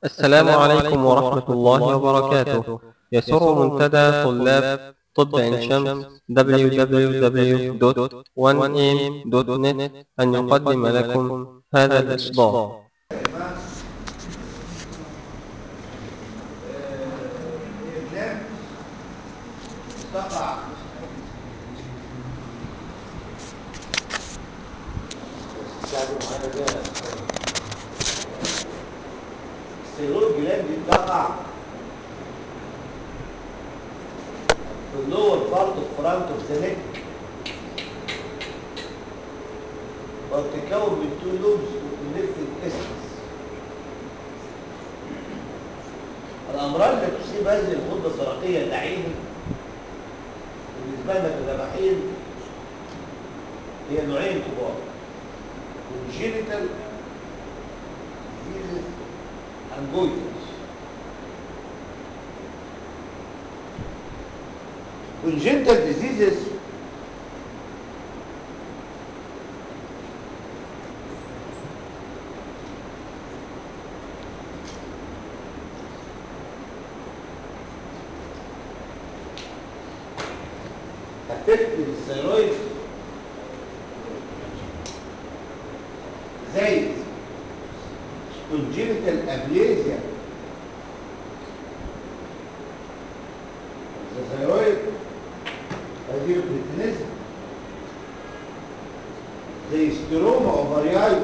السلام عليكم ورحمة الله وبركاته يسر منتدى طلاب طب عين شمس www.1am.net أن يقدم لكم هذا الإصدار الإسلام تقع السيرور جلاند دي بتقع في اللور بارت اوف فرونت اوف ذا نيك وبتتكون من تو لوبز وكونكتد اسمس الامراض اللي تصيب هذه الغده الدرقيه اللعينه بالنسبه لنا كذبحين هي نوعين كبار congenital diseases and goiters congenital diseases affect الثيرويد زي congenital aplasia الثيرويد هذه البريتنزم زي ستروما اوفرياي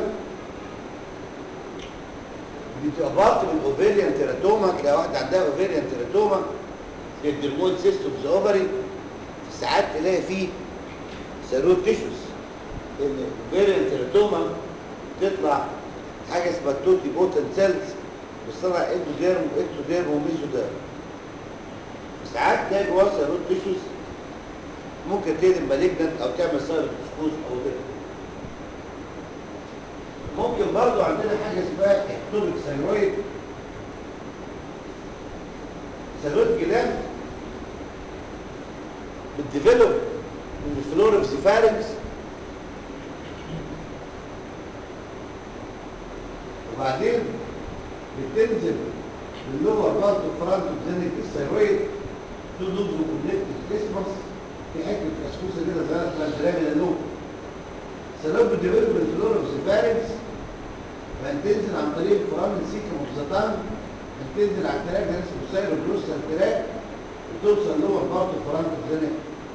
دي بتبقى بارت من الاوفيريان تيراتوما تلاقي واحده عندها اوفيريان تيراتوما زي الدرمويد سيستم اوفري ساعات تلاقي فيه سيروت تيشوز ان الاوفيريان تيراتوما تطلع حاجه اسمها التوتي بوتن سيلز بتصنع اندوديرم واكتوديرم وميزوديرم ساعات تلاقي جواه سيروت تيشوز ممكن تقلب مالجنت او تعمل سايروتوسكوز او كده ممكن برضو عندنا حاجه اسمها اكتوبيك ثيرويد ثيرويد جلاند بتديفلوب من الفلور اوف ذا فارنكس وبعدين بتنزل باللور بارت فرونت بزنك الثيرويد تو لوبز وكونكتد اسمس في حته اسكوسه كده صغيره اسمها البراميلا لوب الثيرويد بتديفلوب من الفلور اوف ذا فارنكس فهتنزل عن طريق الفرامل سيكم اوف ذا تانج هتنزل على التراك ده اسمه سايرو بلوسال تراك وتوصل لور بارت فرونت بزنك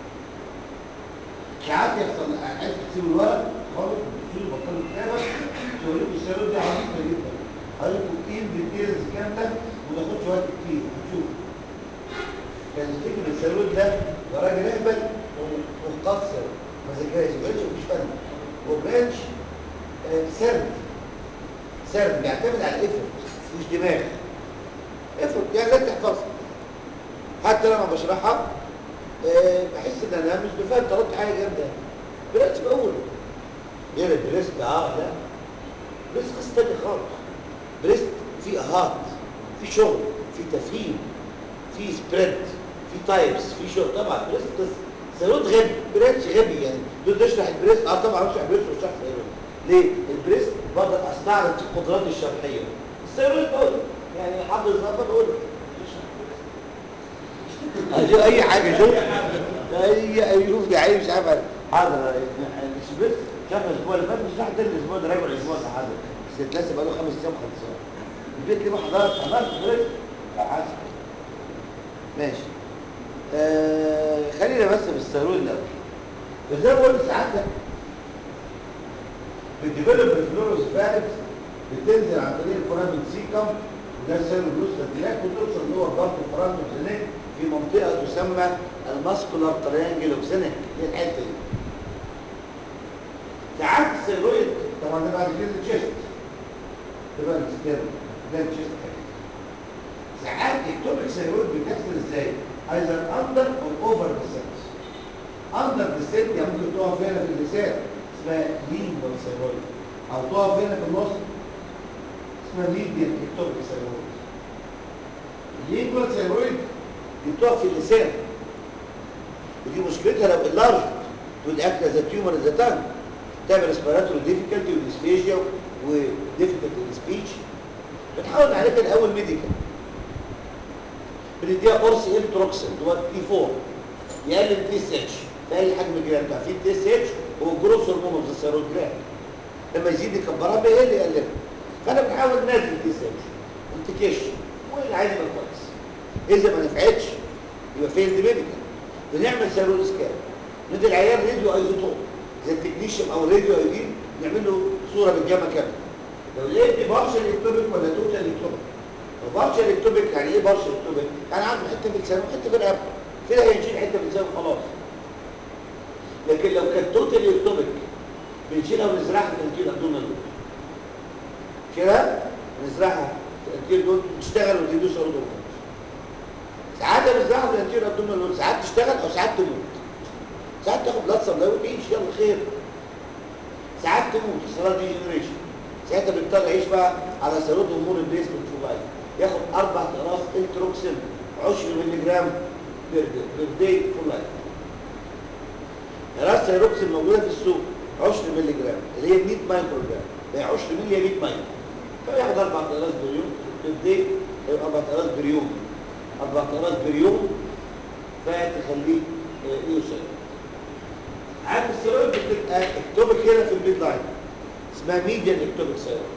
ساعات يحصل عايز تسيب الورق خالص بتشيل بطل الكتابه توريكم السيارات دي عظيمه جدا هوريكم ايه الديتيلز كامله وما تاخدش وقت كتير هتشوف كان الفكر السيروت ده ده راجل اهبل ومقصر ما ذاكرش ما بقتش مفيش فن وبقتش آه سرد سرد بيعتمد على الافرت مش دماغ افرت يعني لا تحفظها حتى لما بشرحها أه بحس ان انا مش بفهم طلبت حاجه جامده بريست بقول غير البريست اه لا بريست قصه تانية خالص بريست في اهات في شغل في تفهيم في سبريد في تايبس في شغل طبعا بريست قصه سيروت غبي بريست غبي يعني تقول تشرح البريست اه طبعا اشرح بريست واشرح سيروت ليه؟ البريست بقدر استعرض القدرات الشرحيه السيروت بقول يعني حافظ نظر بقول أشوف اي حاجه شوف اي اي شوف دي عيب مش عارف حاضر مش بس شاف الاسبوع اللي فات مش راح تاني الاسبوع ده راجع الاسبوع ده حاضر بس الناس بقى له خمس ايام خلصان البيت ليه ما حضرت حضرت حضرت حاسس ماشي آه خلينا بس في السيرود الاول فزي ما قلت ساعات بتديفلوب الفلوروس فاركس بتنزل عن طريق الفرامل سيكم وده السيرو بلوس هناك وتوصل لور ضغط الفرامل هناك في منطقة تسمى الماسكولار تريانجل اوف زينك هي الحتة دي ساعات السيرويد طبعا ده بعد كده الجيست ده بقى السكيرو ده الجيست ساعات الكتوبيك سيرويد بتحصل ازاي؟ ايذر اندر او اوفر ذا سيلز اندر ذا سيل يعني ممكن تقف هنا في اللسان اسمها لينجوال سيرويد او تقف هنا في النص اسمها ميديان اكتوبيك سيرويد اللينجوال سيرويد دي بتقف في اللسان ودي مشكلتها لو اللارج تقول اكت از تيومر از تانج تعمل ريسبيراتوري ديفيكالتي وديسفيجيا وديفيكالتي ان سبيتش بنحاول نعالجها الاول ميديكال بنديها قرص التروكسين اللي هو تي 4 يقلل تي اس اتش في اي حجم جراند في تي اس اتش هو جروس هرمون اوف ذا ثيرويد جراند لما يزيد يكبرها بيقل يقللها فانا بنحاول ننزل تي اس اتش ما تكش والعادي يبقى كويس اذا ما نفعتش يبقى فين ميديكال بنعمل ثيرويد سكان ندي العيان راديو ايزوتوب زي التكنيشن او راديو ايدين نعمل له صوره بالجامعه كامله لو لقيت بارشل اكتوبيك ولا توتال اكتوبيك لو بارشل اكتوبيك يعني ايه بارشل اكتوبيك يعني عنده حته في لسانه وحته في الرقبه كده هيشيل حته في لسانه خلاص لكن لو كانت توتال اكتوبيك بنشيلها ونزرعها في الانتير ابدومينال كده نزرعها في الانتير دول تشتغل وتدوس اول ساعات بنزرعها في الانتير ابدومينال ساعات تشتغل او ساعات تموت ساعات تاخد بلاد سبلاي وتعيش يلا خير ساعات تموت الصلاه دي جنريشن ساعتها بيضطر يعيش بقى على سيروت امور البيسمنت فوبايل ياخد اربع اقراص التروكسين 10 مللي جرام بير داي فور لايف اقراص سيروكسين موجوده في السوق 10 مللي جرام اللي هي 100 مايكرو جرام هي 10 مللي هي 100 مايكرو فياخد اربع اقراص باليوم بير داي اربع اقراص باليوم اربع اقراص باليوم فتخليه يوصل عارف السيرويد بتبقى اكتوبك هنا في الميد لاين اسمها ميديان اكتوبك سيرويد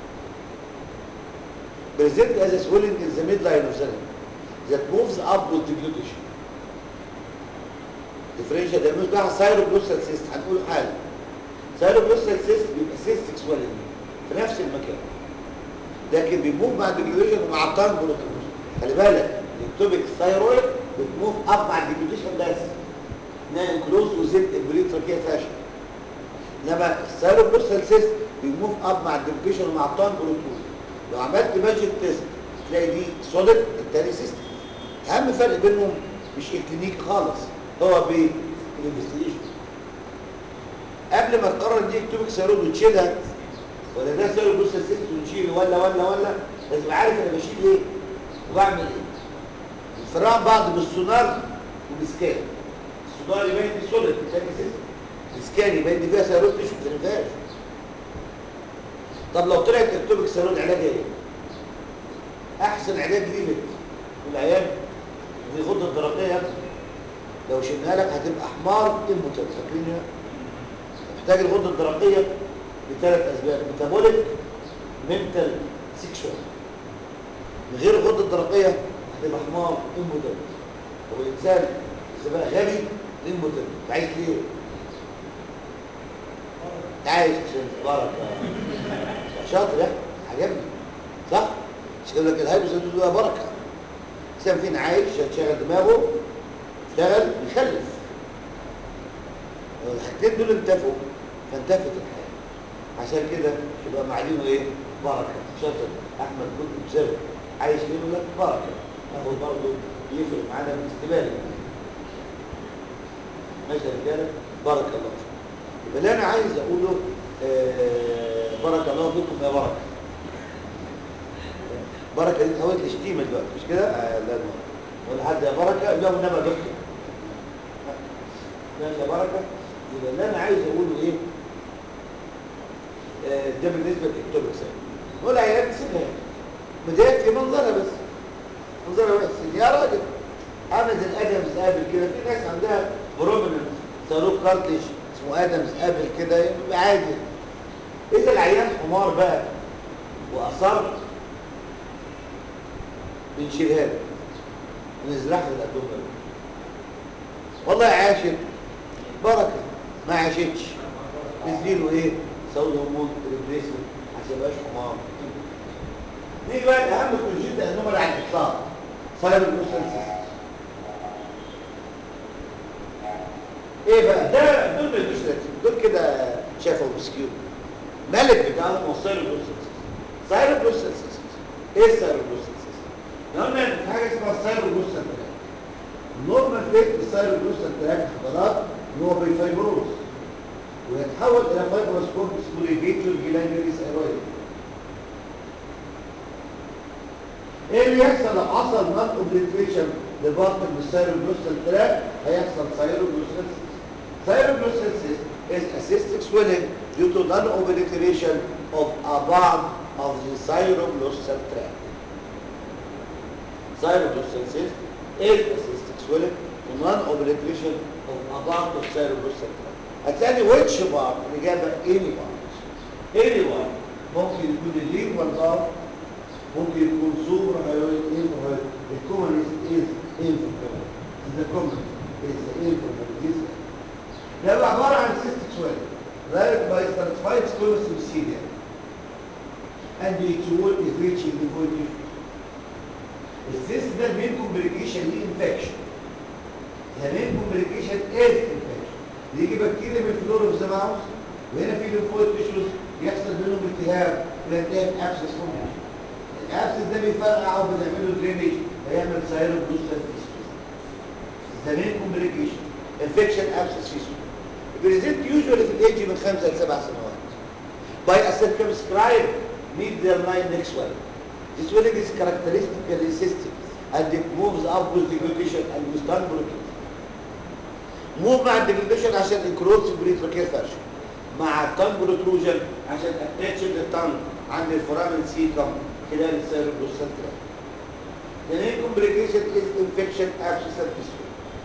present as a swelling in the midline of the neck that moves up with deglutition differential diagnosis بتاع سايروبلوسال سيست هنقول حاجه سايروبلوسال سيست بيبقى سيستك سويلنج في نفس المكان لكن بيموف مع الديجلوتيشن ومع التانج بروتوكول خلي بالك الاكتوبك ثايرويد بتموف اب مع الديجلوتيشن بس انها انكلوز وزيت البريتراكيه فاشل انما السيروبلوسال سيست بيموف اب مع الديجلوتيشن ومع التانج بروتوكول لو عملت ماجيك تيست تلاقي دي سوليد التاني سيستم اهم فرق بينهم مش الكلينيك خالص هو بالانفستيجيشن قبل ما تقرر دي اكتوبك سيرود وتشيلها ولا ده سيرود بص السيست ونشيله ولا ولا ولا لازم أبقى عارف انا بشيل ايه وبعمل ايه الفرق عن بعض بالسونار وبالسكان السونار يبين دي سوليد التاني سيستم السكان يبين دي فيها سيرود مش ما فيهاش طب لو طلعت اكتوبك سيرود علاج ايه احسن علاج ليه لك والعيال دي غده درقيه يا ابني لو شلناها لك هتبقى حمار امبوتنت فاكرين محتاج الغده الدرقيه لثلاث اسباب ميتابوليك منتال سيكشوال من غير الغده الدرقيه هتبقى حمار امبوتنت هو الانسان اذا بقى غبي امبوتنت عايز ليه؟ عايز عشان تبارك شاطر يعني عجبني صح؟ مش كده لك الهايبوس ده بركه الانسان فينا عايش عشان تشغل دماغه اشتغل يخلف لو الحاجتين دول انتفوا فانتفت الحياه عشان كده يبقى معلمه ايه بركه شاطر احمد كنت بسبب عايش فين لك بركه ناخد برضه يفرق معانا بالاستبانه ماشي يا رجاله بارك الله فيكم يبقى اللي انا عايز اقوله آه بارك الله فيكم يا بركه بركه دي اتحولت لشتيمه دلوقتي مش كده؟ آه لا لا ولا حد يا بركه لا انما دكتور لا يا بركه يبقى اللي انا عايز اقوله ايه آه ده بالنسبه للكتوبك سايد نقول عيال سيبها بدايه في منظرها بس منظرها بس يا راجل عامل زي الادمز قابل كده في ناس عندها بروميننت صاروخ كارتج اسمه ادمز قابل كده يبقى عادي اذا العيان حمار بقى واصر بنشيلها له ونزرعها للابدومين والله عاشت بركه ما عاشتش نديله ايه سوي هرمون ريبليسمنت عشان يبقاش حمار نيجي بقى الاهم كونجيت انومال على الاطلاق صلب البروسنسس ايه بقى ده دول ما يدوش دول كده شافوا مسكين ملك بتاعهم هو السايروبروسنسس سايروبروسنسس ايه السايروبروسنسس؟ قلنا ان في حاجه اسمها السايروبروسنسس تراك النورمال فيت السايروبروسنسس تراك حضرات ان هو بيفايبروز ويتحول الى فايبروس كورب اسمه ليفيتور جلاندري سايرويد ايه اللي يحصل لو حصل نون اوبليتريشن لبارت من السايروبروسنسس تراك هيحصل سايروبروسنسس Thyroglossensis is a cystic swelling due to non-obliteration of a part of the cyroglossal tract. Cyroglossal cyst is a cystic swelling to non-obliteration of a part of cyroglossal tract. هتلاقي which part الإجابة any part. any part ممكن يكون اللينجوال part ممكن يكون سوبر هايويد انفر الكومن is انفر the common is انفر ده بقى عبارة عن cystic swelling ذلك by stratified squamous epithelium and its wall is reaching the void السيست ده main complication ليه infection the main complication is infection يجي بكتيريا من الفلور اوف ذا ماوس وهنا في ليمفويد تيشوز يحصل بينهم التهاب وينتهي بابسس فورميشن الابسس ده بيفرقع وبنعمل له درينج فيعمل سايرو بلوستر فيستول the main complication infection abscess fistula بريزنت يوجوالي في الايدج من خمسة لسبع سنوات by a circumscribed medial line neck swelling this swelling is characteristically cystic and it moves up with deglutition and with tongue protrusion موف مع الديجليشن عشان انكروز بريتروكير فاشن مع التانج بروتروجن عشان اتاتش للتانج عند الفورامين سيكم خلال السيربروسال تراك The main complication is infection abscess and fistula.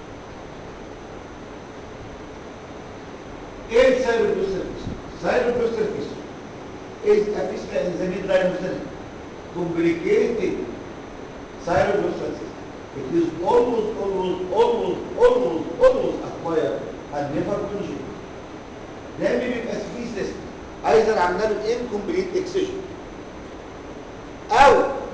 ايه السيربروسال فيستولا؟ سيربروسال فيستولا is a fistula in the midline of the neck. Complicated cerebrospinal system. It is almost, almost, almost, almost, almost acquired and never conjured. دايما بيبقى فيه سيستم ايضا عملنا له incomplete excision او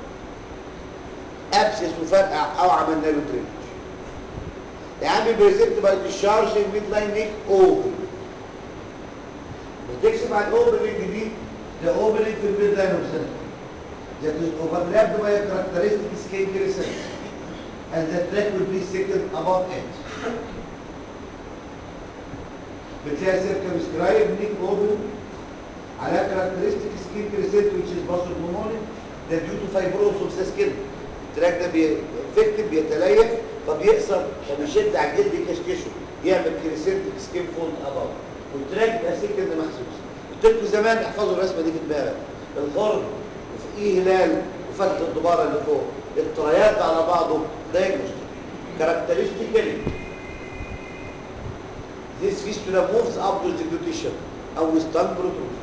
ابسس وفرقع او عملنا له درينج يا عم بريزنت باي ديشارجنج ميد لاين نيك اوفر بتكشف عن الاوبننج دي ده اوبننج في الميد لاين اوف سنة that is overlapped by a characteristic skin crescent and the track will be second above it. بتلاقي circumscribed neck open على characteristic skin crescent which is muscle pneumonia ده due to fibrosis of the skin. التراك ده بينفكت بيتليف فبيقصر فبيشد على الجلد يكشكشه يعمل كريسنت سكين فولد اباف والتراك يبقى سكن محسوس قلت لكم زمان احفظوا الرسمه دي في دماغك الخرم وفوقيه هلال وفتح الدباره اللي فوق الطريات على بعضه diagnostic characteristically this fistula moves up with deglutition او with tongue protrusion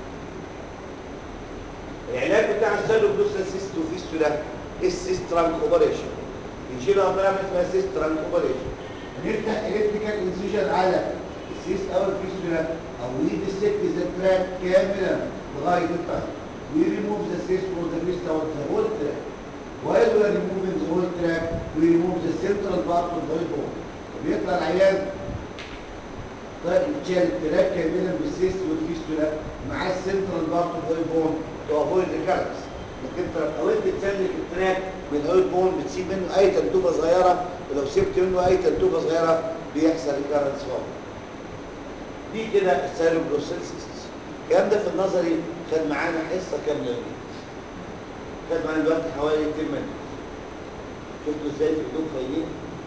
العلاج بتاع السيلوبلوسال سيستو فيستولا السيسترانك اوبريشن يشيلها بطريقه اسمها سيسترانك اوبريشن نفتح الكتريكال انسيجن على السيست او الفيستولا او وي ديسكت ذا تراك كاملا لغايه الطرف we remove the cyst or the fistula of the whole track while we are removing the whole track we remove the central part of the bone بيطلع العيان طيب يتشال التراك كاملا بالسيست والفيستولا مع السنترال بارت اوف ذا بون تو افويد ريكارنس لكن انت لو حاولت تسلك التراك من الاويل بون بتسيب منه اي تنتوفه صغيره ولو سبت منه اي تنتوفه صغيره بيحصل ريكارنس فوق دي كده السيروبلوسيلسيس الكلام ده في النظري كان معانا حصه كامله كان معانا الوقت حوالي 10 مليون شفتوا ازاي في هدوء خايلين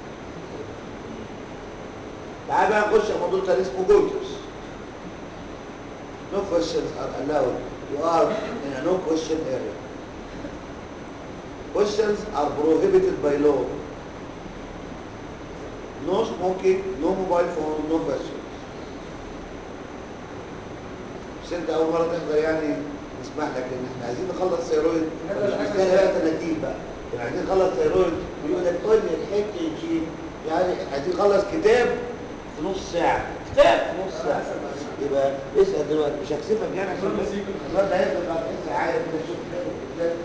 تعال بقى نخش على موضوع تاني اسمه جولترز No questions are allowed. You are in a no question area. Questions are prohibited by law. No smoking, no mobile phone, no questions. بس انت اول مره تحضر يعني نسمح لك ان احنا عايزين نخلص ثيرويد مش مستاهل بقى 30 بقى احنا عايزين نخلص ثيرويد يقول لك قول لي الحته يجي يعني عايزين نخلص كتاب في نص ساعه كتاب في نص ساعه يبقى اسال دلوقتي مش هكسفك يعني عشان بس الواد ده هيفضل بعد حس عارف ده شوف كتاب الكتاب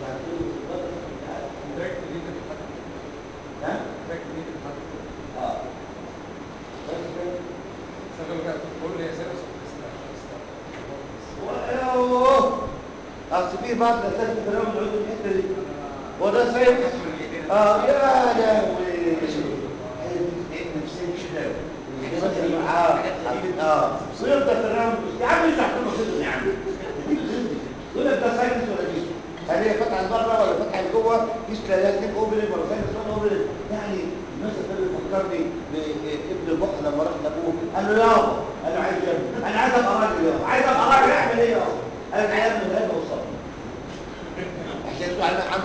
ها؟ اه ايوه اصل في بعض الاساس في الكلام بيقعدوا الحته دي هو ده صحيح اه يا لهوي اه اه ويفضل في الراوند يا عم مش هحكم صدق يا عم يقول لك ده ساينس ولا فيش هل هي فتحه لبره ولا فتحه لجوه فيش كلاسيك اوبننج ولا ساينس ولا اوبننج يعني المثل ده بيفكرني بابن البحر لما راح لابوه قال له يابا انا عايز انا عايز ابقى راجل يابا عايز ابقى راجل اعمل ايه يابا قال له يا ابني الغالب والصبر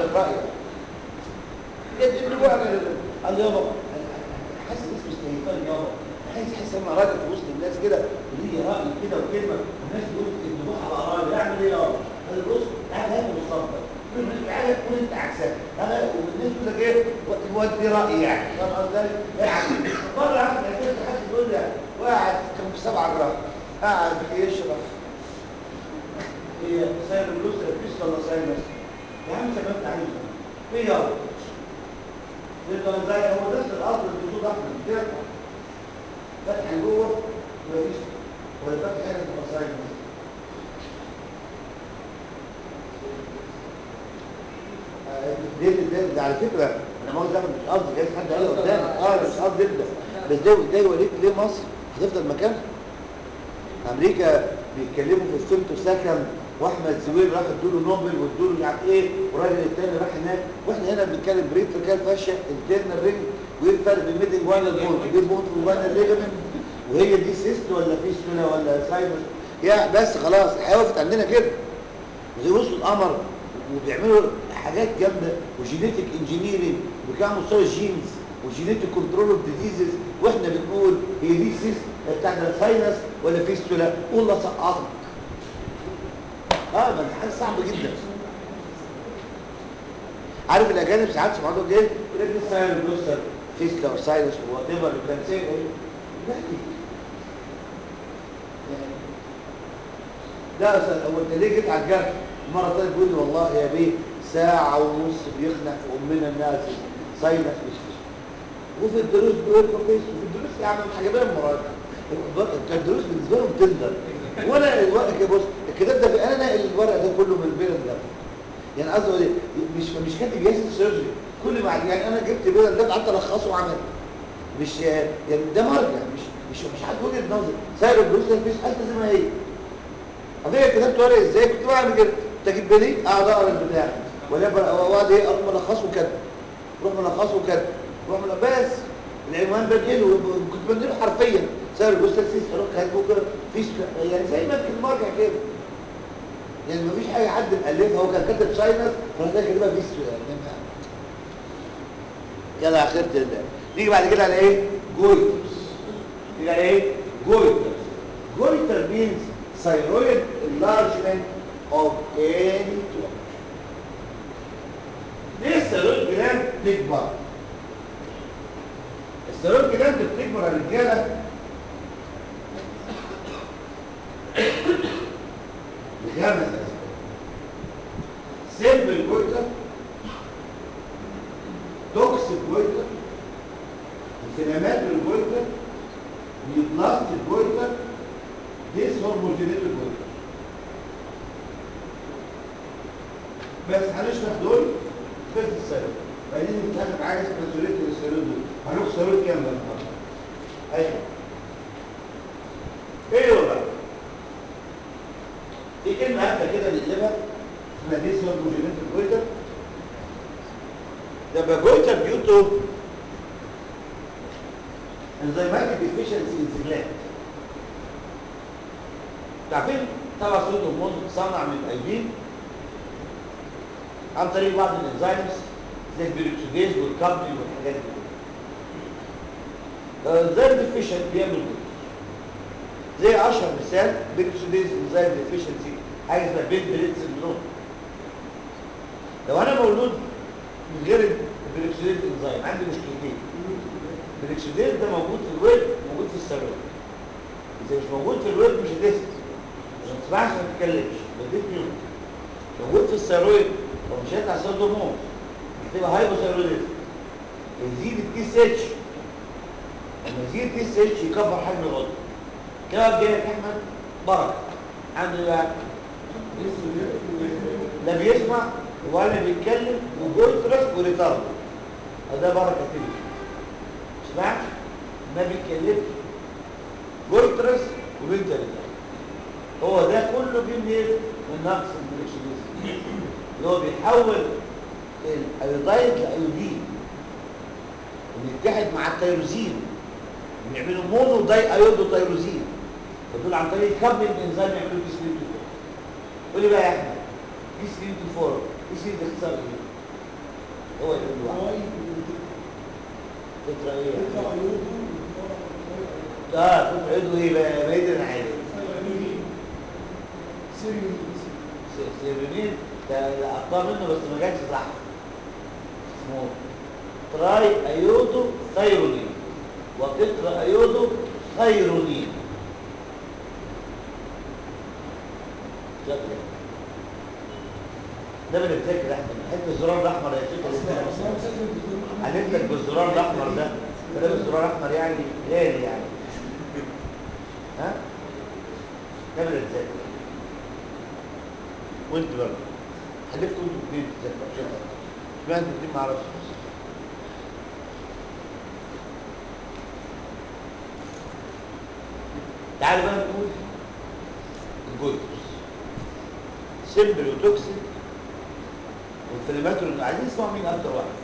عندك راي جد ابني بقى قال لي يابا حاسس اسمه استهيفان يابا عايز احس ان انا راجل في وسط الناس كده وليه راي كده وكلمه والناس تقول ان بوح على راي اعمل ايه يابا قال لي بص تعالى هات بالصبر تعالى قول انت عكسك انا والناس تقول لك ايه ودي رايي يعني فاهم قصدي يعني مره عمل كده حد يقول لي وقعد كان في 7 جرام قاعد يشرب هي سايب الجزء البيس ولا ساينس يا عم زي ما انت عايز ايه يابا يبقى زي هو نفس الارض اللي بتوضح من كده فتح جوه مفيش ولا فتح هنا تبقى ساينس دي دي على فكره انا ما قلت مش قصدي جايز حد قال قدامك اه مش قصدي ابدا بس ده ده يوريك ليه مصر هتفضل مكانها امريكا بيتكلموا في الفيمتو سكند واحمد زويل راح ادوا له نوبل وادوا له مش عارف ايه والراجل التاني راح هناك واحنا هنا بنتكلم بريتريكال فاشيا انترنال رينج وايه الفرق بين ميدنج واينال بونت دي بونت واينال ليجمنت وهي دي سيست ولا فيستولا ولا ساينس يا بس خلاص الحياه وقفت عندنا كده زي وصلوا القمر وبيعملوا حاجات جامده وجينيتك انجينيرنج وبيكلموا مستوى الجينز وجينيتك كنترول اوف ديزيزز واحنا بنقول هي دي سيست بتاع ده ساينس ولا فيستولا والله سقطك اه ما دي حاجه صعبه جدا عارف الاجانب ساعات سبحان الله ايه يقول لك لسه ساينس بلوستر فيستولا او ساينس وات ايفر كان سي ايه لا دي لا يا استاذ هو انت ليه جيت على الجرح المره الثانيه بيقول لي والله يا بيه ساعه ونص بيقنع في امنا الناس ساينس مش وفي الدروس بيقول كويس وفي الدروس يا عم مش عاجباني المراجعه الدروس بالنسبه لهم تندر وانا الورق كده بص الكتاب ده انا ناقل الورق ده كله من البيرن ده يعني قصدي ايه مش مش كاتب ياسر سيرجري كل ما يعني انا جبت بيرن ده قعدت الخصه وعملت مش يعني ده مرجع مش مش مش حد وجهه نظر ساير الدروس مفيش حد زي ما هي قضيه كتبت ورق ازاي كنت بعمل كده تجيب بالي اقعد اقرا البتاع ولا اقعد ايه اروح ملخصه كده روح ملخصه كده روح بس العنوان بنقله كنت بنقله حرفيا سعر الاستاذ سيس اروح كاتبه كده فيش يعني زي ما كان مرجع كده يعني مفيش حاجه حد مالفها هو كان كاتب ساينس فانا كاتبها فيس يعني يلا اخرت الله نيجي بعد كده على ايه جويترز نيجي على ايه جويترز جويتر means thyroid enlargement of any tumor ليه الثيرويد جلاند بتكبر الثيرويد جلاند بتكبر يا رجاله لخمس اسباب سيمبل جويتر توكسيك جويتر انفلاماتوري جويتر نيوبلاستيك جويتر ديس هرموجينيتد جويتر بس هنشرح دول في السيرويد بعدين نتكلم حاجه اسمها سيرويد السيرويد دول هنروح سيرويد كام بقى ايوه ايه هو بقى في كلمه هبدا كده نقلبها اسمها ديس هرموجينيتد جويتر ده بقى جويتر بيوتو انزيماتيك ديفيشنسي انزيمات عارفين طبعا صوت هرمون صنع من الايدين عن طريق بعض الانزيمز زي البيروكسيديز والكابنين والحاجات دي الانزيم ديفيشنت بيعمل كده زي اشهر مثال بيروكسيديز انزيم ديفيشنسي حاجه اسمها بين بريد سندروم لو انا مولود من غير البيروكسيديز انزيم عندي مشكلتين البيروكسيديز ده موجود في الويب موجود في الثيرويد اذا مش موجود في الويب مش هتسمع ما تسمعش ما تتكلمش بديك ميوت موجود في الثيرويد ومش هيطلع سيرد هرمون هتبقى هايبوثيرويدزم يزيد التي اس اتش لما يزيد التي اس اتش يكبر حجم الغدة كده جاي احمد بركه عنده بقى لا بيسمع ولا بيتكلم وجولترس وريتارد ده بركه كده سمعت ما بيتكلمش جولترس وريتارد هو ده كله جه منين؟ من نقص البريكسيديز اللي هو بيحول الايودايد لايودين وبيتحد مع التيروزين بيعملوا مونو داي ايودو تيروزين فدول عن طريق كابل الانزيم يعملوا دي سليم قول لي بقى يا احمد دي سليم فور دي سليم اختصار ايه؟ هو يقول لوحده تترا ايه اه تترا ايده ايه بقى بعيد عن عادي سيرينين ده ده اقطع منه بس ما جاتش صح اسمه تراي ايودو ثايرونين وتترا ايودو ثايرونين شكله ده بنتذاكر احنا حته الزرار الاحمر يا شيخ هنكتب بالزرار الاحمر ده ده بالزرار الاحمر يعني غالي يعني ها ده بنتذاكر وانت برضه حلفت انتوا الاثنين تذاكروا عشان اشمعنى انتوا الاثنين ما اعرفش تعالوا بقى نقول الجزء سيمبل وتوكسيك والفيلماتور اللي عايزين نسمع مين اكتر واحد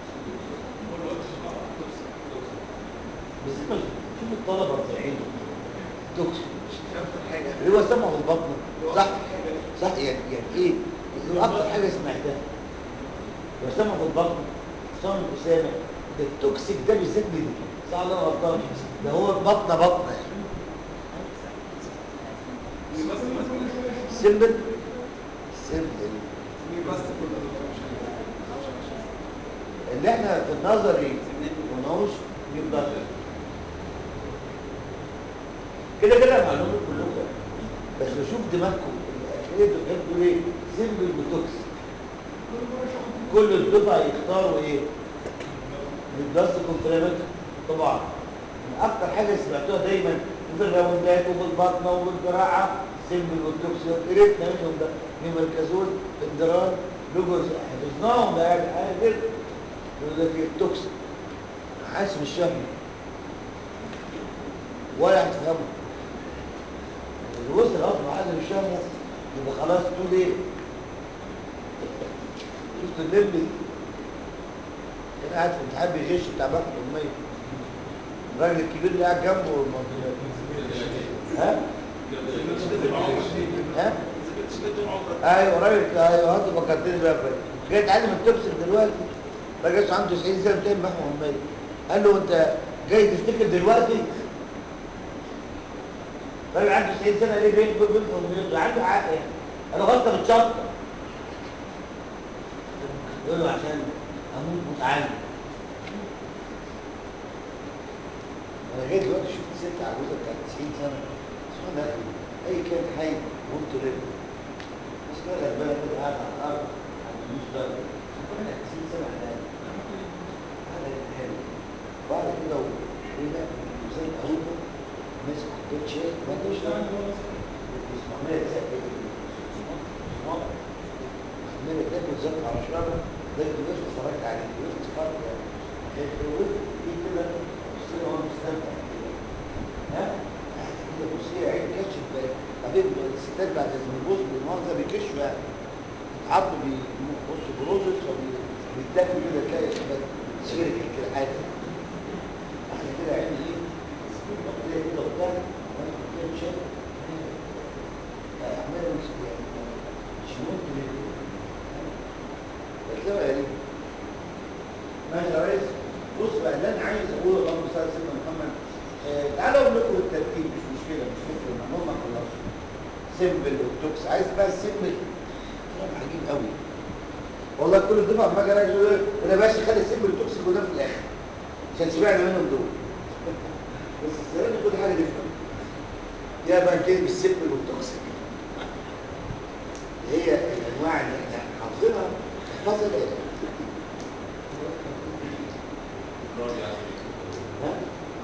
بس ما شوف الطلبه بتاعين توكسيك اللي هو سمعه البطن صح صح يعني يعني ايه اللي اكتر حاجه سمعتها لو سمعه البطن سمعه اسامه ده التوكسيك ده بالذات من صح ولا انا غلطان ده هو بطنه بطنه يعني سيمبل سيمبل اللي احنا في النظري ونعوش يبقى كده كده معلومات كلكم بس بشوف دماغكم الاخير بتقول ايه سيمبل وتوكسيك كل الدفعه يختاروا ايه البلاس كومبلمنت طبعا من اكتر حاجه سمعتوها دايما في الراوندات وفي البطنه وفي الجراحه سيمبل والتوكسيك قريتنا منهم ده نيمركازول اندرال لوجوز حفظناهم ده يعني حاجه غير يقول لك التوكسيك حاسس بالشم ولا هتفهمه اللي وصل اصلا حاسس بالشم يبقى خلاص تقول ايه شفت الليمبي كان قاعد في امتحان بيغش بتاع بحث اميه الراجل الكبير اللي قاعد جنبه المنطقة. ها ها ايوه راجل ايوه هات فكرتني بقى بقى. جاي يتعلم التوكسيك دلوقتي راجل عنده 90 سنه بتعمل بحث اميه قال له انت جاي تفتكر دلوقتي راجل عنده 90 سنه ليه بيت بيت اميه عنده عقل يعني انا غلطه بالشطه يقول له عشان اموت متعلم انا جاي دلوقتي شفت ست عجوزه بتاعت 90 سنه سبحان الله اي كان حي وانت رجل اسمها غلبانه كده قاعده على الارض على النص ده سبحان 90 سنه على الاقل قاعده حلو بعد كده ايه لا زي العجوزه ماسك كوبايه شاي ما تشرب عماله تسقف عماله تاكل زق على شربها ده اللي الناس اتفرجت عليه الناس اتفرجت يعني كانت وقفت دي كده بصير هو مستمتع ها قاعد كده بصير عين كشف بقى بعدين الستات بعد ما يبصوا بالمنظر بيكشفوا يعني يتحطوا بيبصوا بروزس وبيتاكلوا كده تلاقي سيرك كده حاجه احنا كده عين ايه كده كده وبتاع وانا كنت شايف عمال يمسك يعني مش ممكن بتلاقي غريب ماشي يا ريس بص بقى اللي انا عايز اقوله اللهم صل على سيدنا محمد آه تعالوا اقول لكم بالترتيب مش مشكله مش مشكله المهم ما خلصش سيمبل والتوكس عايز بقى السيمبل كلام عجيب قوي والله كل الدفعه لما اجي اراجع يقول انا باشا خلي السيمبل والتوكس كلها في الاخر عشان سمعنا منهم دول بس السلام كل حاجه نفهم يا بقى كلمه السيمبل والتوكسيك هي الانواع اللي احنا حافظينها احفظها كده ها؟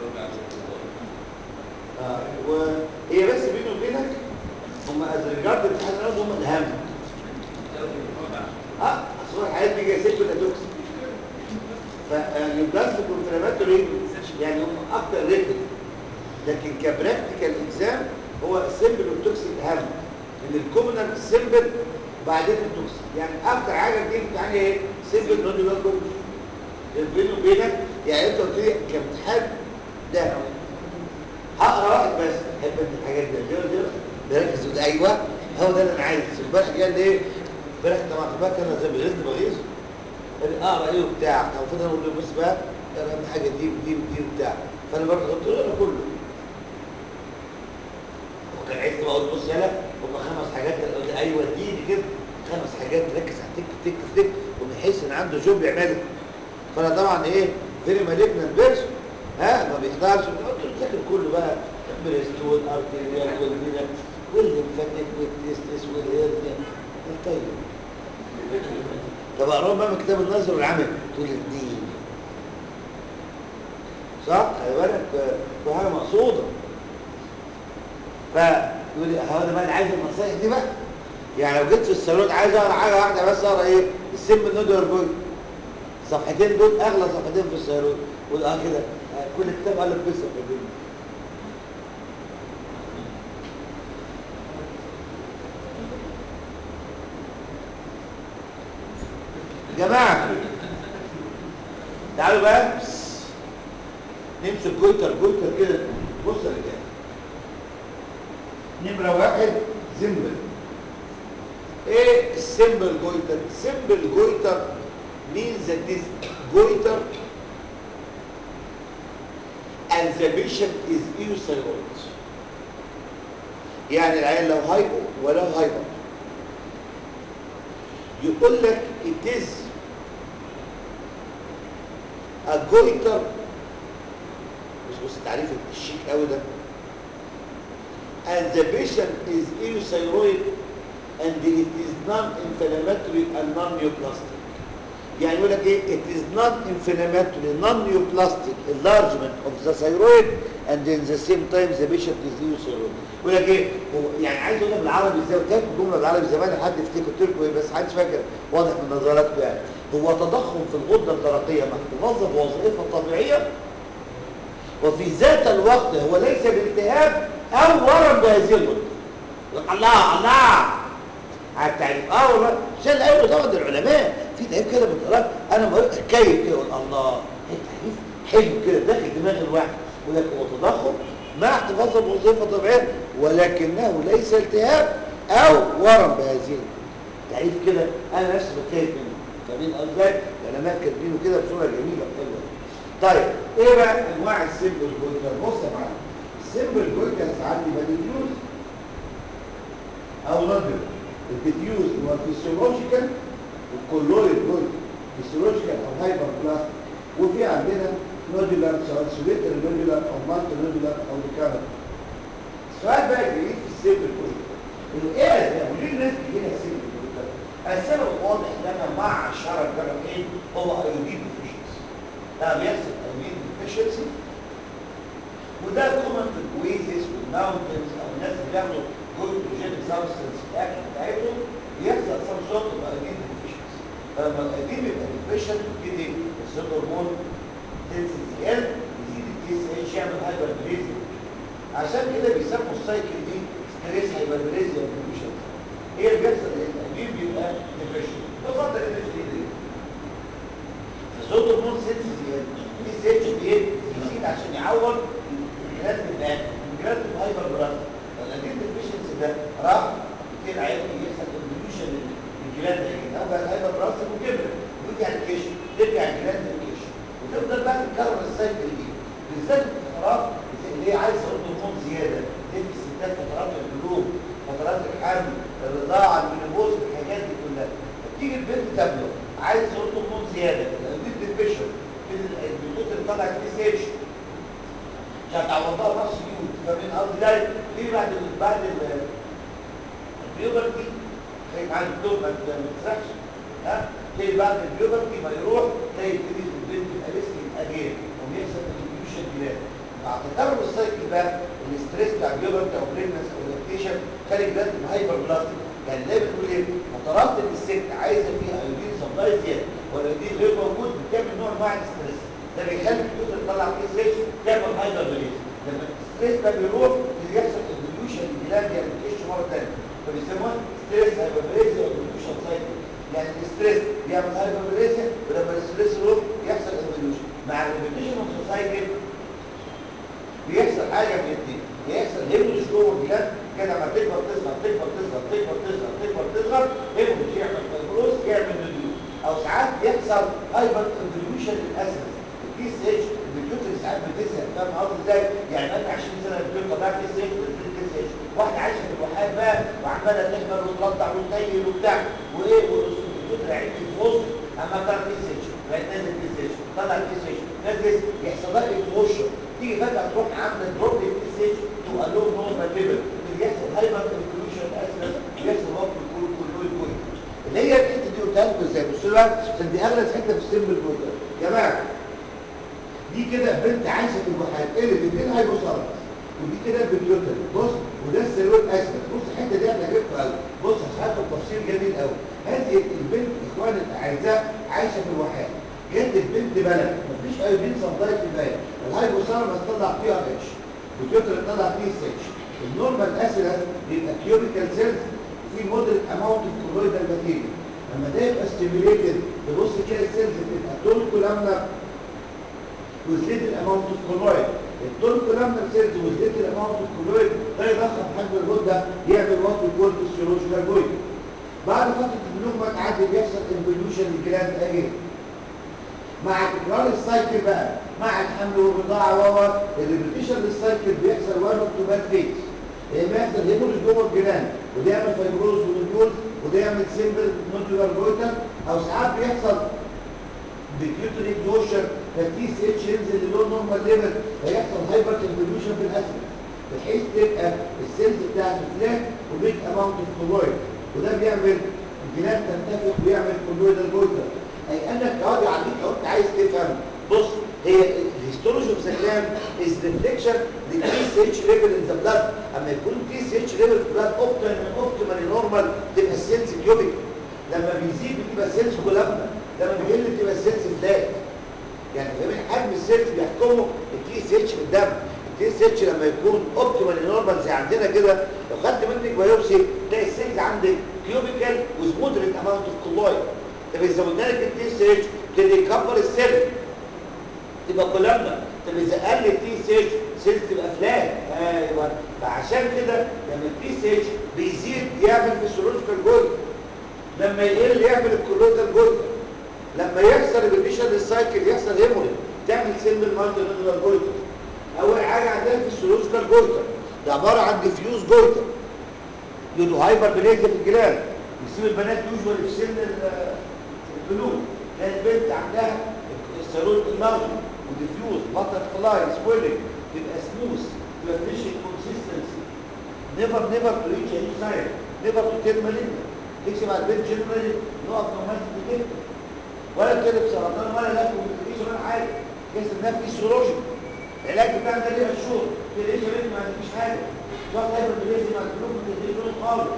آه وهي بس بيني وبينك هم از ريجارد الامتحان الارض هم الاهم اه اصل هو الحاجات دي جايه سيكو توكس فالبلاس كونفرماتوري يعني هم اكتر ريتد لكن كبراكتيكال اكزام هو السيمبل والتوكسيك اهم ان الكومنال السيمبل وبعدين التوكسيك يعني اكتر حاجه بتيجي يعني ايه سيمبل نودولار كومنال بيني وبينك يعني انت قلت لي كامتحان ده هقرا واحد بس احب انت الحاجات دي دول دول بركز وده ايوه هو ده اللي انا عايزه امبارح قال لي ايه امبارح انت مع بالك انا زي بغيظ بغيظ اقرا ايه وبتاع او فضل اقول له بص بقى اقرا اهم حاجه دي ودي ودي وبتاع فانا برضه قلت له اقرا كله وكان عايز بقى اقول بص يلا هم خمس حاجات قال لي ايوه اديني كده خمس حاجات ركز على تك تك تك وبيحس ان عنده جوب يعمله فانا طبعا ايه فيري مالجنت بيرسون ها ما بيقدرش قلت له ذاكر كله بقى بريست والارتيريال والفينا والليمفاتيك والتستس والهيرنيا طيب طب اقراهم بقى من كتاب النظر والعمل تقول الدين صح خلي بالك دي حاجه مقصوده فيقول لي هو انا بقى اللي عايز النصايح دي بقى يعني لو جيت في الصالون عايز اقرا حاجه واحده بس اقرا ايه السم النودر بوي الصفحتين دول اغلى صفحتين في الصالون قول اه كده آه، كل كتاب قال لك بس صفحتين يا جماعه تعالوا بقى بس. نمسك جويتر جويتر كده بص يا رجاله نمرة واحد زمبل ايه السمبل جويتر سمبل جويتر means that this goiter and the patient is euthyroid يعني العيان لو هايبو ولو هايبر يقول لك it is a goiter بص بص التعريف الشيك قوي ده and the patient is euthyroid and it is non-inflammatory and non-neoplastic يعني يقول لك ايه it is non-inflammatory non-neoplastic enlargement of the thyroid and in the same time the patient is euthyroid يقول لك ايه هو يعني عايز اقولها بالعربي ازاي قلت لكم الجمله بالعربي زمان حد يفتكر قلت لكم ايه بس محدش فاكر واضح من نظراتكم يعني هو تضخم في الغده الدرقيه محتفظه بوظائفها الطبيعيه وفي ذات الوقت هو ليس بالتهاب او ورم بهذه الغده الله الله على التعريف اه والله عشان الاول طبعا العلماء في تعريف كده بتقراه انا ما كيف كده اقول الله ايه تعريف حلو كده داخل دماغ الواحد يقول لك هو تضخم مع احتفاظه بوظيفه طبيعيه ولكنه ليس التهاب او ورم بهذه تعريف كده انا نفسي بتكيف منه فاهمين قصدي العلماء كاتبينه كده بصوره جميله وحلوه طيب ايه بقى انواع السيمبل جويتر بص يا معلم السيمبل جويتر ساعات يبقى ديفيوز او نودل الديفيوز هو فيسيولوجيكال والكولويد جويتر فيسيولوجيكال او هايبر بلاستيك وفي عندنا نودولار سواء سوليتر نودولار او مالتي نودولار او ريكارنت السؤال بقى الجديد في السيمبل جويتر انه ايه اسباب وليه الناس بيجي لها سيمبل جويتر السبب الواضح لنا مع شرط جرب ايه هو ايودين ديفيشنسي ده بيحصل ايودين ديفيشنسي وده كومن في الكويزز والماونتنز او الناس اللي بياخدوا جلوكوجينيك سبستنس في الاكل بتاعتهم بيحصل سم سورت اوف ايودين ديفيشنسي فلما الايودين يبقى ديفيشن يبتدي السيل هرمون تنزل يقل يزيد التي اس اتش يعمل هايبربليزيا عشان كده بيسموا السايكل دي ستريس هايبربليزيا ديفيشن ايه اللي بيحصل الايودين بيبقى ديفيشن بفضل ان دي فالسيل هرمون سيلز زياده التي اس اتش بيزيد عشان يعوض الجلاند الباقي الجلاند الهايبر بلاست فالادين ديفيشنسي ده راح كتير عيال يحصل انفليوشن للجلاند هنا بقى الهايبر بلاست وكبر ويرجع الكشف ترجع الجلاند للكشف وتفضل بقى تكرر السايكل دي بالذات الفترات اللي هي عايزه هرمون زياده زي في الستات فترات البلوغ فترات الحمل الرضاعه المينوبوز الحاجات دي كلها فتيجي البنت تبلغ عايز هرمون زياده الادين ديفيشن البيوت اللي طلعت في سيتش عشان تعوضها راس يود فمن قصدي ده في بعد ال بعد ال البيوبرتي خلي معاك الدكتور ما تسرحش ها تلاقي بعد البيوبرتي ما يروح تلاقي يبتدي البنت يبقى ريسك اجير وبيحصل ديفيوشن جلاند مع تكرر السايكل بقى الاستريس بتاع البيوبرتي او بريجنس او لاكتيشن خلي جلاند هايبر بلاستيك يعني دايما بنقول ايه فترات ان الست عايزه فيها ايودين سبلاي زياده والايودين غير موجود بتعمل نوع انواع الاستريس ده بيخلي الفلوس اللي تطلع فيه سيش تعمل هايبر بليز لما الستريس ده بيروح بيحصل انفليوشن الجلاند يعني بتكش مره ثانيه فبيسموها ستريس هايبر بليز او انفليوشن سايكل يعني الستريس بيعمل هايبر بليز ولما الستريس يروح يحصل انفليوشن مع الانفليوشن سايكل بيحصل حاجه من الاثنين بيحصل هيموج جوه الجلاند كده لما تكبر تصغر تكبر تصغر تكبر تصغر تكبر تصغر هيموج يعمل فايبروز يعمل نوديول او ساعات بيحصل هايبر انفليوشن للاسيد البي اس اتش البيوتر ساعات بتسال فاهم قصدي ازاي يعني انا 20 سنه البيوتر طلعت بي اس اتش بي اس اتش واحده عايشه في الواحات بقى وعماله تحمل وترضع وتنيل وبتاع وايه والبيوتر عيد في وسط اما طلع بي اس اتش بقت نازل بي اس اتش طلع بي اس اتش نازل يحصل لها اكسبوشر تيجي فجاه تروح عامله دروب بي اس اتش تبقى لو نورمال ليفل بيحصل هايبر انفليوشن اسيد بيحصل وقت كل كل كل اللي هي الحته دي قلتها لكم ازاي بصوا بقى عشان دي اغلى حته في السم البويضه يا جماعه دي كده بنت عايشه في الواحات ايه اللي الاثنين هيبوثالامس ودي كده البيوتر بص وده السيرويد اسيد بص الحته دي انا جبتها قوي بص هشرحها تفصيل جميل قوي هذه البنت اخواني الاعزاء عايشه في الواحات جت البنت بلد مفيش ايودين سبلاي في البلد الهايبوثالامس طلع فيها اتش والبيوتر طلع فيه اتش النورمال اسيد بيبقى كيوبيكال سيلز في مودريت اماونت اوف كولويدال ماتيريال لما ده يبقى ستيميوليتد تبص تلاقي السيلز بتبقى تول كولامنا وزيت الاماونت اوف كولويد التول كولامنا سيلز وزيت الاماونت اوف كولويد ده يضخم حجم الغده يعمل وات يكون فيسيولوجيكال بوينت بعد فتره البلوغ ما تعدي بيحصل انفليوشن للجلاند اهي مع تكرار السايكل بقى مع الحمل والرضاعه و الريبيتيشن للسايكل بيحصل وان اوف تو باد فيتس بيحصل هيموريج جوه الجنان وده يعمل فايبروز ونوديول وده يعمل سيمبل نوديولار جويتر او ساعات بيحصل بيتيوتري دوشر فالتي سي اتش ينزل للون نورمال ليفل فيحصل هايبر انفليوشن في الاسيد بحيث تبقى السيلز بتاعت فلات وبيج اماونت اوف كولويد وده بيعمل الجنان تنتفخ ويعمل كولويدال جويتر اي انك راضي عليك لو انت عايز تفهم بص هي الهيستولوجي اوف ذا جلاند از ريفليكشن للتي سي اتش ليفل ان ذا بلاد اما يكون تي سي اتش ليفل في البلاد اوبتيمالي نورمال تبقى السيلز كيوبيك لما بيزيد بتبقى السيلز كولابنا لما بيقل بتبقى السيلز فلات يعني فاهمين حجم السيلز بيحكمه التي سي اتش في الدم التي سي اتش لما يكون اوبتيمالي نورمال زي عندنا كده لو خدت منك بايوبسي تلاقي السيلز عندك كيوبيكال وذ مودريت اماونت اوف كولويد طب اذا قلنا لك التي سي اتش يبتدي يكبر السيل تبقى كولابنا طب اذا قل التي سي اتش سيلز تبقى فلات ايوه فعشان كده لما التي سي اتش بيزيد يعمل فيسيولوجيكال جزء لما يقل يعمل الكولويدال جزء لما يحصل ريبيتيشن للسايكل يحصل هيموريج تعمل سيمبل مالتي نودولار جويتر اول حاجه عندنا فيسيولوجيكال جويتر ده عباره عن ديفيوز جويتر يدو هايبر بليزيا في الجلال بيسيب البنات يوجوال في سن البلوغ تلاقي البنت عندها السيرويد اللارج وديفيوز بطل فلاي سويلنج تبقى سموث تبقى فيشن كونسيستنسي نيفر نيفر تو ريتش اني سايد نيفر تو تيل مالين تكسب على البنت جنرالي نقط نورماليتي جدا ولا تقلب سرطان ولا لا ومفيش ولا حاجه تحس انها فيسيولوجي العلاج بتاعنا ده ليه شهور تلاقيش يا بنت ما عندكيش حاجه تقعد هايبر بليزي مع البلوك ما تديش خالص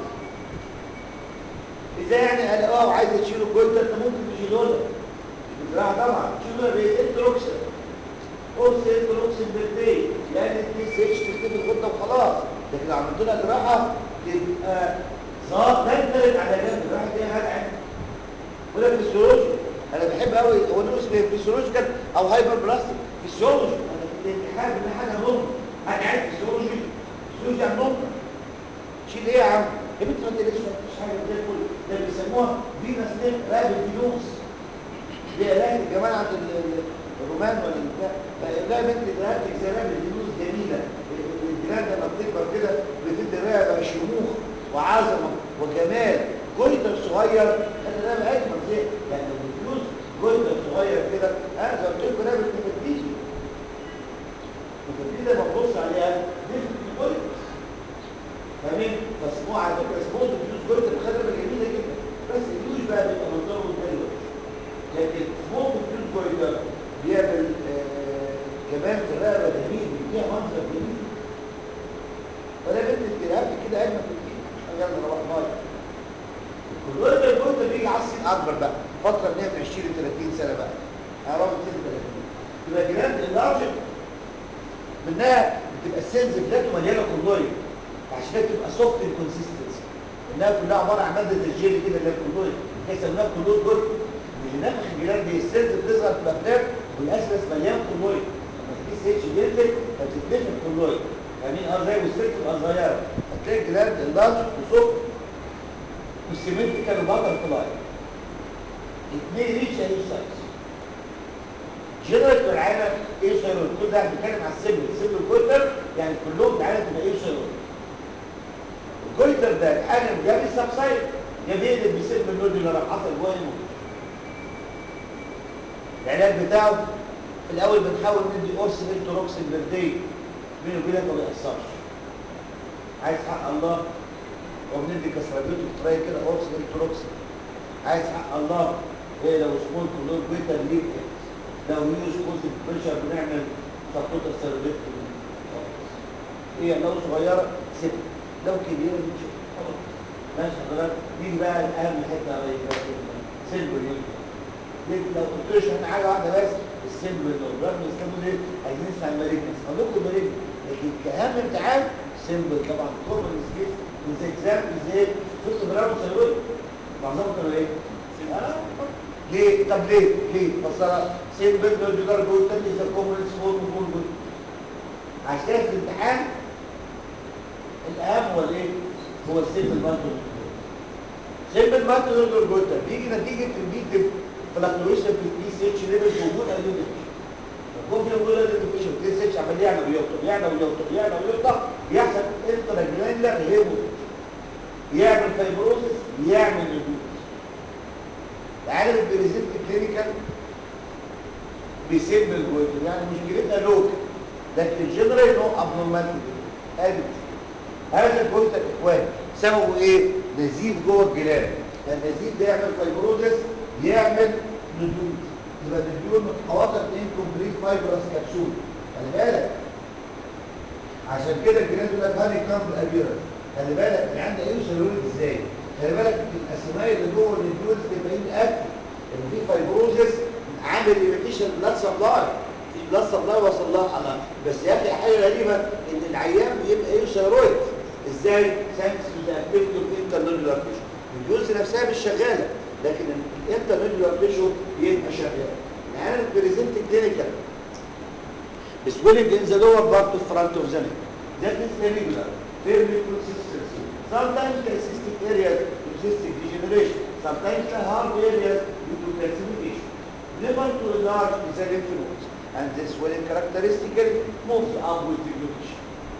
ازاي يعني قال اه عايز تشيله الجلد انت ممكن تشيله لها الجراحه طبعا تشيله لها بالانتروكسين قرص انتروكسين بالدي لان الدي سي اتش تختفي الغده وخلاص لكن لو عملت لها جراحه تبقى صار بدلت على جنب الجراحه دي هدعم ولا فيسيولوجي انا بحب قوي هو ده اسمه فيسيولوجيكال او هايبر بلاستيك فيسيولوجي الاتحاد ان حاجه نورمال انا عارف فيسيولوجي فيسيولوجي عن نورمال شيل ايه يا عم يا بنت ما تقلقش مفيش حاجه زي الفل ده بيسموها فينس نيك رابد فينوس دي علاج الجمال عند الرومان ولا البتاع لا بنت دلوقتي زي رابد فينوس جميله الجيران لما بتكبر كده بتدي رقبه شموخ وعظمه وجمال جويتر صغير انا ده اجمل زي يعني الفلوس جويتر صغير كده انا زي ما قلت لكم رابد تفتيشي التفتيش ده ببص عليها نسبه الجويتر فاهمين مسموع على فكره اسمه الفلوس جويتر مخدرة جميله جدا بس الفلوس بقى بيبقى منظره والتاني لكن سموك الفلوس جويتر بيعمل آه كمان في الرقبه جميل بيديها منظر جميل فده بنت الجراب كده اجمل بكتير يلا نروح نايم الولد الجويتر بيجي على السن اكبر بقى فتره ان هي من 20 ل 30 سنه بقى قرابه سن 30 تبقى جراند اللارج منها بتبقى السيلز بتاعته مليانه كلويد عشان كده بتبقى سوفت الكونسيستنسي انها كلها عباره عن ماده زي الجيلي كده اللي هي الكلويد يسموها كلويد جويتر اللي نفخ الجيران دي السيلز بتظهر تبقى فلات والاسلس مليان كلويد لما تيجي سيتش بينزل فبتتنفخ كلويد فاهمين اه زي والسيلز تبقى صغيره هتلاقي الجلاند اللارج وسوفت والسيمنتيكال وباتر فلاي اثنين ريتش اي سايز جنرال العالم ايه سيرود كل ده بنتكلم على السيمبل السيمبل كويتر يعني كلهم العالم تبقى ايه سيرود الكويتر ده العالم جاب السبسايد يا بيقلب بسيمبل نود اللي راح حصل جوه يموت العلاج بتاعه الاول بنحاول ندي قرص انتروكسين بردي بينه وبينك ما بيأثرش عايز حق الله وبندي كسرابيوتيك تراي كده قرص انتروكسين عايز حق الله ايه لو سمول كلور بيتا ليك لو يوز كوزيك بريشر بنعمل سبوت السيرفيت ايه لو صغيره ست لو كبيره بنشوف خلاص ماشي حضرتك نيجي بقى لاهم حته على سيلفر ليه لو قلت له احنا حاجه واحده بس السيلفر دول رغم يستخدموا ليه عايزين نسمع المريكنس اقول لكم المريكنس لكن كاهم امتحان سيمبل طبعا كومن سكيس وزي اكزامبل زي شفت برامج سيرويد معظمهم كانوا ايه؟ آه. ليه؟ طب ليه؟ ليه؟ فصلا سيمبل نودولار جوتر از كومن سمول مول جوتر عشان في الامتحان الاهم هو الايه؟ هو السيمبل مالتو سيمبل مالتو جوتر بيجي نتيجه البيت فلاكتويشن في البي سي اتش ليفل موجود ايونيك يكون في وجود ايونيكيشن البي سي اتش عمال يعلى ويوطى يعلى ويوطى يعلى ويوطى يحصل انترا جرانيولار هيموت يعمل فايبروسيس يعمل نزول العالم البريزنت كلينيكال بيسيب الجويتر يعني مشكلتنا لوك لكن الجنرال نو ابنورماليتي ادي هذا الجويتر اخوان سببه ايه نزيف جوه الجلاد النزيف ده يعمل فايبروزس يعمل نزول يبقى النزول متحوطه باثنين كومبليت فايبرس كبسول خلي بالك عشان كده الجلاد يقول لك هاني كام الابيرس خلي بالك اللي عنده ايه سيروليت ازاي خلي بالك الاسماء اللي جوه النيوز تبين اكل ان في فايبروزس عامل ايميتيشن بلاد سبلاي في بلاد سبلاي وصل لها على بس يا اخي حاجه غريبه ان العيان بيبقى ايه سيرويد ازاي ثانكس تو ذا اكتيفيتي اوف انترنودولار تيشو النيوز نفسها مش شغاله لكن الانترنودولار تيشو يبقى شغال العيان البريزنت كلينيكال swelling in the lower part of front of the neck that is irregular fairly consistency sometimes the cystic areas to cystic degeneration sometimes the hard areas due to calcification never to enlarge the lymph nodes and this swelling characteristically moves up with deglutition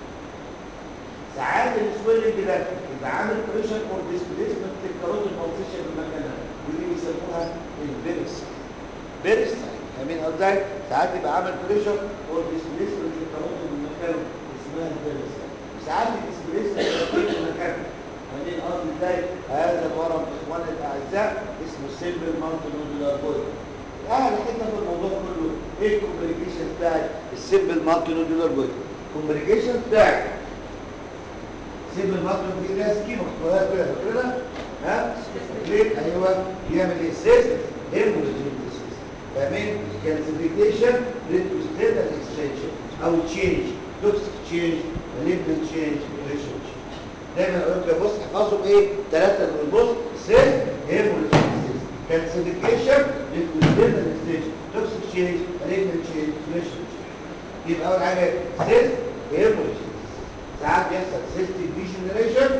ساعات السويلنج ده يبقى عامل بريشر اور ديسبيسمنت للكاروتيد بولسيشن المكان ده ودي بيسموها البيرس بيرس فاهمين قصدي ساعات يبقى عامل بريشر اور ديسبيسمنت للكاروتيد المكان اسمها البيرس ساعات الديسبيسمنت في المكان فاهمين قصدي ازاي هذا الورم اخواني الاعزاء اسمه سيمبل مالتي نودولار بويل اهل حته في الموضوع كله ايه الكومبليكيشن بتاعت السيمبل مالتي نودولار بويل الكومبليكيشن بتاعت سيب المطلب دي لها سكيمة مكتوبات كده فاكرها ها ليه ايوه يعمل ايه سيست هيموجينيسيس فاهمين كالسيفيكيشن للستيتال اكسشينج او تشينج توكسيك تشينج ليبل تشينج بريشر دايما اقول لك بص احفظوا بايه ثلاثه دول بص سيست هيموجينيسيس كالسيفيكيشن للستيتال اكسشينج توكسيك تشينج ليبل تشينج بريشر يبقى اول حاجه سيست هيموجينيسيس ساعات يحصل سيستم ديجنريشن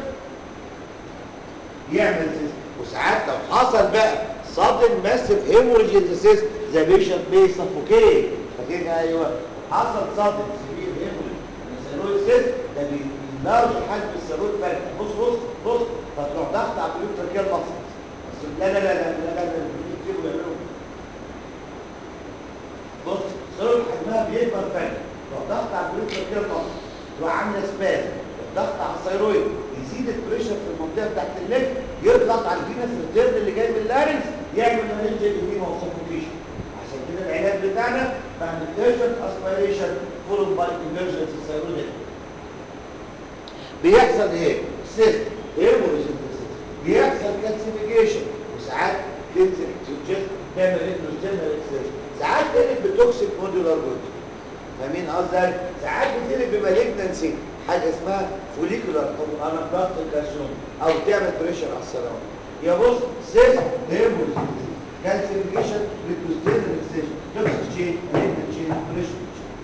يعمل سيستم وساعات لو حصل بقى صدم ماسف هيموريج ان سيست ذا بيشنت بي سفوكيت فاكرين ايوه حصل صدم سبير هيموريج السيرويد سيست ده بيلارج حجم السيرويد فرق بص بص بص فتروح ضغط على البيوتر كده مصر لا لا لا لا لا لا لا كتير بيعملوا بص السيرويد حجمها بيكبر فرق تروح ضغط على البيوتر كده مصر وعامله سباز الضغط على الثيرويد يزيد البريشر في المنطقه بتاعت النك يضغط على الفينس التيرن اللي جاي من اللارنكس يعمل مالنجا ايديما وسفوكيشن عشان كده العلاج بتاعنا بعد ايرجنت اسبيريشن فولد باي ايمرجنسي ثيرويد بيحصل ايه؟ سيست هيموريج بيحصل كالسيفيكيشن وساعات تنزل تنزل تعمل انتروجينال اكسجين ساعات تقلب بتوكسيك مودولار بودي فاهمين قصدي ساعات بتقلب بمالجنسي حاجه اسمها فوليكولار او انابلاستيك كارسينوم او تعمل بريشر على السيرام يا بص سيس هيموريج كالسيفيكيشن ريكوستينال اكسجين توكسيك تشينج مالجنت تشينج بريشر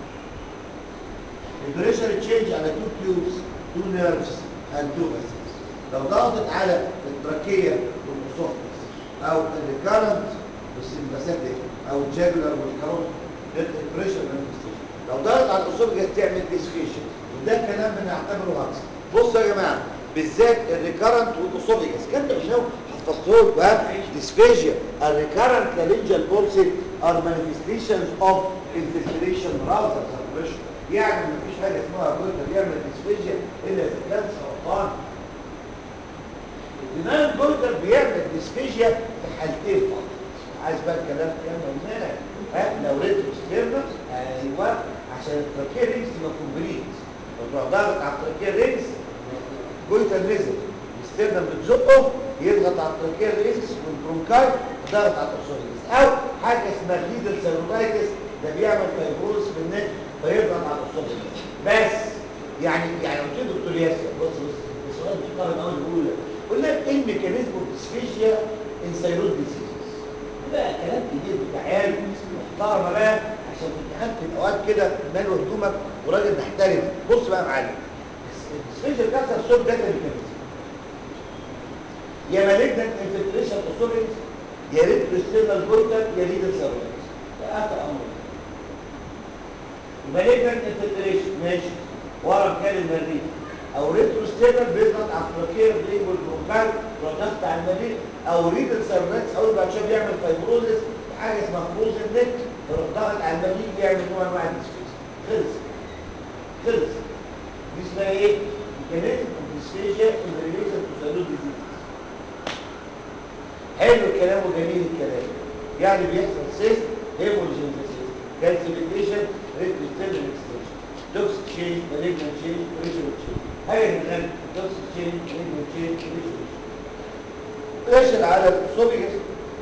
البريشر تشينج على تو تيوبس تو نيرفز اند تو فاسلز لو ضغطت على التراكيه والاسوفكس او الريكارنت والسمباسات دي او الجاجولار والكاروت البريشر مانيفستيشن لو ضغط على الاسوفجس تعمل ديسفيشن وده كلام بنعتبره هاكس بصوا يا جماعه بالذات الريكارنت والاسوفجس كان ده شنو حفظته لكم ها ديسفيجيا الريكارنت لارنجال بولسي ار مانيفستيشنز اوف انفلتريشن راوزر بريشر يعني مفيش حاجه اسمها جلد يعمل ديسفيجيا الا اذا كان سرطان الدماغ الجلد بيعمل ديسفيجيا في حالتين فقط عايز بقى الكلام كلام قلناه ها لو ريترو ستيرنس ايوه عشان التراكيه رينجز تبقى كومبليت لو ضغط على التراكيه رينجز جويتال نزل الستيرنم بتزقه يضغط على التراكيه رينجز والبرونكاي ضغط على الاسوفيجس او حاجه اسمها ليدل سيرونايتس ده بيعمل فايبروس في النك فيضغط على الاسوفيجس بس يعني يعني قلت له دكتور ياسر بص بص السؤال محترم قوي بيقول لك يقول لك ايه الميكانيزم اوف ديسفيجيا ان ثايرويد ديزيز بقى كلام كبير بتاع عيال محترمه بقى عشان في امتحان في الاوقات كده ماله هدومك وراجل محترم بص بقى يا معلم الديسفيجيا كانسر صوت داتا ميكانيزم يا مالجنت انفلتريشن اوسوريت يا ريتروستيرنال جويتر يا ليدر سيرويد ده اخر امر مالجنت انفلتريشن ماشي ورا مكان المريء او ريتروستيرنال بيضغط على التراكيه برينج والبرونكاي ضغط على المريء او ريدل سيرفكس اول بعد شويه بيعمل فايبروزس حاجه اسمها فروز النك يروح ضاغط على المريء يعمل نوع من انواع الديسفيس خلص خلص دي اسمها ايه؟ ميكانيزم اوف ديسفيجيا ان ريليشن تو ثايرويد ديزيز حلو الكلام وجميل الكلام يعني بيحصل سيست هيموجينيسيس كالسيفيكيشن ريتروستيرنال اكستنشن دوكس تشينج مالجنت تشينج ريشيو تشينج حاجه من الغالب دوكس تشينج مالجنت تشينج ريشيو بريشر على الاسوفيجس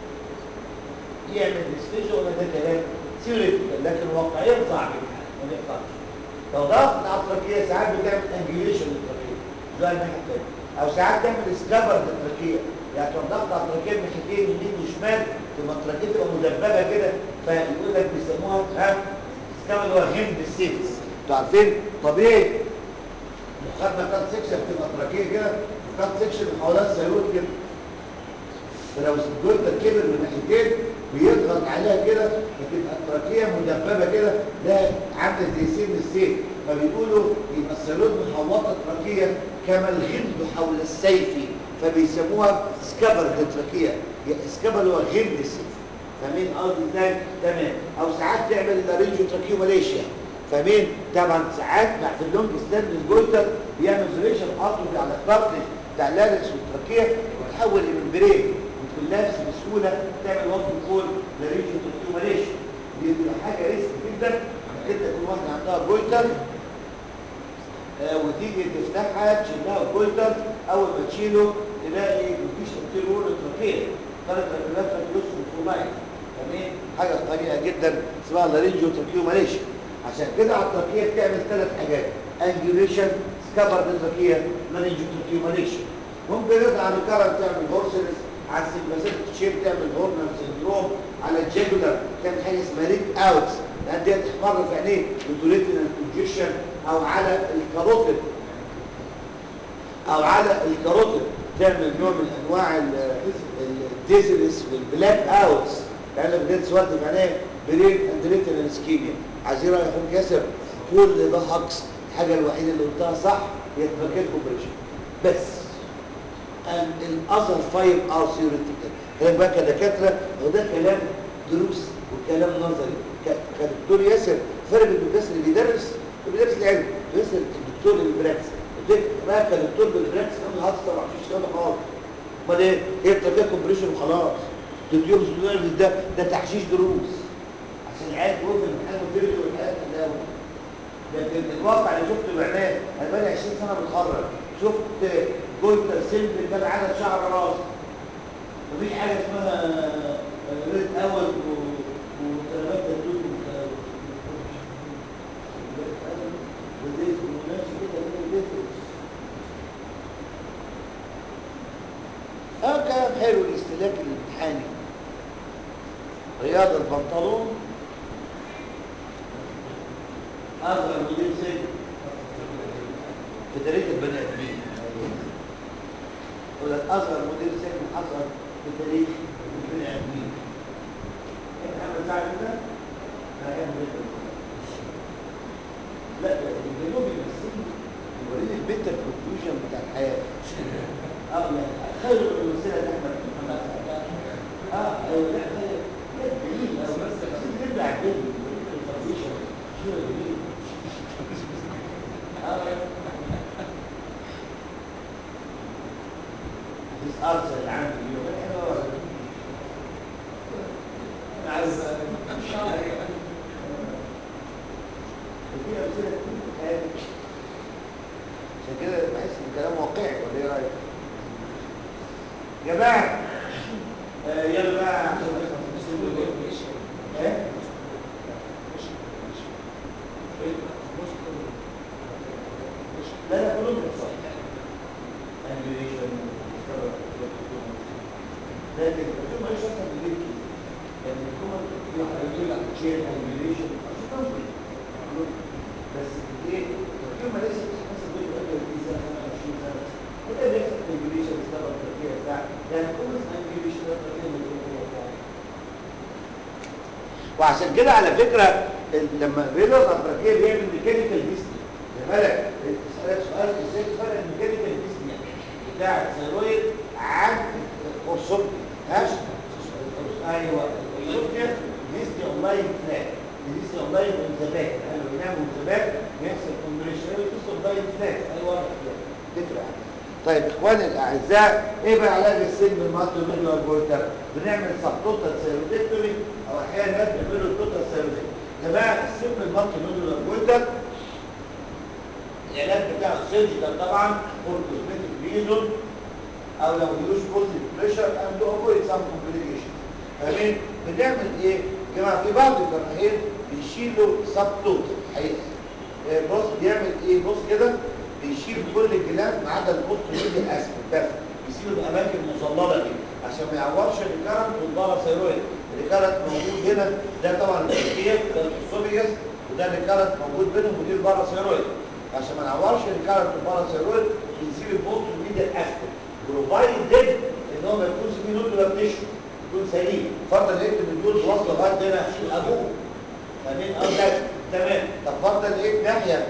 يعمل ديسفيجن ولا ده كلام ثيوريتيكال لكن واقعيا صعب ما بيحصلش لو ضغط على التراكيه ساعات بتعمل انجليشن للتراكيه زي الناحيه الثانيه او ساعات تعمل سكابر للتراكيه يعني تروح ضغط على التراكيه من ناحيتين يمين وشمال تبقى التراكيه تبقى مدببه كده فيقول لك بيسموها ها سكابر اللي هو هند السيفس انتوا عارفين طبيعي خدنا كات سكشن بتبقى تراكيه كده وكات سكشن حوالين الثيرويد كده فلو الجلد كبر من ناحيتين بيضغط عليها كده فتبقى التراكيه مدببه كده ده عامله زي سن السيف فبيقولوا يبقى الثيرويد محوطه التراكيه كما الغمد حول السيف فبيسموها سكابر التراكيه سكابر اللي هو غمد السيف فاهمين قصدي ازاي؟ تمام او ساعات تعمل لارينجو تراكيو ماليشيا فاهمين؟ طبعا ساعات مع في اللونج ستاند جويتر بيعمل فيريشن اتروفي على الكارتج بتاع اللارنكس والتراكيه وتحول لممبرين باللبس بسهوله تعمل وقت الكول لريجن تركيوماليشن دي بتبقى حاجه ريسك جدا انت تكون واحده عندها جويتر آه وتيجي تفتحها تشيلها الجويتر اول ما تشيله تلاقي مفيش انتيرور تركيه ثلاث ركبات تركيوس وفرومايت تمام حاجه قليله جدا اسمها لارينجو تركيوماليشن عشان كده على التركيه بتعمل ثلاث حاجات انجوليشن سكابر التركيه لارينجو تركيوماليشن ممكن يطلع على الكرم تعمل هورسلس على السيمباسيك تشير تعمل هورنر سندروم على الجيجولار تعمل حاجه اسمها ريد اوت لان دي تحمر في عينيه بتوريتنال كونجيشن او على الكاروتيد او على الكاروتيد تعمل نوع من انواع الديزلس والبلاك اوتس لان بدات سواد في عينيه برين اند ريتنال اسكيميا عايزين رايحين كسر كل ده هكس الحاجه الوحيده اللي قلتها صح هي التراكيت كومبريشن بس الاذر فايف ار ثيوريتيكال كلام بقى كدكاتره هو ده كلام دروس وكلام نظري كدكتور ياسر فرق بين الناس اللي بيدرس وبيدرس العلم ياسر الدكتور اللي بالبراكس بقى كدكتور بالبراكس انا هتصل طبعا مفيش كلام خالص امال ايه هي التركيه كومبريشن وخلاص دكتور ده ده تحشيش دروس عشان العيال تقول في الامتحان وترجع والحياه تتداول لكن الواقع اللي شفته بعينيه انا بقالي 20 سنه بتخرج شفت جولتر سيمبل ده عدد شعر راس مفيش حاجه اسمها ريد اول وترابات تدوس اه كلام حلو الاستهلاك الامتحاني رياض البنطلون اصغر مدير سجن في تاريخ البني ادمين يقول لك اصغر مدير سجن حصل في تاريخ البني ادمين عارف ساعه كده انا هعمل ايه لا الجنوب المصري يوريني البيتا بروفيوجن بتاع الحياه اه يعني خير الوسيله لاحمد محمد سعد اه ايوه لا خير لا جميل او بس ترجع الجنوب البروفيوجن شو جميل بس ارسل اللي عندي اليوم حلوه انا عايز مش عارف في امثله كتير في حياتك عشان كده بحس ان الكلام واقعي ولا ايه رايك؟ يا جماعه آه يا جماعه عشان ايه؟ لا لا كلهم بيحصل انجليشن لكن الدكتور ماليش اصلا بالليل كده لان الكومن يقول لك شير انجليشن بس ايه الدكتور ما لسه مثلا بيقول لك قبل 20 سنه 25 سنه وده بيحصل انجليشن بسبب التركيه بتاع يعني كومن انجليشن ده تركيه من الامور وعشان كده على فكره لما بيضغط على التركيه بيعمل ميكانيكال ديسني خلي بالك اسالك سؤال ازاي تفرق الميكانيكال ديسني بتاع الثيرويد عن القرصوبي ها ايوه القرصوبيا ديسني اونلاين فلاج ديسني اونلاين انزباك يعني لو بنعمل انزباك بيحصل كومبريشن ديسني اونلاين فلاج ايوه تفرق طيب اخواني الاعزاء ايه بقى علاج السن بالماتو ميديو الجويتر بنعمل سبتوتال سيرودكتوري او احيانا ناس بيعملوا التوتال سيرودكتوري جماعه السن بالماتو ميديو الجويتر العلاج بتاعه سيرجيكال طبعا فور كوزمتيك ريزون او لو يوز بوزيتيف بريشر اند تو افويد سام كومبليكيشن فاهمين بنعمل ايه يا جماعه في بعض الجراحين بيشيلوا سب توتال حقيقه بص بيعمل ايه بص كده بيشيل كل الجلاد ما عدا البوست ميدي اسفل بس بيسيبه الاماكن المظلله دي عشان ما يعورش الكرنت والباراسيرويد الكرنت موجود هنا ده طبعا الكيف ده الاسوفيجس وده الكرنت موجود بينهم ودي الباراسيرويد عشان ما نعورش الكرنت والباراسيرويد بنسيب البوست ميدي اسفل بروفايدد ان هو ما يكونش فيه نود ولا تيشو يكون سليم فرضا لقيت ان النود واصله لغايه هنا اشيل ابوه فاهمين قصدك تمام طب فرضا لقيت ناحيه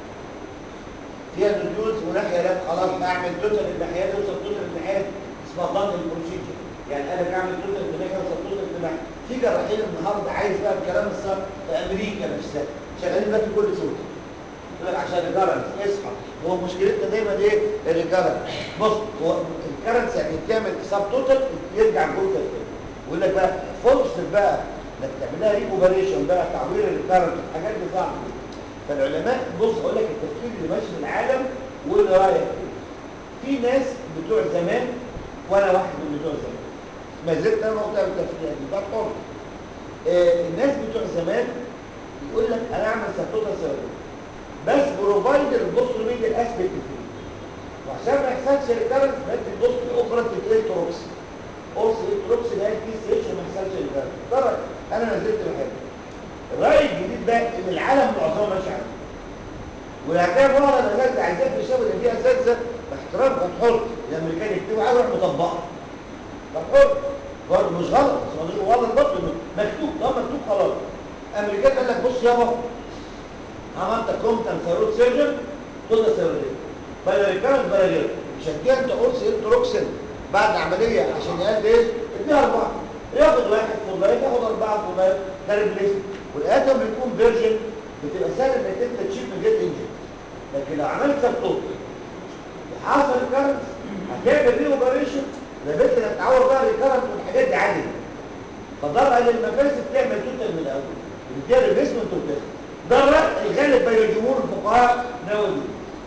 فيها نودولز وناحيه لا خلاص اعمل توتال الناحيات توصل توتال الناحيات اسمها ضغط البروسيجر يعني انا بعمل توتال الناحيه اوصل توتال الناحيه في جراحين النهارده عايز بقى الكلام الصح في امريكا نفسها شغالين بقى في كل صوت يقول لك عشان الريكارنس اصحى هو مشكلتنا دايما ايه الريكارنس بص هو الكرنس يعني تعمل سب توتال يرجع جوه تاني ويقول لك بقى فرصه بقى انك تعملها ريكوفريشن بقى تعوير الكرنس الحاجات دي صعبه فالعلماء بص اقول لك التفكير اللي ماشي في العالم واللي رايح في ناس بتوع زمان وانا واحد من بتوع زمان ما زلت انا مقتنع بالتفكير ده حر آه الناس بتوع زمان يقول لك انا اعمل سبتوتا سيرفي بس بروفايد البوست ميديا اسبكت فيه وعشان ما يحصلش ريكارنس بدي البوست الاخرى تتقل تروكس قرص التروكس ده البي سي اتش وما يحصلش ريكارنس طبعا انا ما زلت بحبه الرأي الجديد ده ان العالم معظمه ماشي عليه وهتلاقي معظم الاساتذه عايزين في الشغل اللي فيها اساتذه باحترام كان حر الامريكان يكتبوا عايز يروح مطبقها طب حر برضه مش غلط مش غلط برضه مكتوب ده مكتوب خلاص الامريكان قال لك بص يابا عملت كومتن ثيرويد سيرجن خد ثيرويد بلا ريكارنس بلا غيره مش هديها انت قرص التروكسين بعد عمليه عشان يقل ايه؟ اديها اربعه ياخد واحد فضلات ياخد اربعه فضلات ده ريبليس والادم بيكون فيرجن بتبقى سهل انك انت تشيل من غير انجن لكن لو عملت سبتوت وحصل كارنس هتعمل ري اوبريشن لابد انك تعور بقى الكارنس والحاجات دي عادي فضرر المفاسد تعمل توتال من الاول بتديها ريبليسمنت وبتاخد ده الرأي الغالب بين جمهور الفقهاء ناوي دي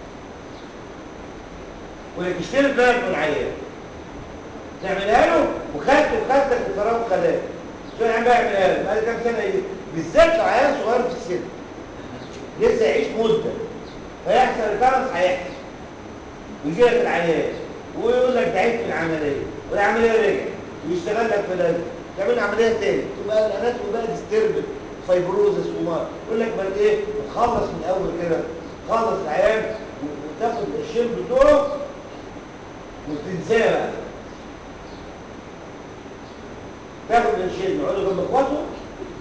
ويشتري بالك من العيان تعملها له وخدت وخدتك وفراغ وخلاك شو عم بيعملها له بقى كام سنه ايه بالذات لو عيان صغير في السن لسه يعيش مده فيحصل الكرنس هيحصل ويجي لك العيان ويقول لك تعبت في العمليه والعمليه رجعت ويشتغل لك في لازم تعمل عمليه تاني تبقى الانات وبقى ديستربل فايبروزس ومار يقول لك ما ايه تخلص من الاول كده تخلص العيان وتاخد القرشين بتوعه وتنساه بقى تاخد القرشين يقعدوا جنب اخواته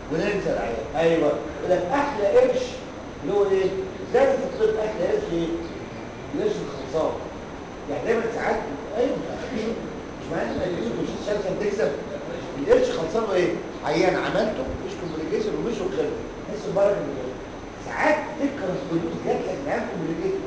وننسى العيان ايوه يقول لك احلى قرش اللي هو ايه زي في الطب احلى قرش ايه القرش الخلصان يعني دايما ساعات ايوه مش معنى ان مش عشان تكسب القرش خلصان له ايه عيان عملته مش كومبليكيشن ومش وخلص تحس ببركه من كده ساعات تكره فلوس جات لك معاك كومبليكيشن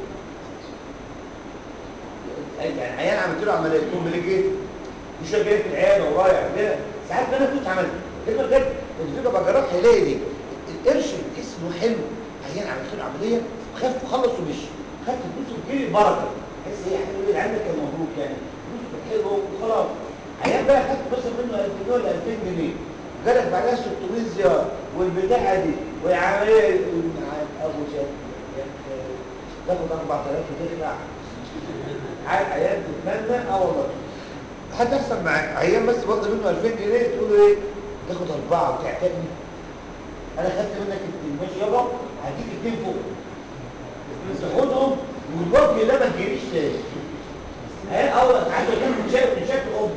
يعني عيان عملت له عمليه كومبليكيشن مش جاي في العياده ورايح كده ساعات انا كنت عملت كلمه بجد الفكره بقى جراح هيلاقي دي القرش اسمه حلو عيان عملت له عمليه وخف وخلص ومشي خدت فلوس وجري بركه تحس ايه حلو ايه عندك كان مبروك يعني فلوس كانت حلوه وخلاص عيان بقى خدت مثلا منه 2000 ولا 2000 جنيه جالك بعدها 600 زياره والبتاعه دي والعمليه ابو شاد تاخد 4000 وتخلع عاد عيان تتمنى اه والله هتحصل معاك عيان بس واخده منه 2000 جنيه تقول له ايه تاخد اربعه وتعتني انا خدت منك اتنين ماشي يابا هديك اتنين فوق تاخدهم والوجه ده ما تجيليش تاني عيان اول عايز كان من شكل من شكل امه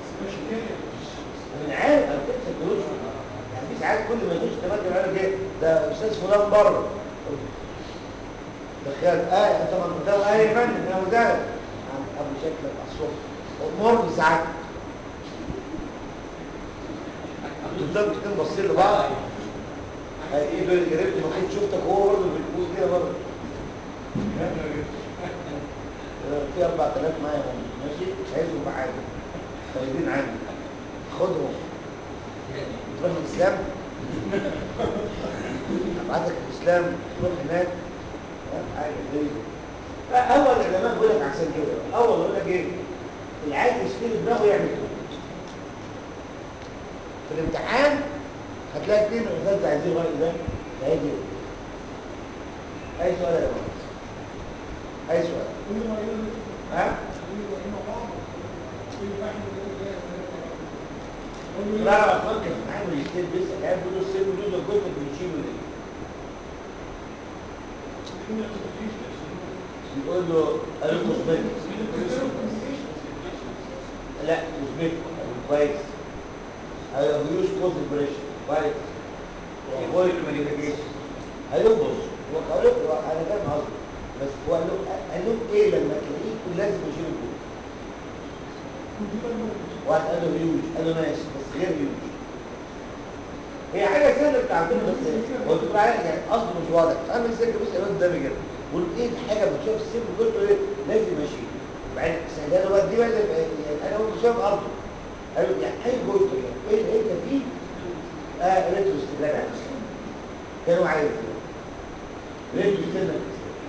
انا عارف انا كنت فلوس يعني في ساعات كل ما يخش تمام يقول لك ايه ده استاذ فلان بره تخيل اه طبعا قدام اه يا فندم انا مدرب ابو شكلك الصبح امور ساعات تفضل تكون باصين لبعض ايده اللي جربت المفروض شفتك هو برضه بتقول كده برضه في 4000 معايا ماشي عايزهم معايا طيبين عندي خدهم تروح الاسلام ابعتك الاسلام تروح هناك حاجه زي اول العلماء بيقول لك عشان كده اول يقول لك ايه اللي عايز يشتري دماغه يعمل كده في الامتحان هتلاقي اثنين من الاساتذه عايزين الراي ده عايز اي سؤال يا جماعه اي سؤال ها لا اطلاق الامتحان واليستين بيسال يعني بيقولوا السن دول الجزء اللي بيشيلوا ليه يقول له قالوا كوزمتك لا كوزمتك كويس قالوا بيوز كوز بريشن كويس وافويد مانيفيكيشن قالوا بص هو قال له انا فاهم قصدي بس هو قال له قال له ايه لما تلاقيه لازم يشيل الجول واحد قال له هيوج قال له ماشي بس غير هيوج هي حاجه سهله بتعملها بس هو بتقول عليها يعني قصده مش واضح فاهم ازاي بص يا ده كده قول ايه الحاجه بتشوف السن قلت له ايه لازم اشيل بعدين سهلها له بقى دي بقى يعني انا هو شايف ارضه قالوا يعني اي جزء ايه اللي انت فيه اه ريتو استدلال على الاسلام كانوا عايز ريتو استدلال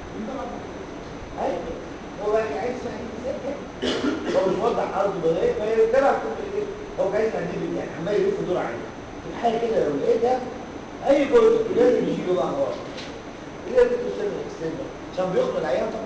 ايوه هو عايز يسمع الانسان كده هو مش موضح ارضه ولا ايه فهي تبع كل ايه هو عايز يعمل يعني عمال يلف دور عليه الحاجه كده لو لقيتها اي جزء لازم يشيله بقى هو ايه اللي بتوصل الاكستندر عشان بيخطئ العيان طبعا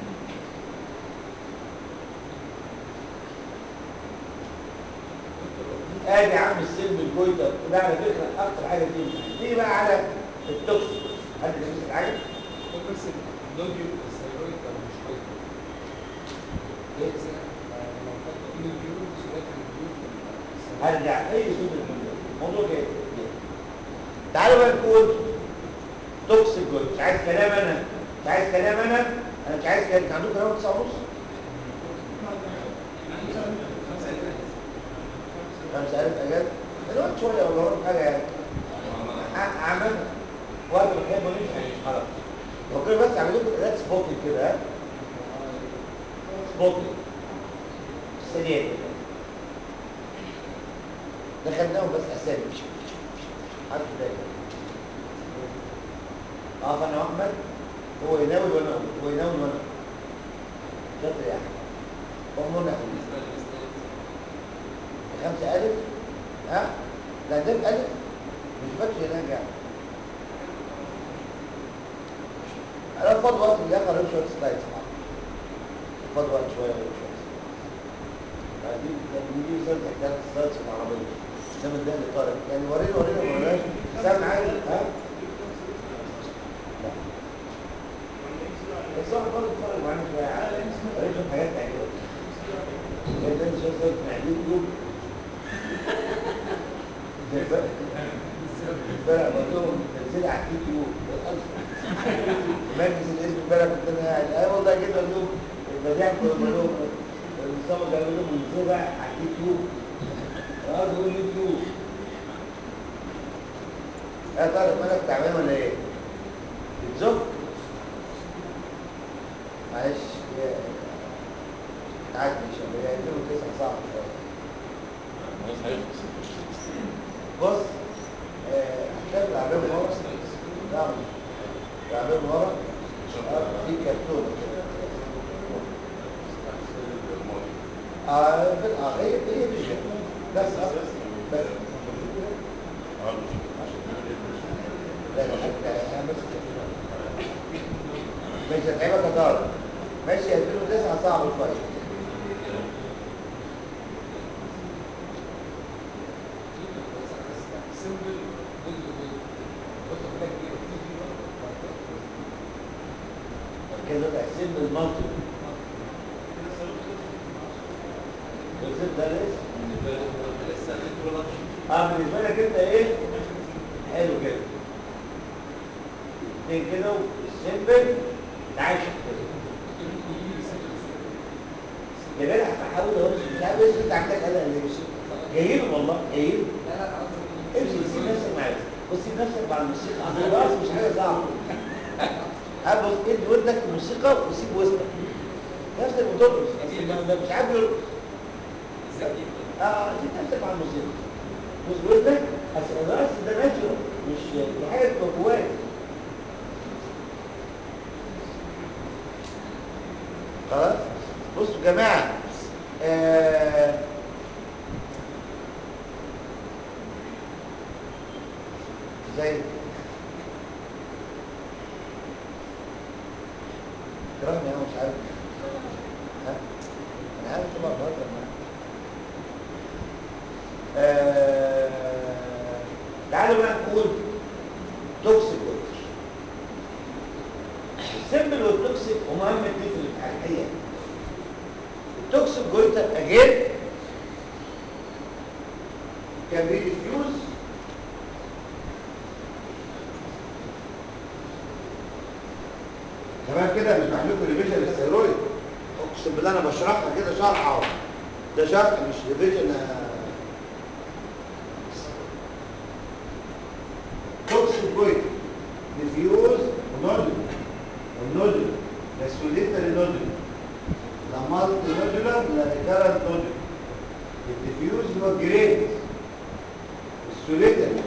ادي يا عم السلم الكويتر وده على فكره اكتر حاجه فيه تيجي بقى على التوكسيك حد بيمسك حاجه بس اللوجيك الثيرويد ده مش كويس إيه؟ لو خدت كل الفيروس ولكن الفيروس هرجع اي صوت الموضوع كده تعالوا بقى نقول توكسيك جول مش عايز كلام انا مش عايز كلام انا انا مش عايز كلام انت عندكم كلام 9 ونص خمسة ألف أجازة الوقت شوية ولا وراك حاجة يعني ع- عمل وقت ما تحبوا نمشي خلاص لو كده بس اعمل لكم ثلاث سبوتنج كده ها سبوتنج سريع كده دخلناهم بس أسامي عارف ده اه فانا واحمد هو يناول وانا اقول هو يناول وانا اقول شاطر يا احمد وامرنا اقول خمسة ألف ها ده ده ألف مش فاكر هناك يعني أنا فاضي وقت اللي آخر أقول شوية سلايدز فاضي وقت شوية أقول شوية بعدين نجيب سنة حكاية سلايدز في العربية إنما ده اللي طالب يعني ورينا ورينا ما وريناش سام عايز ها لا بس واحد برضه اتفرج معانا شوية عادي ورينا حاجات تعجبك كان ده شوية سلايدز من على اليوتيوب زي بقى امبارح بقول لهم نزلي على اليوتيوب مجلس الاسم امبارح كنت انا قاعد اه والله كده قال لهم المذاهب كنت بقول لهم النظام ده قال لهم نزلي بقى على اليوتيوب اه بيقول يوتيوب يا طارق مالك تعبان ولا ايه؟ بتزق؟ معلش هي عادي ان شاء الله هي 2009 صعب شويه بص آه، هتلاقي العربية من ورا نعم العربية من ورا آه، في كرتونة كده اه بال- اه هي هي دي كده. بس بس لا لا لا انا بس ماشي هتعبك يا طارق ماشي 2009 صعب شويه كده تحسين بالمنطق الزيت ده لسه اه بالنسبه لك انت ايه حلو كده اتنين كده وسيمبل تعيش كده يا جدع بحاول اقول مش عارف ايه انت عندك قلق ليه جايين والله جايين امشي سيب نفسك معايا وسيب نفسك مع الموسيقى خلاص مش حاجه صعبه هبص ادي ودنك الموسيقى وسيب وسطك نفسك بترقص بس ما- ما- مش عارف يرقص اه سيب نفسك مع الموسيقى بص ودنك اصل الرقص ده ناتشورال مش دي حاجه تبقى جواك خلاص بصوا يا جماعه آه زي كرهني انا مش عارف ها انا عارف طبعا بهزر معاك آه، تعالوا بقى نقول توكسيك ووتر السيمبل والتوكسيك هما اهم اتنين في الامتحان الحقيقه التوكسيك جويتر اجين كان بي ديفيوز تمام كده مش بعمل لكم ريفيجن للثيرويد اقسم بالله انا بشرحها كده شرح اهو ده شرح مش ريفيجن توكسيك جويتر ديفيوز ونودل والنودل لا سوليتري نودل لا مالتي نودولار لا ريكارنت نودل الديفيوز اللي هو جريد السوليتري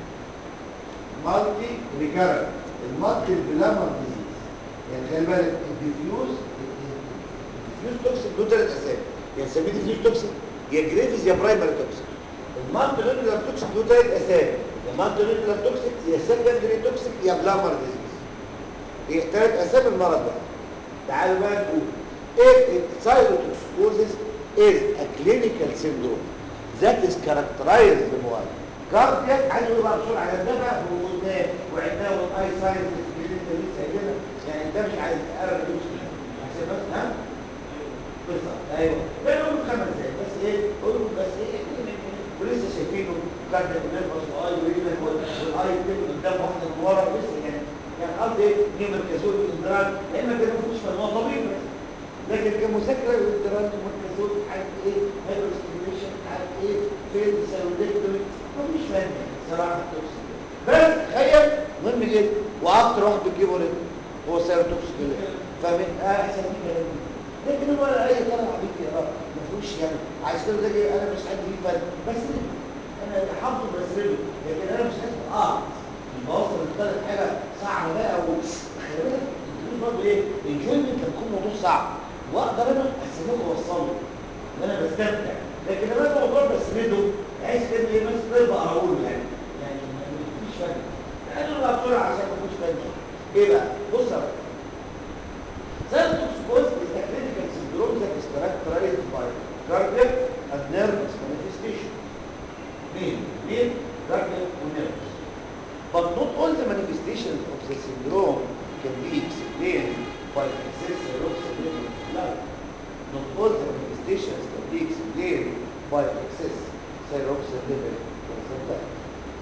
مالتي ريكارنت المالتي البلامر ديزيز يعني خلي بالك الديفيوز الديفيوز توكسيك له ثلاث اسامي يعني نسميه ديفيوز توكسيك يا جريفز يا برايمري توكسيك المالتي نودولار توكسيك له ثلاث اسامي يا مالتي نودولار توكسيك يا سكندري توكسيك يا بلامر ديزيز هي ثلاث اسامي المرض ده تعالوا بقى نقول ايه السايروتوكسيكوزيس is a clinical syndrome that is characterized by cardiac عايز اقول بقى بسرعه على ده بقى وقلناه وعدناه والاي ساينس اللي انت لسه قايلها يعني ده مش عايز اقرب مش عشان بس ها بالظبط ايوه ده نقول خمس دقايق بس ايه قول بس ايه ولسه شايفينه كاردياك نيرفس واي ورينال والاي بين قدام واحده من ورا لسه يعني يعني قصدي ايه دي مركزون اندران لان ما كانوش فاهم هو طبيب بس لكن كمذاكره الاندران مركزون عارف ايه هايبر ستيميوليشن عارف ايه فين سيرودكتومي مش فاهم صراحه التوكسيك بس تخيل مهم جدا واكتر واحد بتجيبه ليه هو سيروتوكسيك فاهمين اه احسن من كلام لكن هو اي طلب عبيط يقرا ما فيهوش يعني عايز كده ده جاي انا مش عندي فيه فرق بس انا اللي حافظه بسرده لكن انا مش عايز اه بوصل لثالث حاجه صعبه بقى و خلي بالك الدروس برضه ايه الجوينت لما يكون موضوع صعب واقدر انا اسلكه واوصله ان انا بستمتع لكن لما انا موضوع بسرده بحيث ان ايه مثلا تقدر اقوله يعني يعني ما فيش فرق انا بقى بسرعه عشان ما فيش فرق ايه بقى بص يا بقى Self-toxicose is a clinical syndrome that is characterized by cardiac and nervous manifestation. Main, main cardiac and nervous. But not all the manifestations of the syndrome can be explained by excess serotonin blood. Not all the manifestations can be explained by excess serotonin in the blood.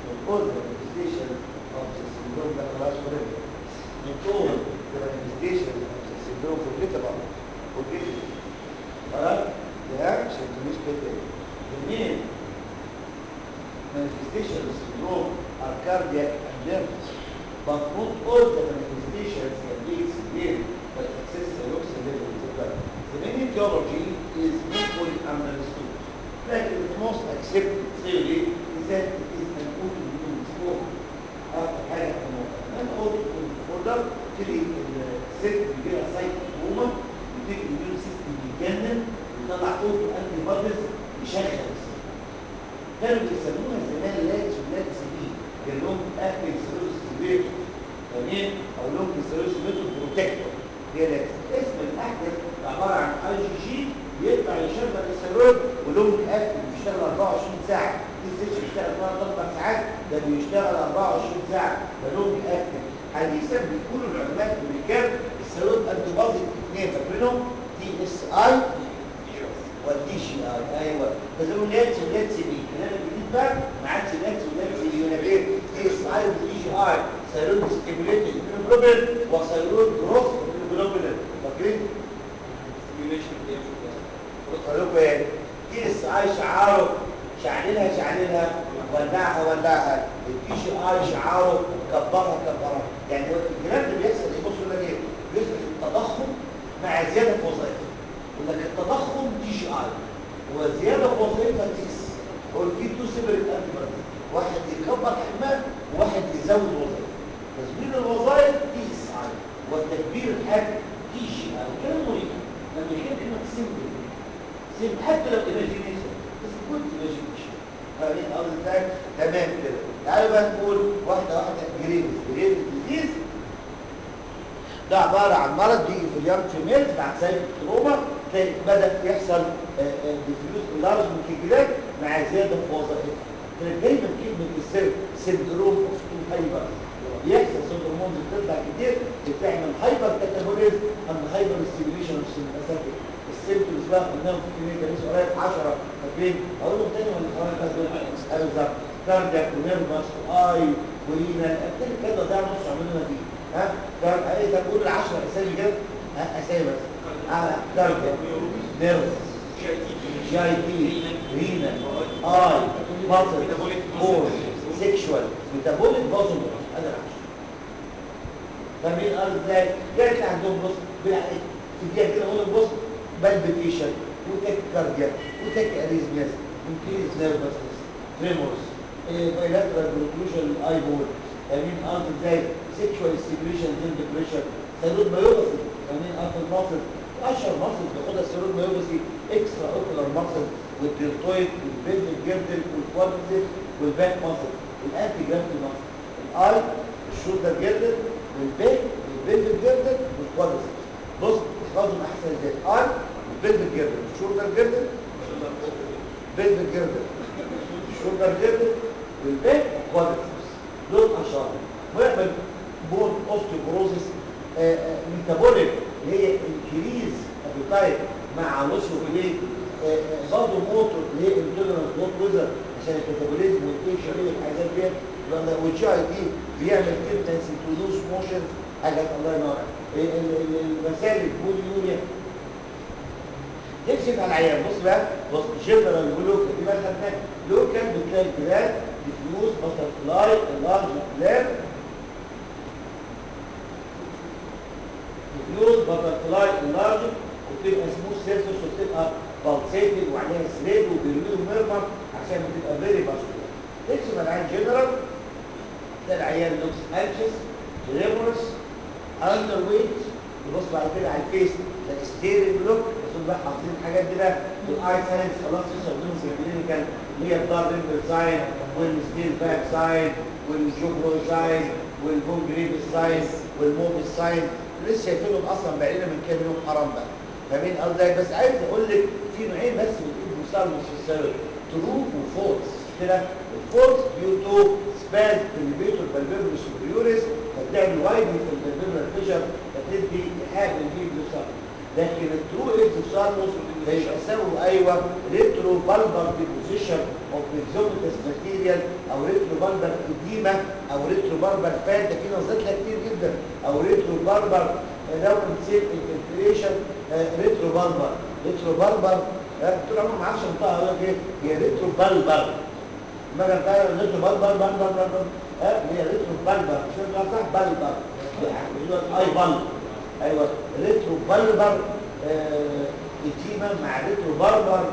من all the manifestation of the syndrome ده خلاص forever من all the manifestation of the syndrome forget about it forget it خلاص ده عشان تمشي كده the main manifestations of syndrome are cardiac and nervous but not all the manifestations can be explained by excess thyroxine level in the blood. The main etiology is not fully understood. Like the most accepted theory is that it is an autoimmune disorder. أكتر حاجة في الموضوع. أنا autoimmune disorder تبتدي الست بيجيلها سايكل تروما يبتدي الإميون سيستم يتجنن ويطلع اوتو انتي بوديز يشغل السيستم. كانوا بيسموها زمان لاتس ولاتس بي كان لهم اكتف سيروس سيبيتو تمام او لهم سيروس سيبيتو بروتكتور هي لاتس اسم الاحدث عباره عن اي جي جي يطلع يشغل السيروس ولهم اكتف بيشتغل 24 ساعه دي سيتش بيشتغل 3 4 ساعات ده بيشتغل 24 ساعه ده لهم اكتف حديثا بيقولوا العلماء الامريكان السيروس انتي بودي اثنين فاكرينهم تي اس اي والدي جي اي ايوه فزموا لاتس ولاتس بي الكلام الجديد بقى ما عادش لاتس ولاتس بي ولا ايه تي اس اي ودي جي اي سيرود ستيموليتد جلوبين وسيرود جروث جلوبين فاكرين قلت لكم ايه تي اس اي شعاره شعللها شعللها ولعها ولعها التي جي اي شعاره كبرها كبرها يعني هو الكلام اللي بيحصل ايه بصوا لك ايه بيحصل التضخم مع زياده في وظائفه يقول لك التضخم تي جي اي وزياده في وظيفه تيس هو في تو سيبريت انتي واحد يكبر حجمها وواحد يزود وظيفه تزويد الوظائف تي اس اي وتكبير الحجم تي جي اي كلام مريح لما يكون كلمه سيمبل سيمبل حتى لو ايماجينيشن بس كنت ايماجينيشن فاهمين الامر ازاي تمام كده تعالوا بقى نقول واحده واحده جريد جريد ديزيز ده عبارة عن مرض بيجي في اليوم فيميل بعد سايب التروما تلاقي بدأ يحصل ديفيوز لارج كيجلات مع زيادة في وظائفها كانت دايما كلمة السر سندروم اوف تو هايبر بيحصل سندرومونز بتطلع كتير بتعمل هايبر كاتابوليزم اند هايبر ستيميوليشن اوف سيمباثيك السيمبتومز بقى قلناهم في الكلينيك كان لسه قريب 10 فاكرين اقولهم تاني ولا خلاص بس دول ايوه بالظبط كاردياك ونيرفس واي ورينا التاني كده ده نص عملنا فيه ها كان ايه ده كل 10 اسامي كده ها اسامي بس اه كاردياك نيرفس جي اي تي رينا اي ماسل كور سيكشوال ميتابوليك بازومر هذا العشر فاهمين الارض ازاي؟ يعني عندهم بص بالعقل في الدقيقه كده اقول بص بالبيتيشن وتاكي كاردياك وتاكي اريزمياس انكريز نيرفسنس تريمورز بايلاترال بروكلوجن الاي بول فاهمين الارض ازاي؟ سيكشوال ستيميوليشن زين ديبريشن سيرود مايوباثي فاهمين ارض المصل اشهر مصل بياخدها السيرود مايوباثي اكسترا اوكولار مصل والدلتويد والبيلفيك جيردل والكوادريسيب والباك مصل والانتي جرافت مصل الاي الشولدر جيردل والباك والبيلفيك جيردل والكوادريسيب بص احفظهم احسن ازاي اي البيلفيك جيردل الشولدر جيردل بيلفيك جيردل الشولدر جيردل والباك والكوادريسيب دول اشهر ويعمل بون اوستيوبروزيس ميتابوليك اللي هي انكريز ابيتايت مع نصر ويت برضه موتور اللي هي انتولرنس بوت ويزر عشان الكاتابوليزم والتيشن والحاجات ديت والجي اي دي بيعمل تندنسي تو لوز موشن حاجات الله ينور المسالك بوليوريا تكشف على العيان بص بقى بص جنرال ولوكال دي بقى خدناها لوكال بتلاقي الجلاد ديفيوز باتر فلاي لارج جلاد ديفيوز باتر فلاي لارج وبتبقى سموث سيرفس وبتبقى بالسيتد وعليها سليد وبيرميل ومرمر عشان بتبقى فيري باسكولار تكشف على العيان جنرال تلاقي العيان لوكس انشس ريمورس اندر ويت نبص بعد كده على الفيس ده ستيرنج لوك بس بقى حافظين الحاجات دي بقى والاي ساينس خلاص يستخدموا في الكلينيكال اللي هي الدار ريمبل ساين والستيل باك ساين والجوبرو ساين والبون جريب ساين والموب ساين لسه شايفينهم اصلا بقينا من كام يوم حرام بقى فاهمين قصدي بس عايز اقول لك في نوعين بس من الانفصال في السيرفر ترو وفولس كده الفولس ديو تو سباز الفيتور بالبيبل سوبريوريس فبتعمل وايد في البيبل فيشر فتدي حاجه للفيديو صح لكن الترو اكزوسالموس هيبقى سببه ايوه ريترو بالبر ديبوزيشن اوف اكزوميتس ماتيريال او ريترو بالبر اديما او ريترو بالبر فات ده في نظريات كتير جدا او ريترو بالبر لو نسيت الانفلتريشن ريترو بالبر ريترو بالبر طول عمري ما اعرفش انطقها اقول لك ايه هي ريترو بالبر ما كان بقى ريترو بالبر بالبر بالبر ها هي ريترو بالبر مش كده صح بالبر يعني بيقولوا اي بالبر ايوه ريترو بالبر اديما مع ريترو بالبر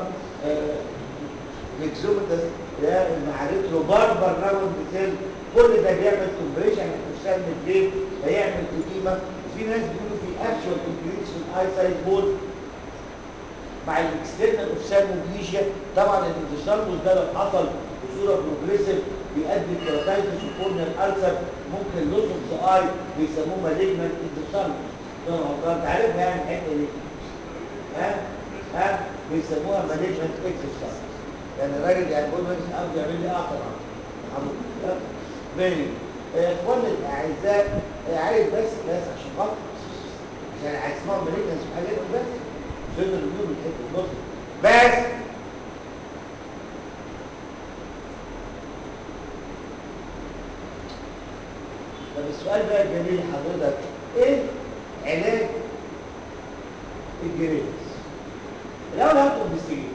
ميكسومتس ده مع ريترو بالبر راوند سيل كل ده بيعمل كومبريشن عشان الجيب هيعمل اديما وفي ناس بيقولوا في اكشوال انكريس في الاي سايد بول مع الاكسترنال اوفسالموبليجيا طبعا الانتشاربوس ده لو حصل بصوره بروجريسيف بيؤدي لكيراتايتس وكورنيال السر ممكن لوس اوف ذا اي بيسموه مالجنت انتشاربوس ده انت عارف يعني الحته دي ها ها بيسموها مالجنت اكسسوار يعني الراجل يعني بيقول لك عاوز يعمل لي اخر ماني اخواني الاعزاء عايز بس بس عشان خاطر عشان عايز اسمعوا مالجنت وحاجات بس مش هنقدر نقول الحته النص بس طب السؤال بقى الجميل لحضرتك ايه علاج الجريس الاول هاخد بالسجين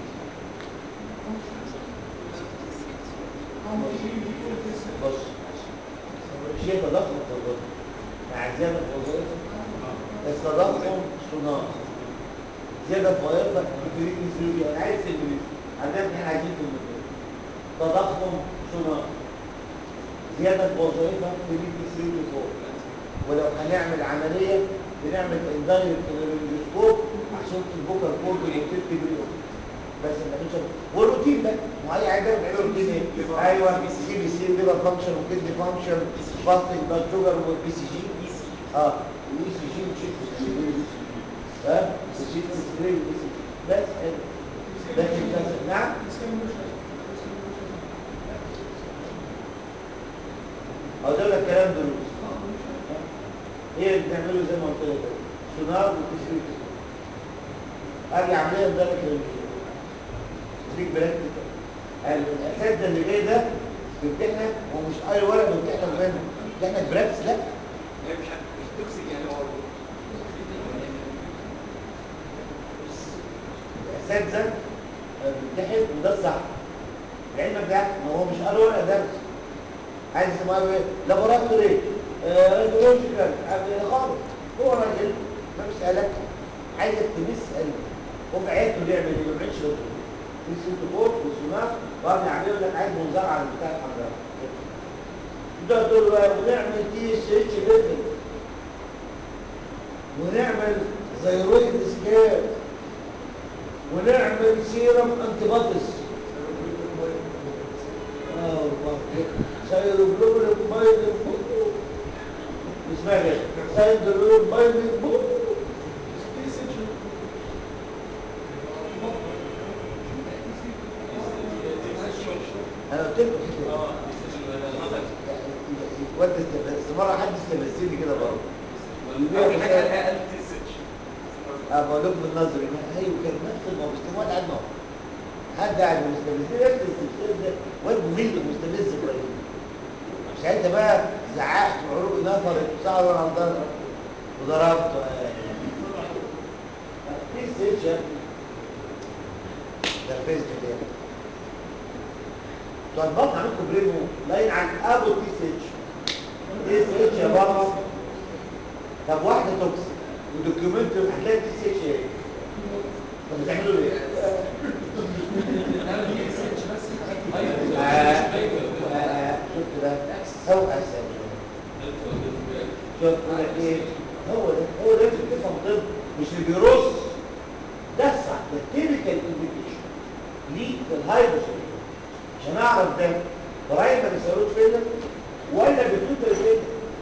بص شيء تضخم في الغدة مع زيادة في الوظائف التضخم صناعة زيادة في وظائفك بتريد نسلوكي انا عايز سلوكي عندنا احنا عايزين في المكان تضخم صناعة زيادة في وظائفك تريد نسلوكي فوق ولو هنعمل عملية بنعمل اندايركت نيوروسكوب عشان البوكر كورد وتلت بريون بس ما كانش والروتين بقى ما هي عايزه بنعمل روتين ايه ايوه سي بي سي ليفر فانكشن وكدني فانكشن فاستنج بلاد شوجر والبي سي جي اه واي سي جي وشيت ها وشيت سكرين واي سي جي بس حلو لكن بس نعم او ده لك كلام دروس ايه اللي بنعمله زي ما قلت لك سونار وتسويق ادي عمليه ذلك تسويق براكتيك الاساتذه اللي جاي ده بيمتحنك هو مش اي ورق بيمتحنك منه بيمتحنك براكتس لا مش مش توكسيك يعني هو الاساتذه بيمتحن وده الصح لعلمك ده ما هو مش اي ورق درس عايز اسمه ايه لابوراتوري راديولوجيكال خالص هو راجل ما بيسالك عايزك تسال هو في عيادته بيعمل ايه ما بيعملش غير في سيتوكور وسونار وقام يعمل لك عايز منظار على بتاع الحمراء ده تقول له ونعمل دي اس اتش ليفل ونعمل زيرويد سكير ونعمل سيرم انتي بوديز اه والله سيروجلوبولين بايلين اسمها كده سيروجلوبولين بايلين انا قلت لكم كده ودي استفز مره حد استفزني كده برضه اول حاجه الحقيقه قالت تسج اه بقول لكم النظري ايوه كان نفس الموضوع ولا قاعد معه حد قاعد مستفز ايه الاستفزاز ده واد ممل مستفز ابراهيم ساعتها بقى زعقت وعروقي نفرت وصعب على الظهر وضربت في ستيشن نرفزني ليه طب بطل عندكم بريمو لاين عن ابو تي سيتش تي سيتش يا بابا طب واحده توكسيك ودوكيومنتري هتلاقي تي سيتش ايه طب بتعملوا ايه؟ آه، آه، شفت ده هو اسهل شوف يقول لك ايه هو ده هو ده اللي بتفهم طب مش اللي بيرص ده الصح ده التيبيكال انديكيشن ليه في الهايبوثيرميا عشان اعرف ده برايمري سيروت فيلر ولا بتوتال فيلر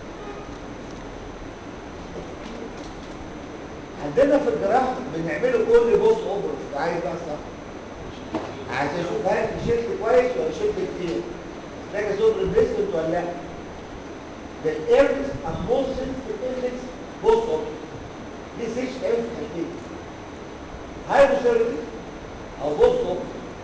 عندنا في الجراحه بنعمله كل بوست اوبر عايز بقى صح عايز اشوف هل شلت كويس ولا شلت كتير محتاج صوت ريبليسمنت ولا لا ده الايرنس اموسن اندكس بوست اوبر دي سيش تعمل في حاجتين هايبوثيروديزم او بصوا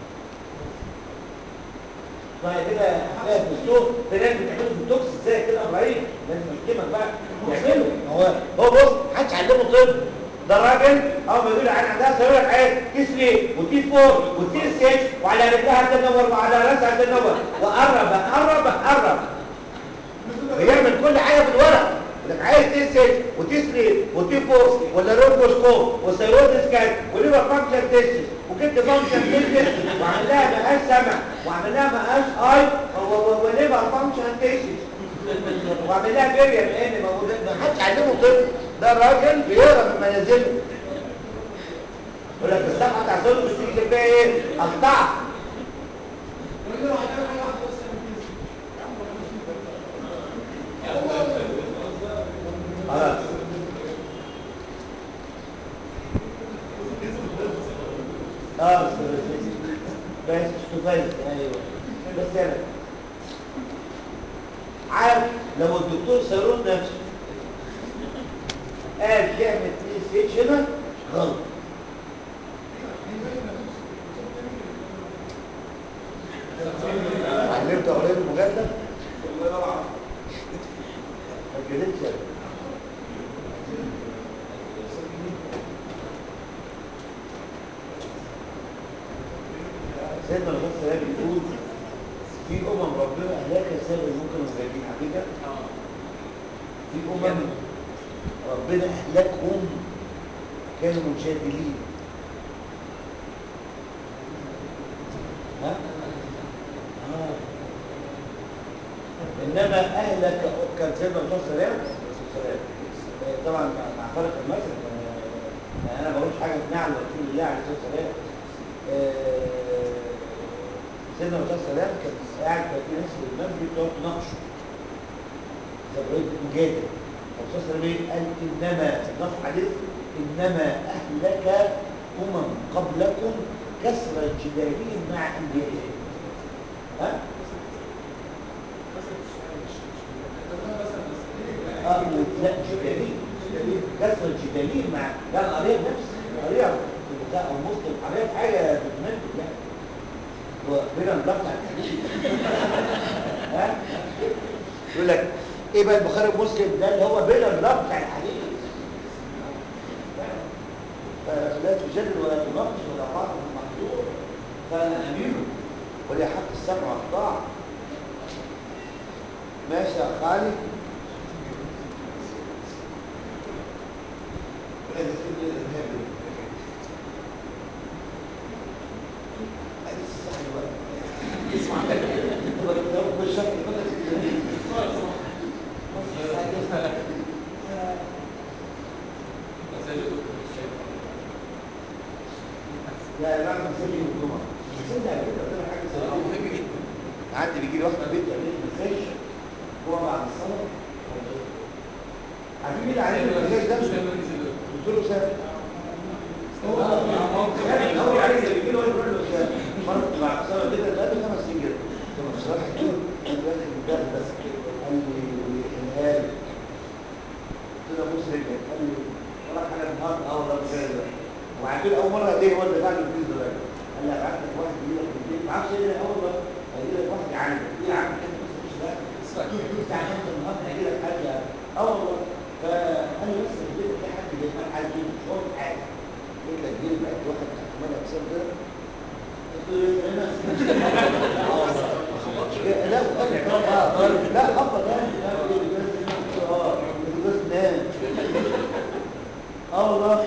بعد كده هتلاقي في السوق في ناس بتعملوا في التوكس ازاي كده ابراهيم لازم يحكمك بقى يعملوا هو هو بص محدش علمه طب ده الراجل اول ما يقول لي انا عندها سيروره عين تي 3 وتي 4 وتي 6 وعلى رجلها تنور وعلى راسها تنور وقرب قرب قرب بيعمل كل حاجه في الورق لك عايز تي 6 وتي 3 وتي 4 ولا روبوسكوب وسيروت سكان وليفر فانكشن تيست وكنت فانكشن تيست وعمل لها مقاس سمع وعمل لها مقاس اي وليفر فانكشن تيست وعمل لها فيريا لان ما حدش علمه طب ده راجل بيقرا من منازله يقول لك الصفحه بتاع سيروت بتكتب فيها ايه؟ اقطعها خلاص اه بس بس تفايز ايوه بس انا عارف لو الدكتور سيرون نفسه قال تعمل بلاي ستيشن غلط علمت اولاد المجادله والله ما اعرف ما كدبتش أنا. سيدنا الرسول صلى الله عليه وسلم بيقول في امم ربنا اهلكها بسبب ان ممكن مزاجين حقيقه في امم ربنا اهلكهم كانوا منشغلين ها آه. انما اهلك كان سيدنا الرسول صلى الله عليه وسلم طبعا مع فرق المثل آه، انا ما بقولش حاجه في نعل رسول الله عليه الصلاه والسلام آه، سيدنا الرسول صلى الله عليه وسلم كان قاعد في ناس في المسجد بتقعد تناقشه زي ما قلت مجادل الرسول صلى الله عليه وسلم قال انما النص حديث انما اهلك امم قبلكم كثره جدالهم مع انبيائهم ها؟ اه لا جدالين كثره جدالين مع لا انا قريت نفسي قريت لا او مسلم قريت حاجه بتمنتج يعني هو بينا نضغط على الحديث ها يقول لك ايه بقى البخاري ومسلم ده اللي هو بينا نضغط على الحديث فلا تجادل ولا تناقش ولا تعرف المحظور فانا امير ولي حق السمع والطاعه ماشي يا خالد لا لا ما تسجل الجمعة تسجل على كده قدام حاجة زي كده عندي بيجي لي واحد في البيت يعمل لي مساج هو بعد الصلاة عارفين مين اللي عليه المساج ده؟ قلت له سافر هو هو عليه اللي بيجي له يقول له سافر مرة بعد الصلاة كده ده له خمس سنين كده كنا في صلاة حكيم كان داخل ده بس قال لي الهال قلت له بص رجلك قال لي وراك حاجة النهارده اه والله مش عارف وبعدين اول مره ايه هو اللي بعمل فيه ده قال لي ابعت لك واحد يجي لك في البيت ما اعرفش ايه اول مره هيجي لك واحد يعالج ايه يا عم كده بس مش ده بتاع انت النهارده هيجي لك حاجه اه والله فقال لي بس البيت في حد جاي معاك عايز يجيب مش هو حاجه قلت لك جيل بعت واحد تحت مره بسبب كده قلت له ايه هنا اه والله لا اه لا خبط يعني اه بس نام اه والله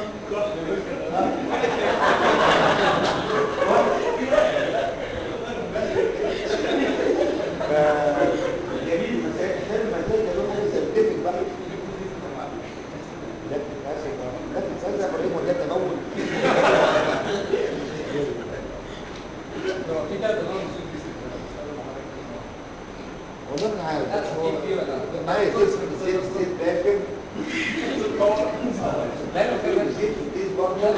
جميل مسائل حلو مسائل ده له حاجه سيرتيفيك بقى لا تتحاسب لا تتحاسب يا ابراهيم ولا تمول والله انا عارف هو معايا زيت زيت زيت باكر زيت في الديس برضه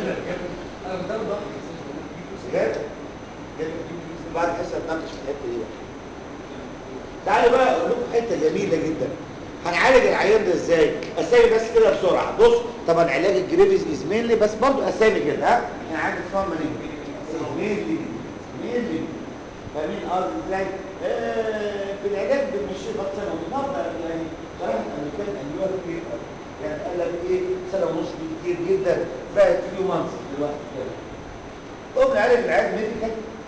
بجد بعد حصه اتناقش في الحته دي بقى تعالوا بقى اقول لكم حته جميله جدا هنعالج العيان ده ازاي اسامي بس كده بسرعه بص طبعا علاج الجريفيز از مينلي بس برضو اسامي كده ها انا عارف فاهمه ليه مينلي مينلي فاهمين قصدي ازاي آه في العلاج بنمشيه بس سنه ونص يعني صراحه الامريكان قالوها كتير قوي. يعني قال لك ايه سنه ونص دي كتير جدا بقت فيو مانثs دلوقتي كده قمنا عالج العلاج ميديكال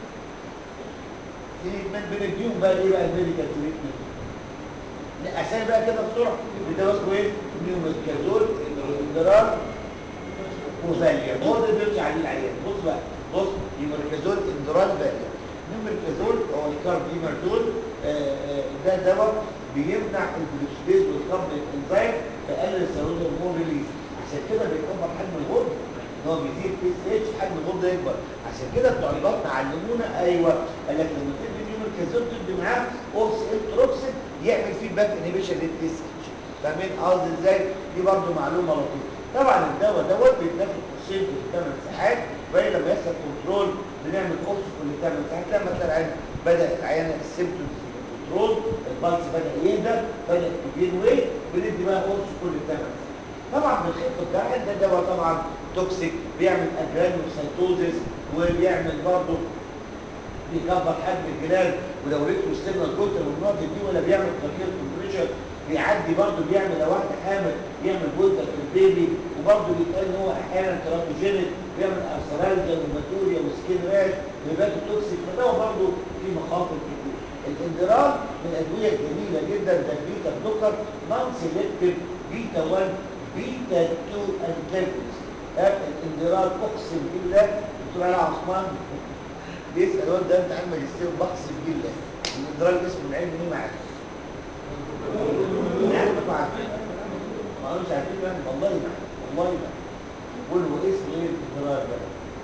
تريتمنت بنديهم بقى ايه بقى الميديكال تريتمنت اسامي بقى كده بسرعه الدواء اسمه ايه نيوميكازول اندرار وفاليا هو ده اللي بيمشي عليه العيان بص بقى بص نيوميكازول اندرار فاليا نيوميكازول هو الكارديمردول ده دواء بيمنع الجلوكوز والكرب انزيم فيقلل السيروز هرمون ريليز عشان كده بيكبر حجم الغدة ان هو بيزيد بي اس اتش حجم الغدة يكبر عشان كده بتوع البطن علمونا ايوه قال لك لما تدي نيوميكازول تدي معاه اوكس التروكسين يعمل فيدباك انيبيشن للتي اس اتش فاهمين قصدي ازاي دي برضو معلومه لطيفه طبعا الدواء دوت بيتاخد قرصين كل 8 ساعات وبعدين لما يحصل كنترول بنعمل قرص كل 8 ساعات لما تلاقي العيان بدا العيان السيمبتومز كنترول البلس بدا يهدى بدا تجين ويت بندي بقى قرص كل 8 ساعات طبعا بالخطه بتاعت ده دواء طبعا توكسيك بيعمل اجرانوسايتوزيس وبيعمل برضه بيكبر حجم الجلال ولو ريته السيجنال كتر والنقط دي ولا بيعمل تغيير كومبريشن بيعدي برضه بيعمل لو واحده حامل بيعمل بولتر في البيبي وبرضه بيتقال ان هو احيانا تراتوجينيك بيعمل ارثرايزا وماتوريا وسكين راش وهيباتو توكسيك فده برضه فيه مخاطر كتير الاندرار من الادويه الجميله جدا ده بيتا بلوكر نون سيلكتيف بيتا 1 بيتا 2 انتاجونست الاندرار اقسم بالله دكتور علي عثمان بيسال الواد ده انت عامل ماجستير بقسم بالله الاندرار اسمه العلمي ايه معاك؟ عارف معاك ما انا مش عارفين يعني والله ما والله ما قول له اسم ايه الاندرار ده؟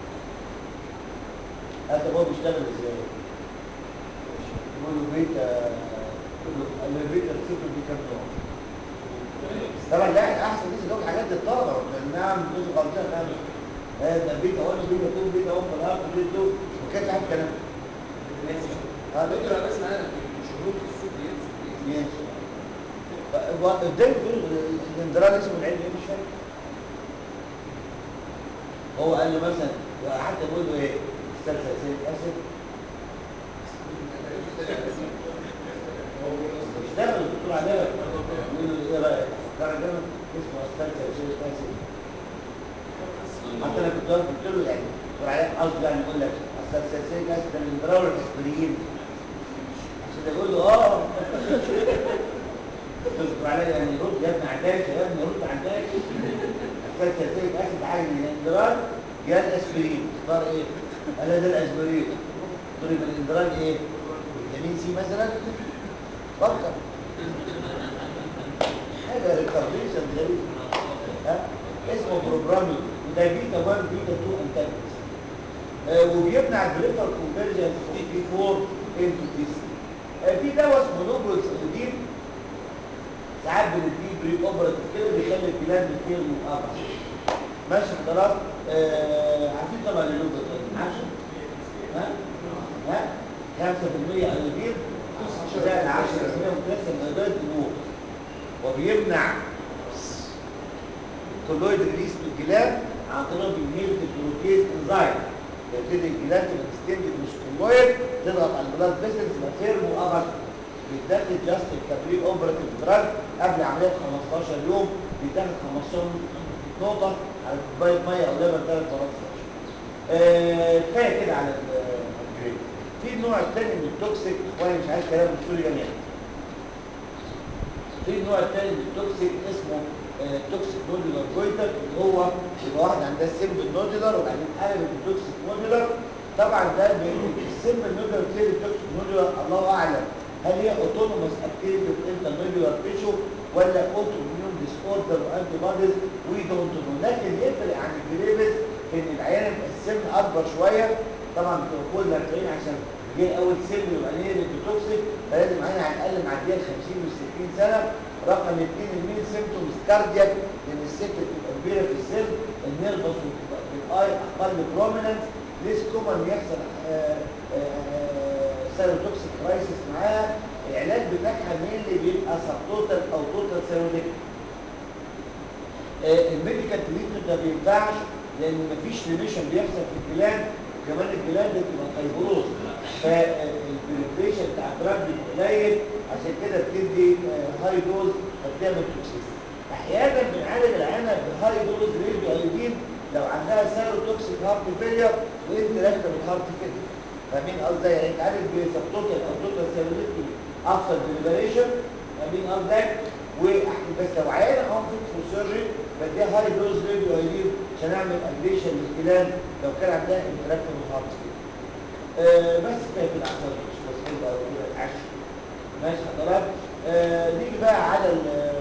هذا هو بيشتغل ازاي؟ يقول له بيتا يقول له قال له بيتا الصفر دي كام نوع؟ طبعا لا احسن ناس اللي هو حاجات الطلبه نعم مش غلطان نعم هذا بيتا 1 بيتا 2 بيتا 1 في الارض بيتا 2 ما كانش عارف الكلام ده دكتور انا بسمع انا شهور الصوت بينزل ينسى قدام بيقول الاندرال اسمه العلمي ايه مش فاهم هو قال له مثلا حتى بيقول له ايه استرسل اسيد اشتغل الدكتور علاء يقول له ايه رايك؟ قال ده اسمه استرسل اسيد حتى انا كنت واقف قلت له يعني دكتور علاء قصدي يعني يقول لك استرسل اسيد ده الاندرال والاسبرين عشان يقول له اه تصبر عليا يعني رد يا ابن عداك يا ابن رد عداك احتاج تسيب اخد حاجه من الاندرال جاء الاسبرين اختار ايه؟ قال ده الاسبرين قلت له يبقى الاندرال ايه؟ فيتامين سي مثلا فكر حاجه ريكارديشن غريب ها اسمه بروجرامي وده بيتا 1 بيتا 2 انتاجونست آه وبيمنع البريفر كونفرجنس تي بي 4 انتو تي سي في دواء اسمه نوبل سيدين ساعات بنديه بري اوبراتيف كده بيخلي الجلاند كتير مقاطع ماشي حضرات آه عارفين طبعا اللوبل سيدين عارفه ها ها 5% ايودين زائد 10% بوتاسيوم ايودين يموت وبيمنع كولويد ريليس من الجلاند عن طريق بينهيبت البروتيز انزايم يبتدي الجلاند بتستنجد مش كولويد تضغط على البلاد فيسلز يبقى فيرم وابر بيتاخد جاست الكابري اوبراتيف دراج قبل عمليه 15 يوم بيتاخد 15 نقطه على كوبايه ميه او لبن ثلاث مرات في اليوم. آه، كفايه كده على الجريد في النوع الثاني من التوكسيك وانا مش عايز كلام دكتور جميل في النوع الثاني من التوكسيك اسمه آه، توكسيك نودولار جويتر اللي هو يبقى واحد عندها سيمبل نودولار وبعدين قلبت التوكسيك نودولار طبعا ده السيمبل نودولار بتصير التوكسيك نودولار الله اعلم هل هي اوتونوموس اكتيفيتي اوف انترنودولار تيشو ولا اوتو اميون ديس اوردر وانتي بوديز وي دونت نو لكن يفرق عن الجريفز ان العيان يبقى السن اكبر شويه طبعا بتبقى كل 40 عشان جه اول سن يبقى نير توكسيك فلازم عيان على الاقل معديه ال 50 وال 60 سنه رقم اثنين المين سيمتومز كاردياك لان الست بتبقى كبيره في السن النيرفس بالاي اقل بروميننس ليس كومن يحصل سيروتوكسيك كرايسيس معاها العلاج بتاعها مين اللي بيبقى سب توتال او توتال سيروتيك الميديكال تريتمنت ما بينفعش لان مفيش ريميشن بيحصل في الجلاند وكمان الجلاند بتبقى فايبروز فالبريبريشن بتاع الدراج بيبقى قليل عشان كده بتدي هاي دوز فبتعمل توكسيس احيانا بنعالج العينه بهاي دوز راديو ايودين لو عندها سيروتوكسيك هارت فيلير وانت راكبه الهارت فيلير فاهمين قصدي يعني تعالج بسبتوتال او توتال سيروتيك افتر بريبريشن فاهمين قصدي بس لو عيانه اون فيت فور سيرجري بديها هاي دوز راديو ايودين عشان اعمل ابليشن للكلام لو كان عندها انتراكشن بالهارت فيلير آه بس كانت الاعصاب مش مظبوطه او كده العكس ماشي حضرتك آه نيجي بقى على ال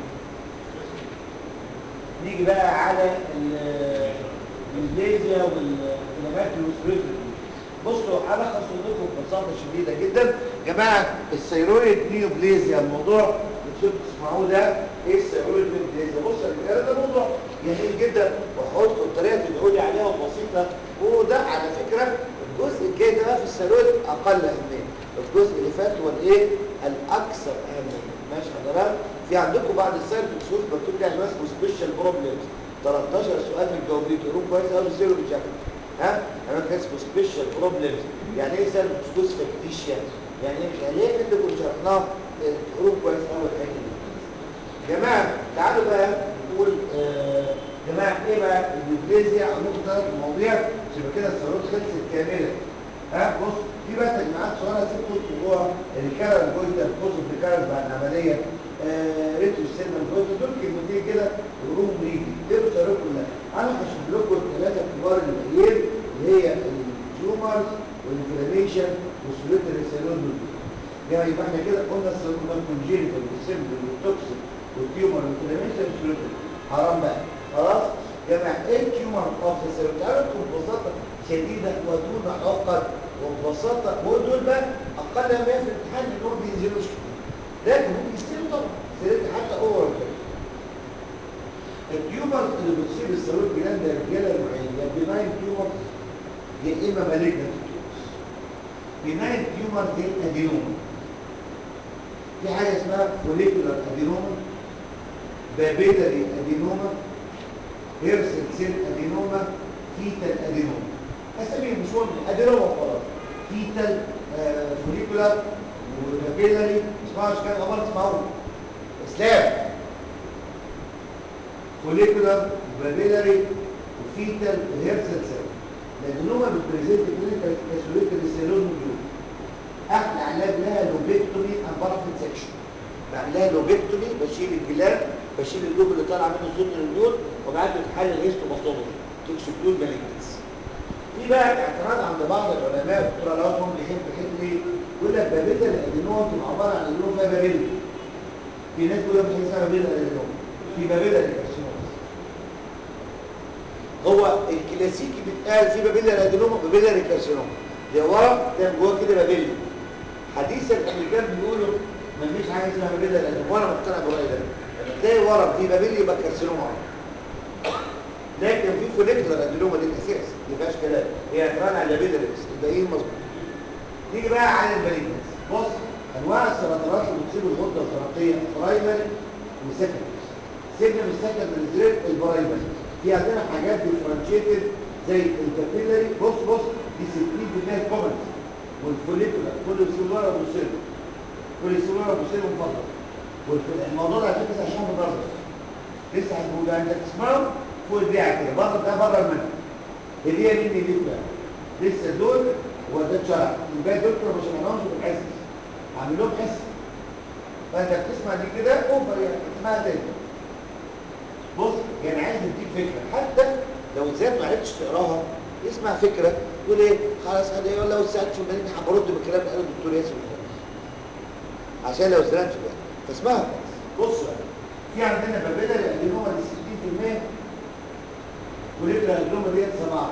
نيجي بقى على البليزيا والكلمات والسبريتر بصوا الخص لكم ببساطه شديده جدا يا جماعه الثيرويد نيوبليزيا الموضوع اللي انتوا بتسمعوه ده ايه الثيرويد نيوبليزيا بصوا الكلام ده موضوع جميل جدا وهحطكم الطريقه تدعوا لي عليها بسيطه وده على فكره الجزء الجاي ده بقى في الثيرويد اقل اهميه الجزء اللي فات هو الايه الاكثر اهميه ماشي حضرتك في عندكم بعد السير بخصوص مكتوب لي عنوان اسمه سبيشال بروبلمز 13 سؤال من الجوابين تقولوا كويس قوي الزيرو بيشكل ها انا كان اسمه سبيشال بروبلمز يعني ايه سير بخصوص فاكتيشيا يعني ايه مش ليه اللي كنا شرحناه تقولوا كويس قوي الحته دي جماعه تعالوا بقى نقول آه جماعه ايه بقى الديبليزيا عندكم ثلاث مواضيع يبقى كده الصاروخ خلصت كامله ها بص في بقى تجميعات صغيره سبتوا موضوع الكارل جويتر بوزيف الكارل بعد العمليه آه ريتو السن جويتر دول كلمتين كده وروم ريدي ايه الصاروخ كلها انا هشرح لكم الثلاثه كبار المعايير اللي هي التيومرز والانفلاميشن والسوليتري سيلول يعني يبقى احنا كده قلنا الصاروخ ده كونجينيتال والسيمبل والتوكسيك والتيومر والانفلاميشن والسوليتري حرام بقى خلاص جماعة ايه التيومر اوف ذا سيرم تعرفوا ببساطة شديدة ودون عقد وببساطة ودول بقى اقل ما في الامتحان انهم بينزلوش كتير لكن ممكن يصيروا طبعا سيرت حتى اوفر كده التيومر اللي بتصيب السيرويد جلاند ده رجاله نوعين يا بيناين تيومر يا اما مالجنت تيومر بيناين تيومر دي ادينوما في حاجه اسمها فوليكولار ادينوما بابيلاري ادينوما هيرسل سيل ادينوما فيتال ادينوما اسامي مش مهم ادينوما وخلاص فيتال آه فوليكولار وبابيلاري اسمعوا كان اول اسمعوا اسلام فوليكولار وبابيلاري وفيتال وهيرسل سيل الادينوما بتبريزنت كلينيكال كاسوليتال سيلون موديول احلى علاج لها لوبيكتومي اند بارافين سكشن بعمل لها لوبيكتومي بشيل الجلاد بشيل اللوب اللي طالع منه صوت النيول وبعد تحلل هيستوباثولوجي تكسبلود مالجنس في بقى اعتراض عند بعض العلماء الدكتور علاء هم بيحب الحته دي يقول لك بابيتا الادينوما بتبقى عباره عن ادينوما فيها بابيلا في ناس بيقول لك مش اسمها بابيتا الادينوما في بابيلا الكارسينوما هو الكلاسيكي بيتقال في بابيلا الادينوما بابيلا الكارسينوما ده ورا ده جوه كده بابيلا حديثا الامريكان بيقولوا ما فيش حاجه اسمها بابيلا الادينوما وانا مقتنع بالراي ده لما تلاقي ورا في بابيلا يبقى كارسينوما لكن في فوليكولار ادينوما دي الاساس ما فيهاش كلام هي اعتراض على البابيلا بس الباقيين مظبوط نيجي بقى على المالجنس بص انواع السرطانات اللي بتصيب الغده الدرقيه برايمري وسكندري سيبنا من السكندري زريت البرايمري في عندنا حاجات ديفرنشيتد زي الكابيلاري بص بص دي 60% كومنت والفوليكولار كله سيلولار ومسيل كل سيلولار ومسيل مفضل والموضوع ده على فكره عشان برضه لسه هتقول ده انت تسمعه فوق البيعه كده بره ده بره المنهج اللي هي مين دي بقى لسه دول وده اتشرح الباقي دول كانوا ما شرحناهمش في الحصه عامل لهم حصه فانت بتسمع دي كده اوفر يعني اسمها تاني بص يعني عايز اديك فكره حتى لو ازاي ما عرفتش تقراها اسمع فكره تقول ايه خلاص انا ايه لو سالت في المدينه هبرد بالكلام اللي قاله الدكتور ياسر عشان لو سالت في بالك فاسمعها بص في عندنا بابيلا الادينوما دي 60% وليبرا الادينوما دي 17%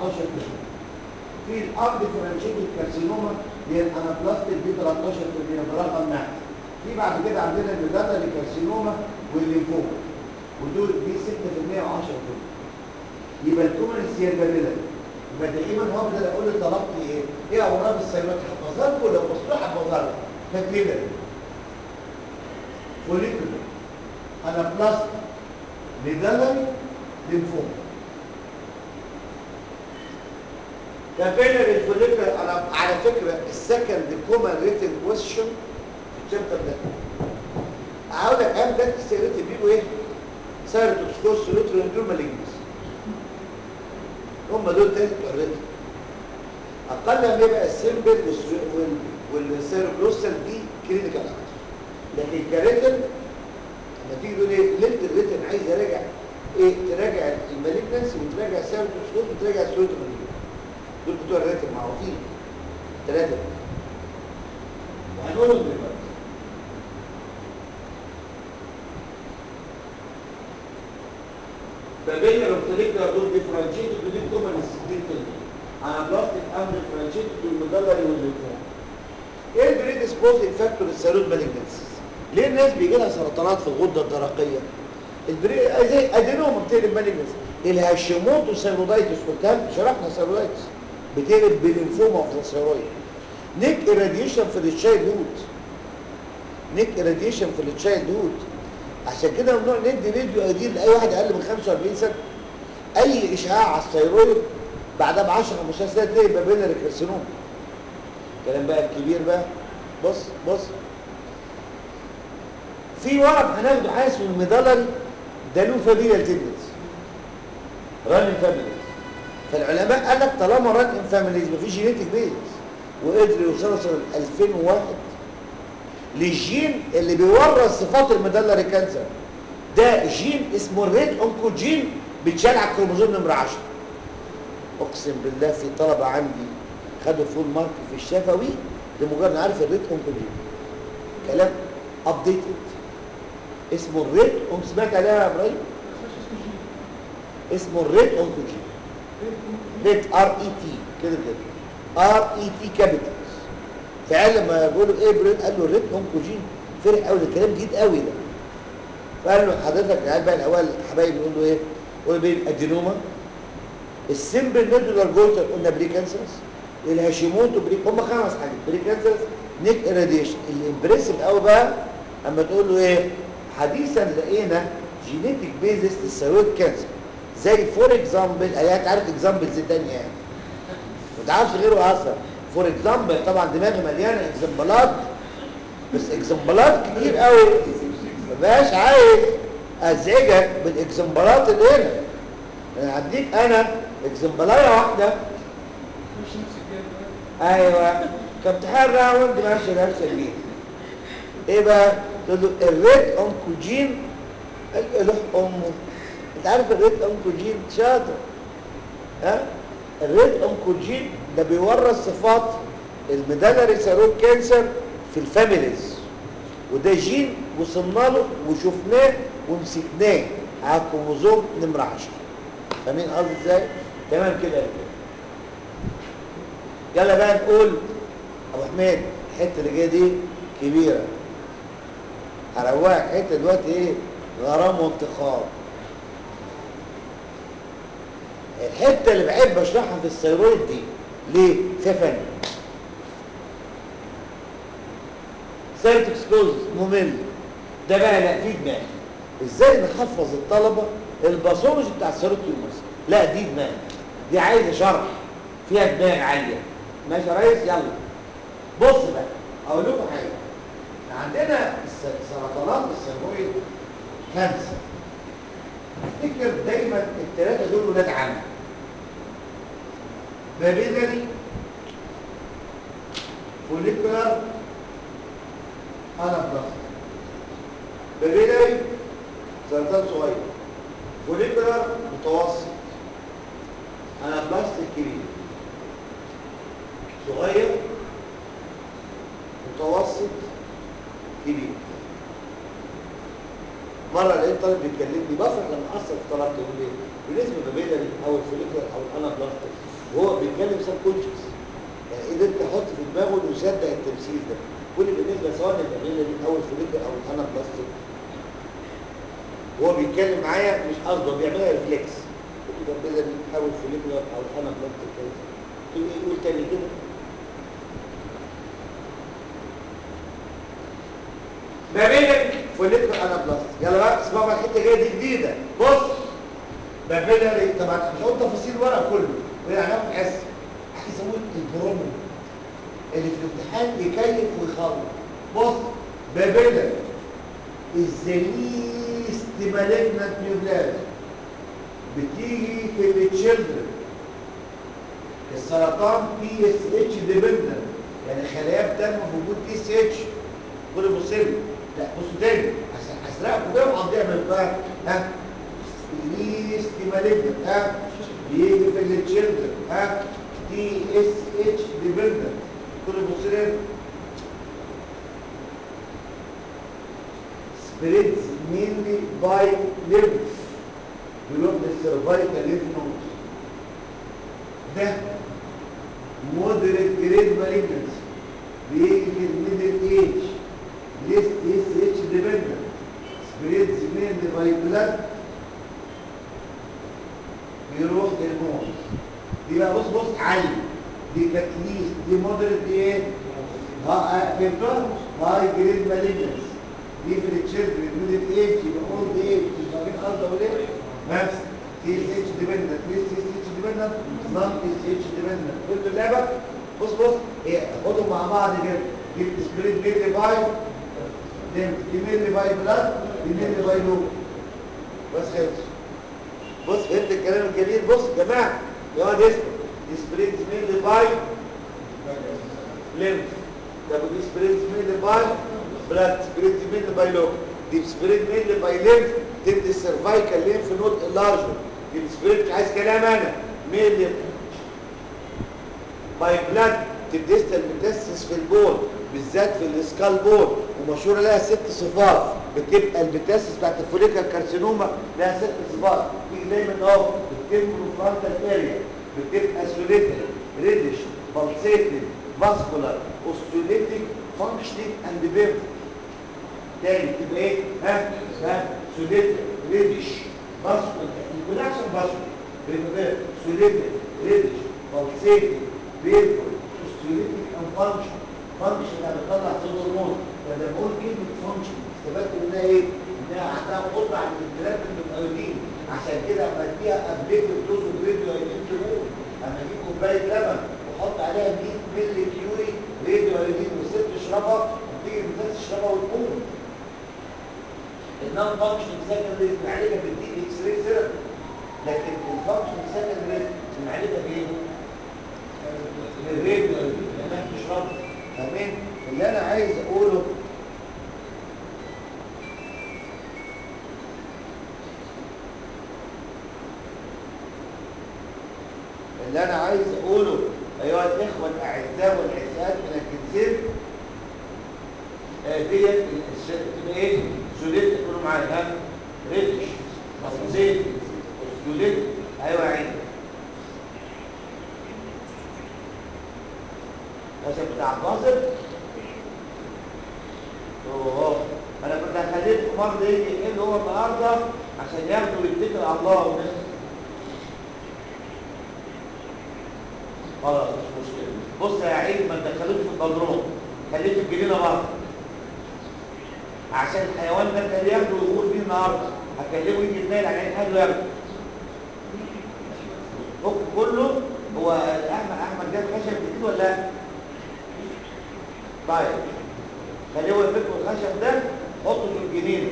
في الارض فرانشيتي الكارسينوما هي الانابلاستيك دي 13% برقم نحو في بعد كده عندنا الميدانا الكارسينوما والليمفوما ودول دي 6% و10% يبقى التومرس هي البابيلا يبقى دائما هو بدل اقول له طلبت ايه؟ ايه اورام الثيرويد حفظها لكم لو بصوا حفظها لكم فاكرين فوليكولر انا بلاست ميدالري لينفوما كابيلر الفوليكولر انا على فكره السكند كومن ريتن كويشن في الشابتر ده عاوز اهم ده السيرات بيبقوا ايه؟ سايروتوكسكوز روتريندول مالجنس هم دول تاني بتوع الريتن اقل ما يبقى السيمبل والسيروكلوستال دي كلينيكال اكتر لكن كريتن لما تيجي تقول ايه ليله الريتن عايز اراجع ايه تراجع المالجنس وتراجع السيروتوكسكوز وتراجع السيروتوكسكوز دول بتوع الريتن معروفين ثلاثه وهنقولهم دلوقتي فبين الفوليكولار دول ديفرنشيتد ودي كومن سبليت انا بلاستيك ام ديفرنشيتد والمدلري والليمفوما ايه البريدسبوزنج فاكتور الثيرويد مالجنسيز ليه الناس بيجي لها سرطانات في الغده الدرقيه البري زي ادينوما بتقلب مالجنس الهاشيموتو ثيرويدايتس قلتها شرحنا ثيرويدايتس بتقلب بليمفوما في الثيرويد نيك irradiation في التشايلد هود نيك irradiation في التشايلد هود عشان كده ممنوع ندي فيديو قديم لاي واحد اقل من 45 سنه اي اشعاع على الثيرويد بعدها ب 10 15 سنه تلاقي بابيلاري كارسينوم الكلام بقى الكبير بقى بص بص في ورق هناخده حاجه اسمه الميدالري ده له فاميليال تندنس ران فاميليز فالعلماء قال لك طالما ران فاميليز مفيش جينيتك بيز وقدروا يوصلوا سنه 2001 للجين اللي بيورث صفات الميدالري كانسر ده جين اسمه الريد اونكوجين بيتشال على الكروموزوم نمره 10 اقسم بالله في طلبه عندي خدوا فول مارك في الشفوي لمجرد عارف الريد اونكوجين كلام ابديتد اسمه الريد اونك سمعت عليها يا ابراهيم اسمه الريد اونكوجين ريد ار اي تي كده كده ار اي تي كابيتالز فعلا لما يقولوا ايه بريد قال له الريد اونكوجين فرق قوي ده كلام جديد قوي ده فقال له حضرتك العيال بقى الاول حبايبي يقول له ايه؟ يقول بيه الادينوما السمبل نودولار جولتر قلنا بري كانسرز الهاشيموتو بري هم خمس حاجات بري كانسرز نيك اراديشن الامبريسيف قوي بقى اما تقول له ايه حديثا لقينا جينيتك بيزس للثيرويد كانسر زي فور اكزامبل ايات عارف اكزامبلز تانية يعني ما تعرفش غيره اصلا فور اكزامبل طبعا دماغي مليانه اكزامبلات بس اكزامبلات كتير قوي مبقاش عايز ازعجك بالاكزامبلات اللي هنا انا هديك انا اكزامبلايه واحده ايوه كامتحان راوند ماشي نفس البيت ايه بقى تقول له الريد اونكوجين قال له امه انت عارف الريد اونكوجين شاطر ها الريد اونكوجين ده بيورث صفات الميدالري سيرويد كانسر في الفاميليز وده جين وصلنا له وشفناه ومسكناه على الكروموزوم نمره 10 فاهمين قصدي ازاي؟ تمام كده يا رجاله يلا بقى نقول ابو حميد الحته اللي جايه دي كبيره هروقك حته دلوقتي ايه غرام وانتقام الحته اللي بحب اشرحها في الثيرويد دي ليه سفن سيرتكسكوز ممل ده بقى لا في دماغ ازاي نحفظ الطلبه الباثولوجي بتاع الثيرويد تيومرز لا دي دماغ دي عايزه شرح فيها دماغ عاليه ماشي يا ريس يلا بص بقى اقول لكم حاجه عندنا سرطانات الثيرويد خمسه افتكر دايما الثلاثه دول ولاد عم بابيلاري فوليكولار انابلاست بابيلاري سرطان صغير فوليكولار متوسط انابلاست كبير صغير متوسط كبير مره لقيت طالب بيكلمني بفرح لما اثر في طلبته يقول لي بالنسبه للبابيلاري او الفوليكولار او الانابلاست وهو بيتكلم سب كونشس يعني قدرت احط في دماغه انه يصدق التمثيل ده كل بالنسبه سواء للبابيلاري او الفوليكولار او الانابلاست وهو بيتكلم معايا مش قصده بيعملها ريفلكس بدل نحاول فوليكولار او انا بلط كده تقول ايه قول تاني كده ما بين فوليكولار انا بلط يلا بقى اسمعوا بقى الحته جايه دي جديده بص بابيلاري طبعا مش هقول تفاصيل الورق كله وهي هناخد حس عايز اقول البرومو اللي في الامتحان يكيف ويخلص بص بابيلاري الزليست مالجنت نيوبلاز بتيجي في التشيلدرن السرطان بي اس اتش ديبندنت يعني خلايا بتنمو في وجود بي اس اتش كل بص لي لا بصوا تاني هسرقكم ده وهقضيها من بقى ها زليست مالجنت ها بيجي في التشيلدرن ها تي اس اتش ديبندنت كل بص لي spreads mainly by lymph بيروح للسيرفايكال ليف نود ده مودريت جريد مالجنس بيجي في الميدل ايج ليست اس اتش ديبندنت سبريدز مينلي باي بلاد بيروح للموت دي بقى بص بص عالي دي كانت ليست دي مودريت دي ايه؟ ها فهمتها؟ هاي جريد مالجنس دي في التشيلدرن ميدل ايج يبقى اولد ايج فاهمين قصدي اقول ايه؟ نفس تي اس اتش ديبندنت تي اس اتش ديبندنت نون تي اس اتش ديبندنت قلت اللعبه بص بص هي خدهم مع بعض كده دي سبريد ميلي باي دي ميلي باي بلاد دي ميلي باي لو بس خلص بص فهمت الكلام الجميل بص يا جماعه يا واد اسمع دي سبريد ميلي باي ليمف طب دي سبريد ميلي باي بلاد سبريد ميلي باي لو دي سبريد ميلي باي ليمف تدي السيرفايكال ليمف نود اللارجر دي سبريد مش عايز كلام انا ميلي باي بلاد تديست المتسس في البول بالذات في الاسكال بول ومشهوره لها ست صفات بتبقى المتسس بتاعت الفوليكال كارسينوما لها ست صفات تيجي دايما اهو بتكمل فرونتال اريا بتبقى سوليتري ريدش بالسيتد فاسكولار اوستيوليتيك فانكشنينج اند بيرث تاني تبقى ايه ها ها سوليتري ريدش فاسكولار كلها عشان فاسكولار بيبقى سوليتري ريدش بالسيتد بيرفول اوستيوليتيك اند فانكشن فانكشن يعني بتطلع هرمون فلما بقول كلمه فانكشن استفدت منها ايه؟ انها عندها قدره على الاستهلاك من الايودين عشان كده اما اديها ابليك دوز راديو ايودين تقول اما اجيب كوبايه لبن واحط عليها 100 مللي كيوري راديو ايودين والست تشربها وتيجي الناس تشربها وتقوم النون فانكشن سكندري بنعالجها بالدي اكس راي ثيرابي لكن الفانكشن سكندري بنعالجها بايه؟ بالراديو ايودين لما تشربها فاهمين اللي انا عايز اقوله اللي انا عايز اقوله ايها الاخوه الاعزاء والعزات من الجنسين آه ديت تبقى ايه سوليت تكونوا معايا ها ريتش مصيصين سوليت ايوه يا عيني عشان بتاع الناصر اوه انا كنت هخليكم مرضى يجي يحل هو النهارده عشان ياخدوا ويتكل على الله والناس خلاص مش مشكله بص يا عيد ما تدخلوش في البدروم خليه في الجنينه بره عشان الحيوان ده كان ياخده ويقول فيه النهارده هكلمه يجي يتنقل على عين حاله ياخده الحكم كله هو احمد احمد جاب خشب جديد ولا لا؟ طيب خليه هو يفك الخشب ده حطه في الجنينه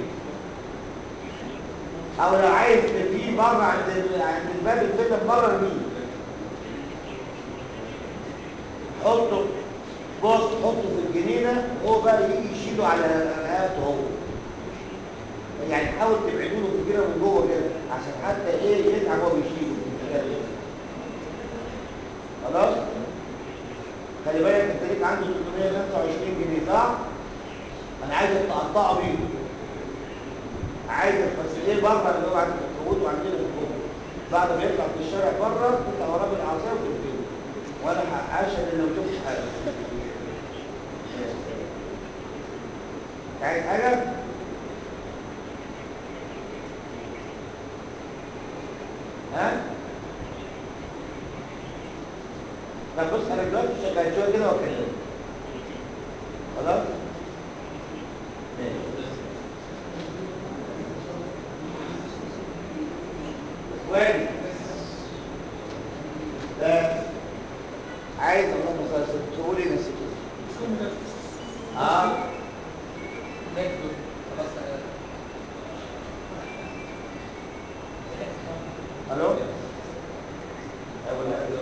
او لو عايز فيه بره عند عند الباب الفيلا بره ارميه حطه بص حطه في الجنينه وهو بقى يجي يشيله على رقبته هو يعني حاول تبعدوا له الجنينه من جوه كده عشان حتى ايه يتعب وهو بيشيله خلاص خلي بالك انت ليك عنده 325 جنيه صح انا عايزك تقطعه بيه عايزك بس ايه بره اللي هو عند الخروج وعندنا في الجوه بعد ما يطلع في الشارع بره تطلع وراه بالعصايه وتقتله وانا عشان اللي ما شفتش حاجه عايز حاجه ها طب بص انا دلوقتي شغال شويه كده واكلمك خلاص ماشي وادي ده عايز اللهم صل وسلم تقول ايه نسيت اه الو اقول لك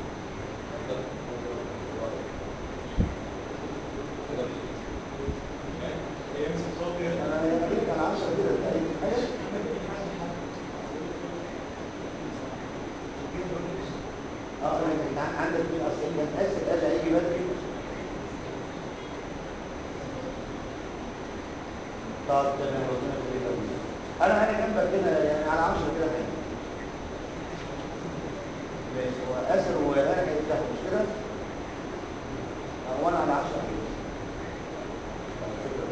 انا هديك على 10 كده تقريبا حاجه اه انا كنت عندك في اصلا كان اسف اجي هيجي بدري طب تمام ربنا يخليك يا أبويا. انا انا جنبك كده يعني على 10 كده حاجه ماشي هو اسر وانا هيفتحوا مش كده؟ اه وانا على 10 كده طب شكرا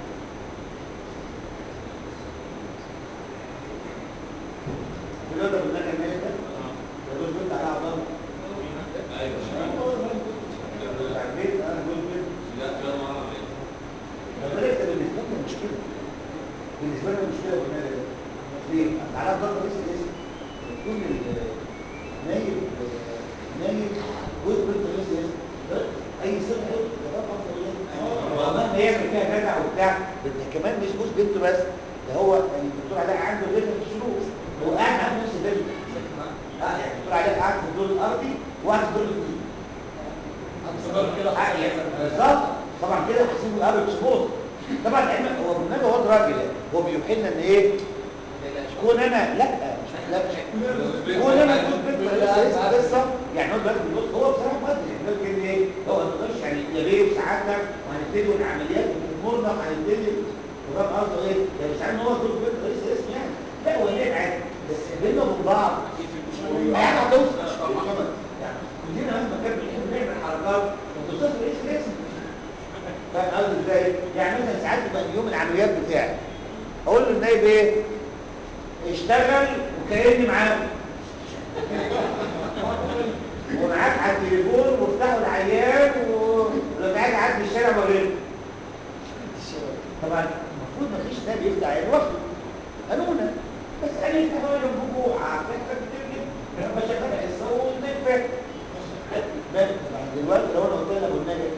دلوقتي قلنا كان ماشي ده؟ ده دول بنت على عبد الله بتاع البيت انا دول بنت لما لقيت بالنسبه لي مشكله بالنسبه لي مشكله قلنا ده ليه؟ تعالى ضرب رئيس الاسم يكون نايب نايب جزء بنت رئيس الاسم اي سنه هيقول ده طبعا مهما يعمل فيها جدع وبتاع ده كمان مش جوز بنته بس ده هو الدكتور علاء عنده غير في الشروق هو قاعد عنده نفس الفيلم اه يعني الدكتور علاء قاعد في الدور الارضي وقاعد في الدور الجديد آه، يعني بالظبط طبعا كده حاسين بقابل سبوت طبعا علم هو بالنسبه هو راجل يعني هو بيوحي لنا ان ايه كون انا لا مش لا كون انا كنت بنت رئيس قصه يعني هو دلوقتي بيبص هو بصراحه مقدر يعني هو كان ايه هو ما تقدرش يعني يا بيه ساعتنا وهنبتدي والعمليات وامورنا وهنبتدي وفاهم قصده ايه يعني مش عارف ان هو دور بنت رئيس اسم يعني لا هو ليه عادي بس بيننا وبين بعض يعني هتوصل يعني كلنا مهما كان بنحب نعمل حركات ما توصلش رئيس الاسم فاهم قصدي ازاي؟ يعني مثلا ساعات يبقى اليوم العمليات بتاعي اقول له النايب ايه؟ اشتغل وكاني معاه ومعاك على التليفون وافتحوا العيان ولو قاعد عدي الشارع بغيره طبعا المفروض ما فيش نايب يفتح عيان لوحده قانونا بس انا يفتح هو جنبه عارفين كتير لما شغال حصه والنايب فاهم بس دلوقتي لو انا قلت لابو النايب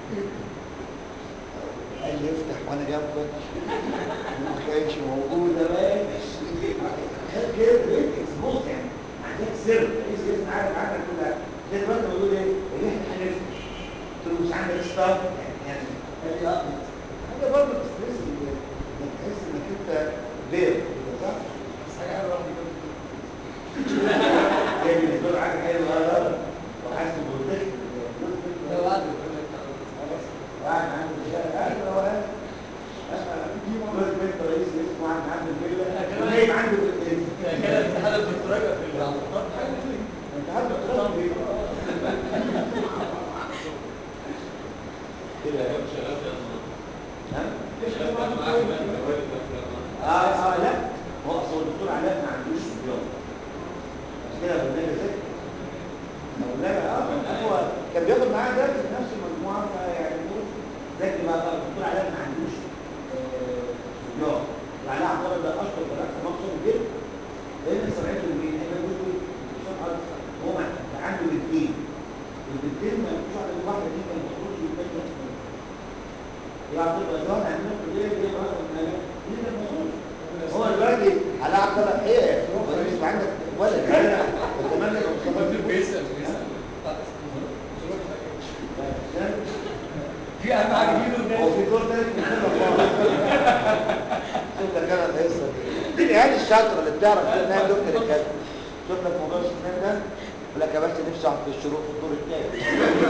قال لي افتح وانا جنبك ما كانش موجوده بقى كده بقيت اكسبوز يعني عندك سر رئيس الاسم عارف عنك كل حاجه زي دلوقتي بقول ايه اللي احنا هنفتح قلت له مش عندك ستاف يعني قال لي اه حاجه برضه ستريس انك تحس انك انت غير صح؟ بس حاجه حلوه واحد هي بالنسبه له حاجه حلوه هذا وحاسس بروتكت ده بعد البروجكت واحد عنده الشارع قاعد لو قاعد كل بنت رئيس الاسم واحد عنده الفيلا ونايم عنده في الاسم كده امتحان الدكتوراه في العلاقات انت عارف الكلام ده كده نعم اه اه لا هو اصل الدكتور علاء ما عندوش صبيان عشان كده برنامج ذكي برنامج اه هو كان بياخد معاه درس في نفس المجموعه فيعني ذكي بقى بقى الدكتور علاء ما عندوش آه، صبيان وعلاء عبد الله ده اشطر بنات في مصر جدا لان سمعته مين هيبقى جزء عشان ارض هو مع- عنده الاثنين والبنتين ما يكونش واحده من واحده دي ما يخرجش والتانيه يعني تبقى زمان عندنا كليه دي رقم دي المفروض هو دلوقتي على عبد الله ايه هو مش عندك ولد اتمنى لو الراجل بيسال بيسال في اهم حاجه يجيله هو في دور تاني في الفيلم خالص شوف لك انا القصه دي دي العيال الشاطره اللي بتعرف تقول انها دكتور الكلب شوف لك موضوع السنان ده يقول لك يا باشا نفسي اقعد في الشروق في الدور الثاني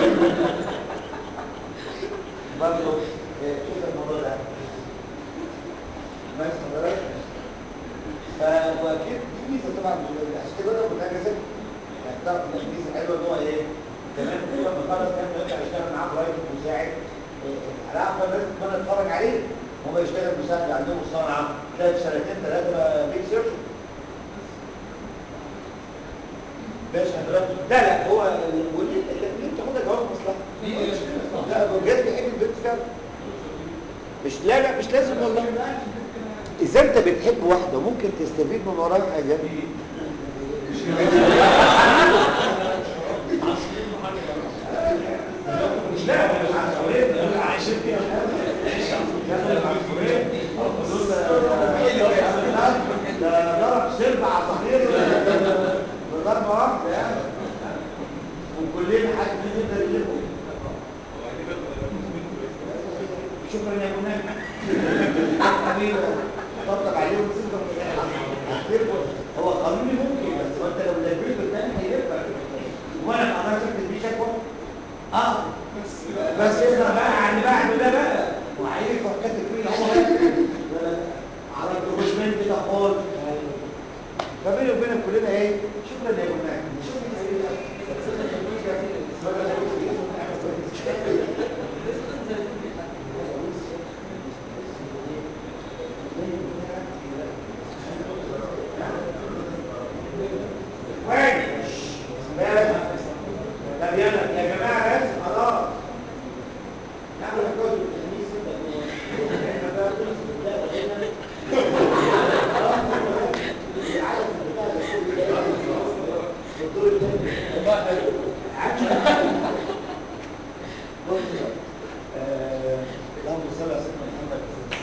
برضه إيه، شوف لك الموضوع ده بس حضرتك فاكيد دي ميزه طبعا عشان كده انا كنت اجازه يعني تعرف ان الميزه حلوه ان هو ايه كمان كل ما خلص كان يرجع يشتغل معاه برايفت مساعد على عقل لازم كنا نتفرج عليه هو يشتغل مساعد عندهم صنعه تلاقي في سنتين ثلاثه بقى بيك سيرش بس حضرتك ده لا هو وليه مش لا لا مش لازم والله اذا انت بتحب واحده وممكن تستفيد من وراها حاجه مش لا مش عشوائيه ده عايشين فيها ده ضرب سلب عصافير بضربه واحده يعني وكلنا حد يقدر يلقوا شكرا يا منى حبيبي طبطب عليهم سنتهم هو قانوني ممكن بس ما انت لو لبيته الثاني هيرفع وانا ما اقدرش اكتب بيه شكوى اه بس اسمع بقى عن اللي بعده ده بقى وعايز كاتب فيه هو عرفت مش من كده خالص فبيني وبينك كلنا ايه شكرا يا منى كويس طب يلا يا جماعه بس خلاص نعمل الكتب التلميذ احنا بقى لا بقينا العالم بتاع الدكتور الثاني والله حلو اللهم صل على سيدنا محمد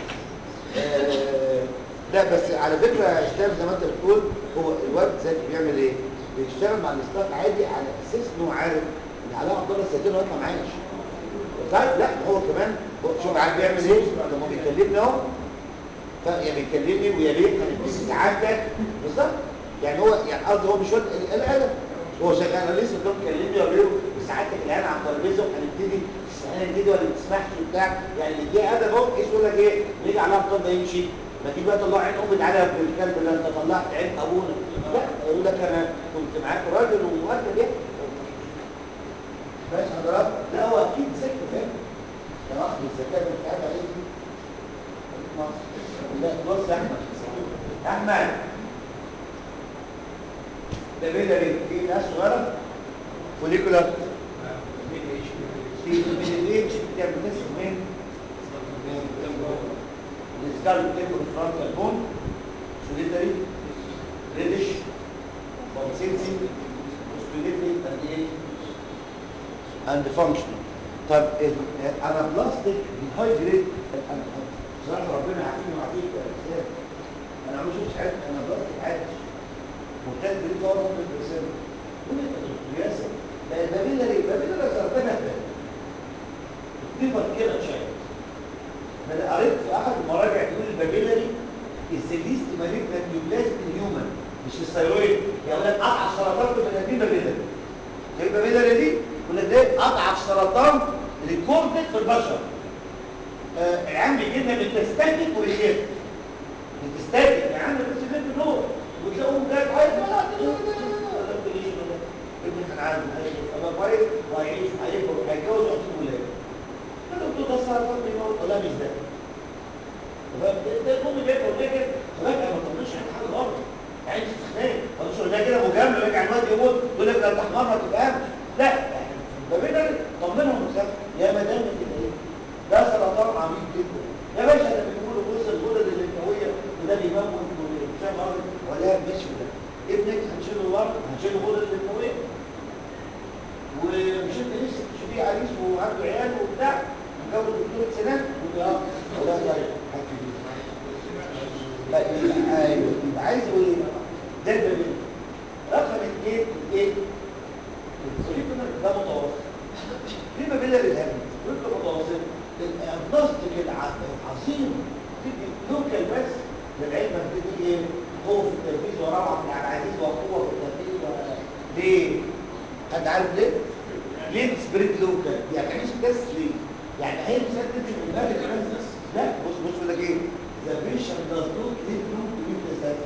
لا بس على فكره يا اسلام زي ما انت بتقول هو الواد ذكي بيعمل ايه؟ بيشتغل مع الاستاذ عادي على اساس انه عارف ان علاء عبد الله السيدين هيطلع معاش طيب لا هو كمان هو شوف عارف بيعمل ايه؟ لما بيكلمني اهو فيا بيكلمني ويا ريت هنبتدي ساعاتك بالظبط يعني هو يعني قصدي هو مش واد الادب هو شغال انا لسه كنت بكلمني وقال له ساعاتك الان على الترابيزه وهنبتدي هنبتدي ولا ما تسمحش وبتاع يعني دي ادب اهو بحيث يقول لك ايه نيجي على الطب ده يمشي ما تيجي بقى طلع عين امي تعالى يا ابن الكلب اللي انت طلعت عين ابونا لا يقول لك انا كنت معاك راجل ومؤدب يعني بس حضرتك لا هو اكيد سكت فاهم كان اخد الزكاه اللي بتاعت عليه دي لا بص يا احمد احمد ده بيه ده بيه في ناس صغيره فوليكولار في من الاتش بتعمل تسع من السكال تيبل فرونتال بون سوليتري ريدش كونسيستي اوستوليتري اند ايه اند فانكشنال طب انا بلاستيك الهاي جريد بصراحه ربنا يعافيني ويعافيك يا استاذ انا ما شفتش حاجه انا بلاستيك عادي ممتاز جريد هو 100% قول انت دكتور ياسر ده البابيلا ليه؟ البابيلا سرطان اهبال نيفر كده شايف انا قريت في احد المراجع تقول البابيلاري از ليست مالجنت نيوبلاست هيومن مش الثيرويد يا ولاد اضعف سرطان في البني ادمين بابيلاري ايه البابيلاري دي؟ يقول لك ده اضعف سرطان ريكوردد في البشر آه العام بيجي لنا ميتاستاتيك ويخف ميتاستاتيك يعني عندنا بس في النور وتلاقوهم جاي عايز لا لا لا تقوليش ده ابني كان عنده هيخف ابقى كويس وهيعيش هيكبر هيتجوز ويحط ولاد الدكتور ده سرطان بيموت ولا مش ده ده الام جايه تقول لك فجاه ما تطمنش على حاجه غلط يعني انت تخناق ما تقولش ده كده مجامله ويرجع الواد يموت يقول لك ده انت حمار ما تفهمش لا يعني فبينا طمنهم وسام يا مدام كده ايه ده سرطان عميق جدا يا باشا ده بيقولوا بص الغدد الليمفاويه وده بيموت مش فاهم قصدي ولا ماشي ده ابنك هنشيله الورق هنشيله الغدد الليمفاويه ومش انت لسه تشوفيه عريس وعنده عيال وبتاع متجوز دكتور سنان اه ولا طيب ايوه يبقى عايز يقول ايه ده البابيل رقم اثنين ايه ده متوسط في بابيلا للهبل وانت متوسط البلاستيك العظيم تدي لوكال بس للعلم بتدي ايه قوه في التنفيذ وروعه في العزيز وقوه في التنفيذ ولا ليه حد عارف ليه ليه سبريت لوكال يعني مش تست ليه يعني هي مش تدي من دماغك بس لا بص بص بقول لك ايه ذا بيشن داز نوت ليد نوت تو بي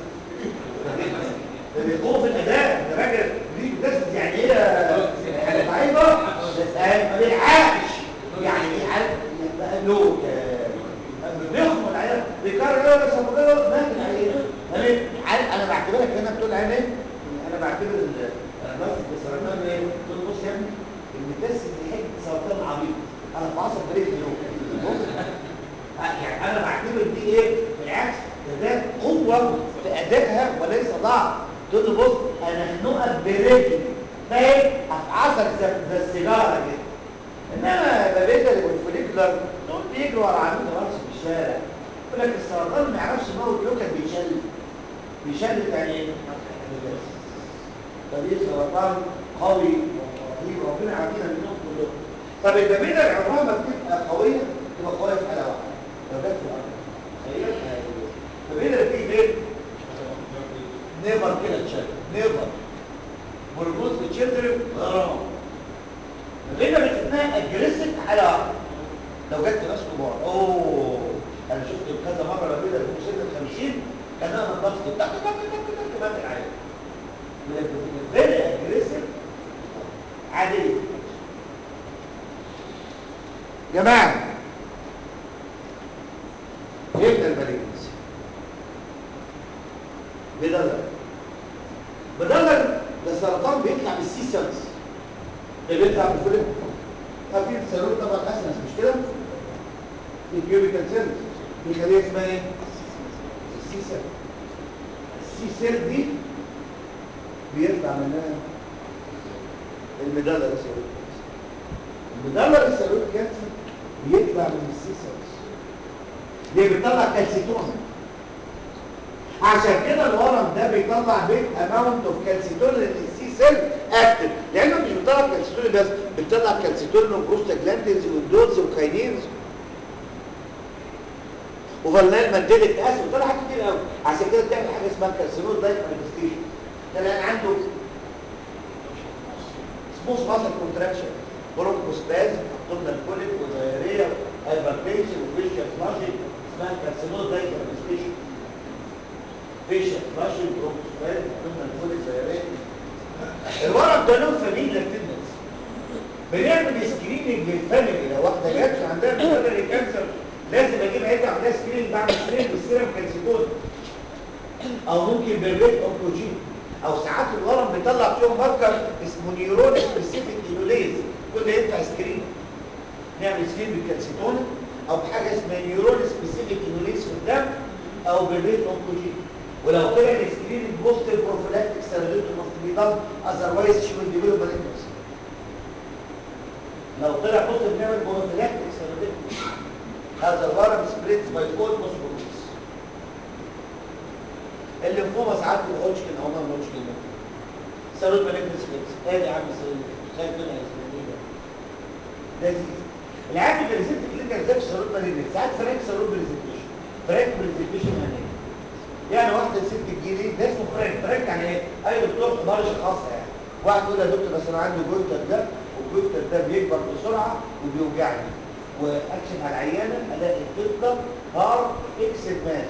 القوه في الاداء ده راجل ليه بس يعني ايه حاجه ضعيفه بس ما بيلحقش يعني بيلحق بقى لوك بيخمد العيال بيكرر ايه بس ابو ده مات العيال انا بعتبرك هنا بتقول عين ايه انا بعتبر بس بسرطان ايه تقول بص يا ابني المتس اللي حته سرطان عميق انا في عصر بريد لوك بص آه، يعني انا بعتبر دي ايه بالعكس ده ده قوه في ادائها وليس ضعف تقول له بص انا خنوقك برجلي فاهم افعصك زي زي السيجاره كده انما بابيتا والفوليكولر دول بيجروا ورا عمود راسه في الشارع يقول لك السرطان ما يعرفش موت لوكا بيشل بيشل يعني ايه؟ طريق سرطان قوي ورهيب ربنا يعافينا منهم كلهم طب البابيتا عمرها ما بتبقى قويه تبقى قويه في حاله واحده لو جت في الارض تخيل البابيتا بتيجي فين؟ نيفر كده تشيل نيفر والجوز تشيلدرن غرام الفكره بتبقى اجريسيف على واحده لو جت ناس كبار اوه انا شفت كذا مره لو كده في سن ال 50 كان انا نضفت تك تك تك تك ما في عادي فيري اجريسيف عاديه جماعه يبدا المالجنسي بدلل بدلل ده سرطان بيطلع بالسي سيلز ده بيطلع بالفوليك عارفين السيلول طبعا اسنس مش كده الكيوبيكال سيلز في خليه اسمها ايه السي سيل السي سيل دي بيطلع منها المدلل السيلول المدلل السيلول كانسر بيطلع من السي سيلز ليه بيطلع كالسيتون عشان كده الورم ده بيطلع بيج اماونت اوف كالسيتون لان السي سيل اكتف لانه مش بيطلع كالسيتون بس بيطلع كالسيتون وبروستاجلاندينز والدوز وكاينينز وفالنال مانديليك اسيد وطلع حاجات كتير قوي عشان كده بتعمل حاجه اسمها كالسينوز دايت مانيفستيشن ده الان عنده سموث ماسل كونتراكشن برونكوسباز ابدومينال كوليك ودايريا هايبرتنشن وفيشيال فلاشنج اسمها كالسينوز دايت مانيفستيشن فيشيال فلاشنج برونكوسباز ابدومينال كوليك دايريا الورم ده له فاميليا تندنس بنعمل سكريننج للفاميلي لو واحده جت عندها بيلاري كانسر لازم اجيب عده عمليه سكرين بعمل سكرين بالسيرم كالسيتون او ممكن بالريت اوكوجين او ساعات الورم بيطلع فيهم ماركر اسمه نيورون سبيسيفيك ايلوليز كل ده ينفع سكرين نعمل سكرين بالكالسيتون او بحاجه اسمها نيورون سبيسيفيك ايلوليز في الدم او بالريت اوكوجين ولو طلع السكرين البوست بروفيلاكتيك سيروليتو ماست بي دان اذروايز شي ويل ديفلوب مالجنسي لو طلع بوست بنعمل بروفيلاكتيك سيروليتو هذا الورم سبريدز باي اولموست بروتس الليمفوما ساعات ما بقولش كلمه او ما بقولش كلمه سيرود مالجنس فيكس ادي يا عم سيرود خايف منها يا زلمه ايه ده لذيذ العيال اللي ريزنت كلينيكال زي سيرود مالجنس ساعات فرانك سيرود بريزنتيشن فرانك بريزنتيشن يعني ايه؟ يعني واحده ست تجيلي ده اسمه فرانك فرانك يعني ايه؟ اي دكتور مارش خاصه يعني واحد يقول يا دكتور بس انا عندي جويتر ده والجويتر ده بيكبر بسرعه وبيوجعني واكشف على العيانه الاقي الجلطه هارد اكسد ماس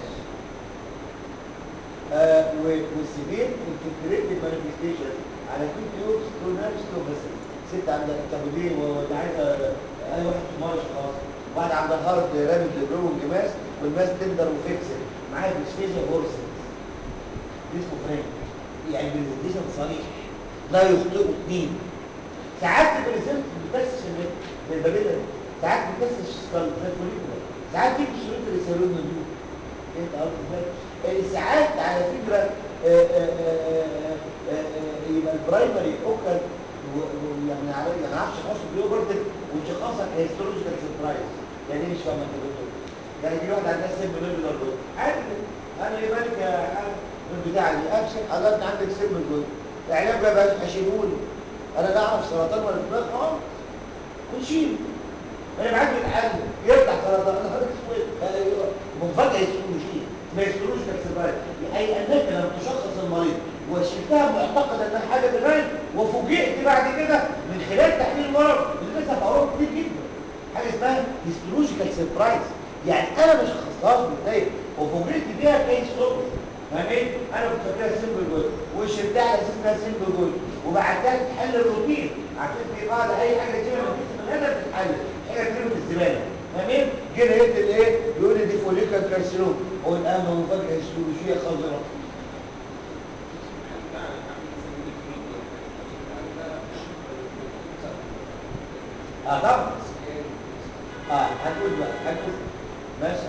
آه والسبيل انتجريتد مانيفستيشن على تو تيوبس تو نيرفز تو فيسل ست عندها طب ودي وده عايزه اي واحد مارش خلاص واحد عندها هارد رابد جروينج ماس والماس تندر وفيكسد معاها ديسفيجيا هورسز دي اسمه فرانك يعني برزنتيشن صريح لا يخطئه اثنين ساعات البرزنت بس من البابيلا ساعات بتكسر سكال زي الفوليكولا ساعات تيجي شريط الريسيرون نجوم انت قصدك ساعات على فكره آآ آآ آآ يبقى البرايمري اوكل يعني على ما اعرفش خاص بيوبرتد وشخاصك هيستولوجيكال سربرايز يعني ايه مش فاهم انت بتقول يعني في واحد عندها سيمبل نودولار جول عادي انا ايه مالك يا حاج البتاع دي اكشن حضرتك عندك سيمبل جول العلاج بقى بقى اشيلهولي انا لا اعرف سرطان ولا دماغ اه ونشيل انا معاك بتحل يفتح سرطان انا حضرتك اسمه ايه مفاجاه هيستولوجيه ما يشتروش كالسبايل اي انك لم تشخص المريض وشلتها معتقدا انها حاجه بناين وفوجئت بعد كده من خلال تحليل المرض للاسف اعراض كتير جدا حاجه اسمها هيستولوجيكال سربرايز يعني انا ما شخصتهاش بالبدايه وفوجئت بيها كيس صبر فاهمين انا كنت فاكرها سيمبل جول وشلتها على اساس انها سيمبل جول وبعدها تحل الروتين عشان في بعض اي حاجه كده من جسم الادم بتتحل حاجه كتير في الزباله فاهمين جينا يكتب ايه يقول لي دي فوليكال كارسينوم هو الان مفاجاه هيستولوجيه خطيره اه طبعا اه هنقول بقى هنقول ماشي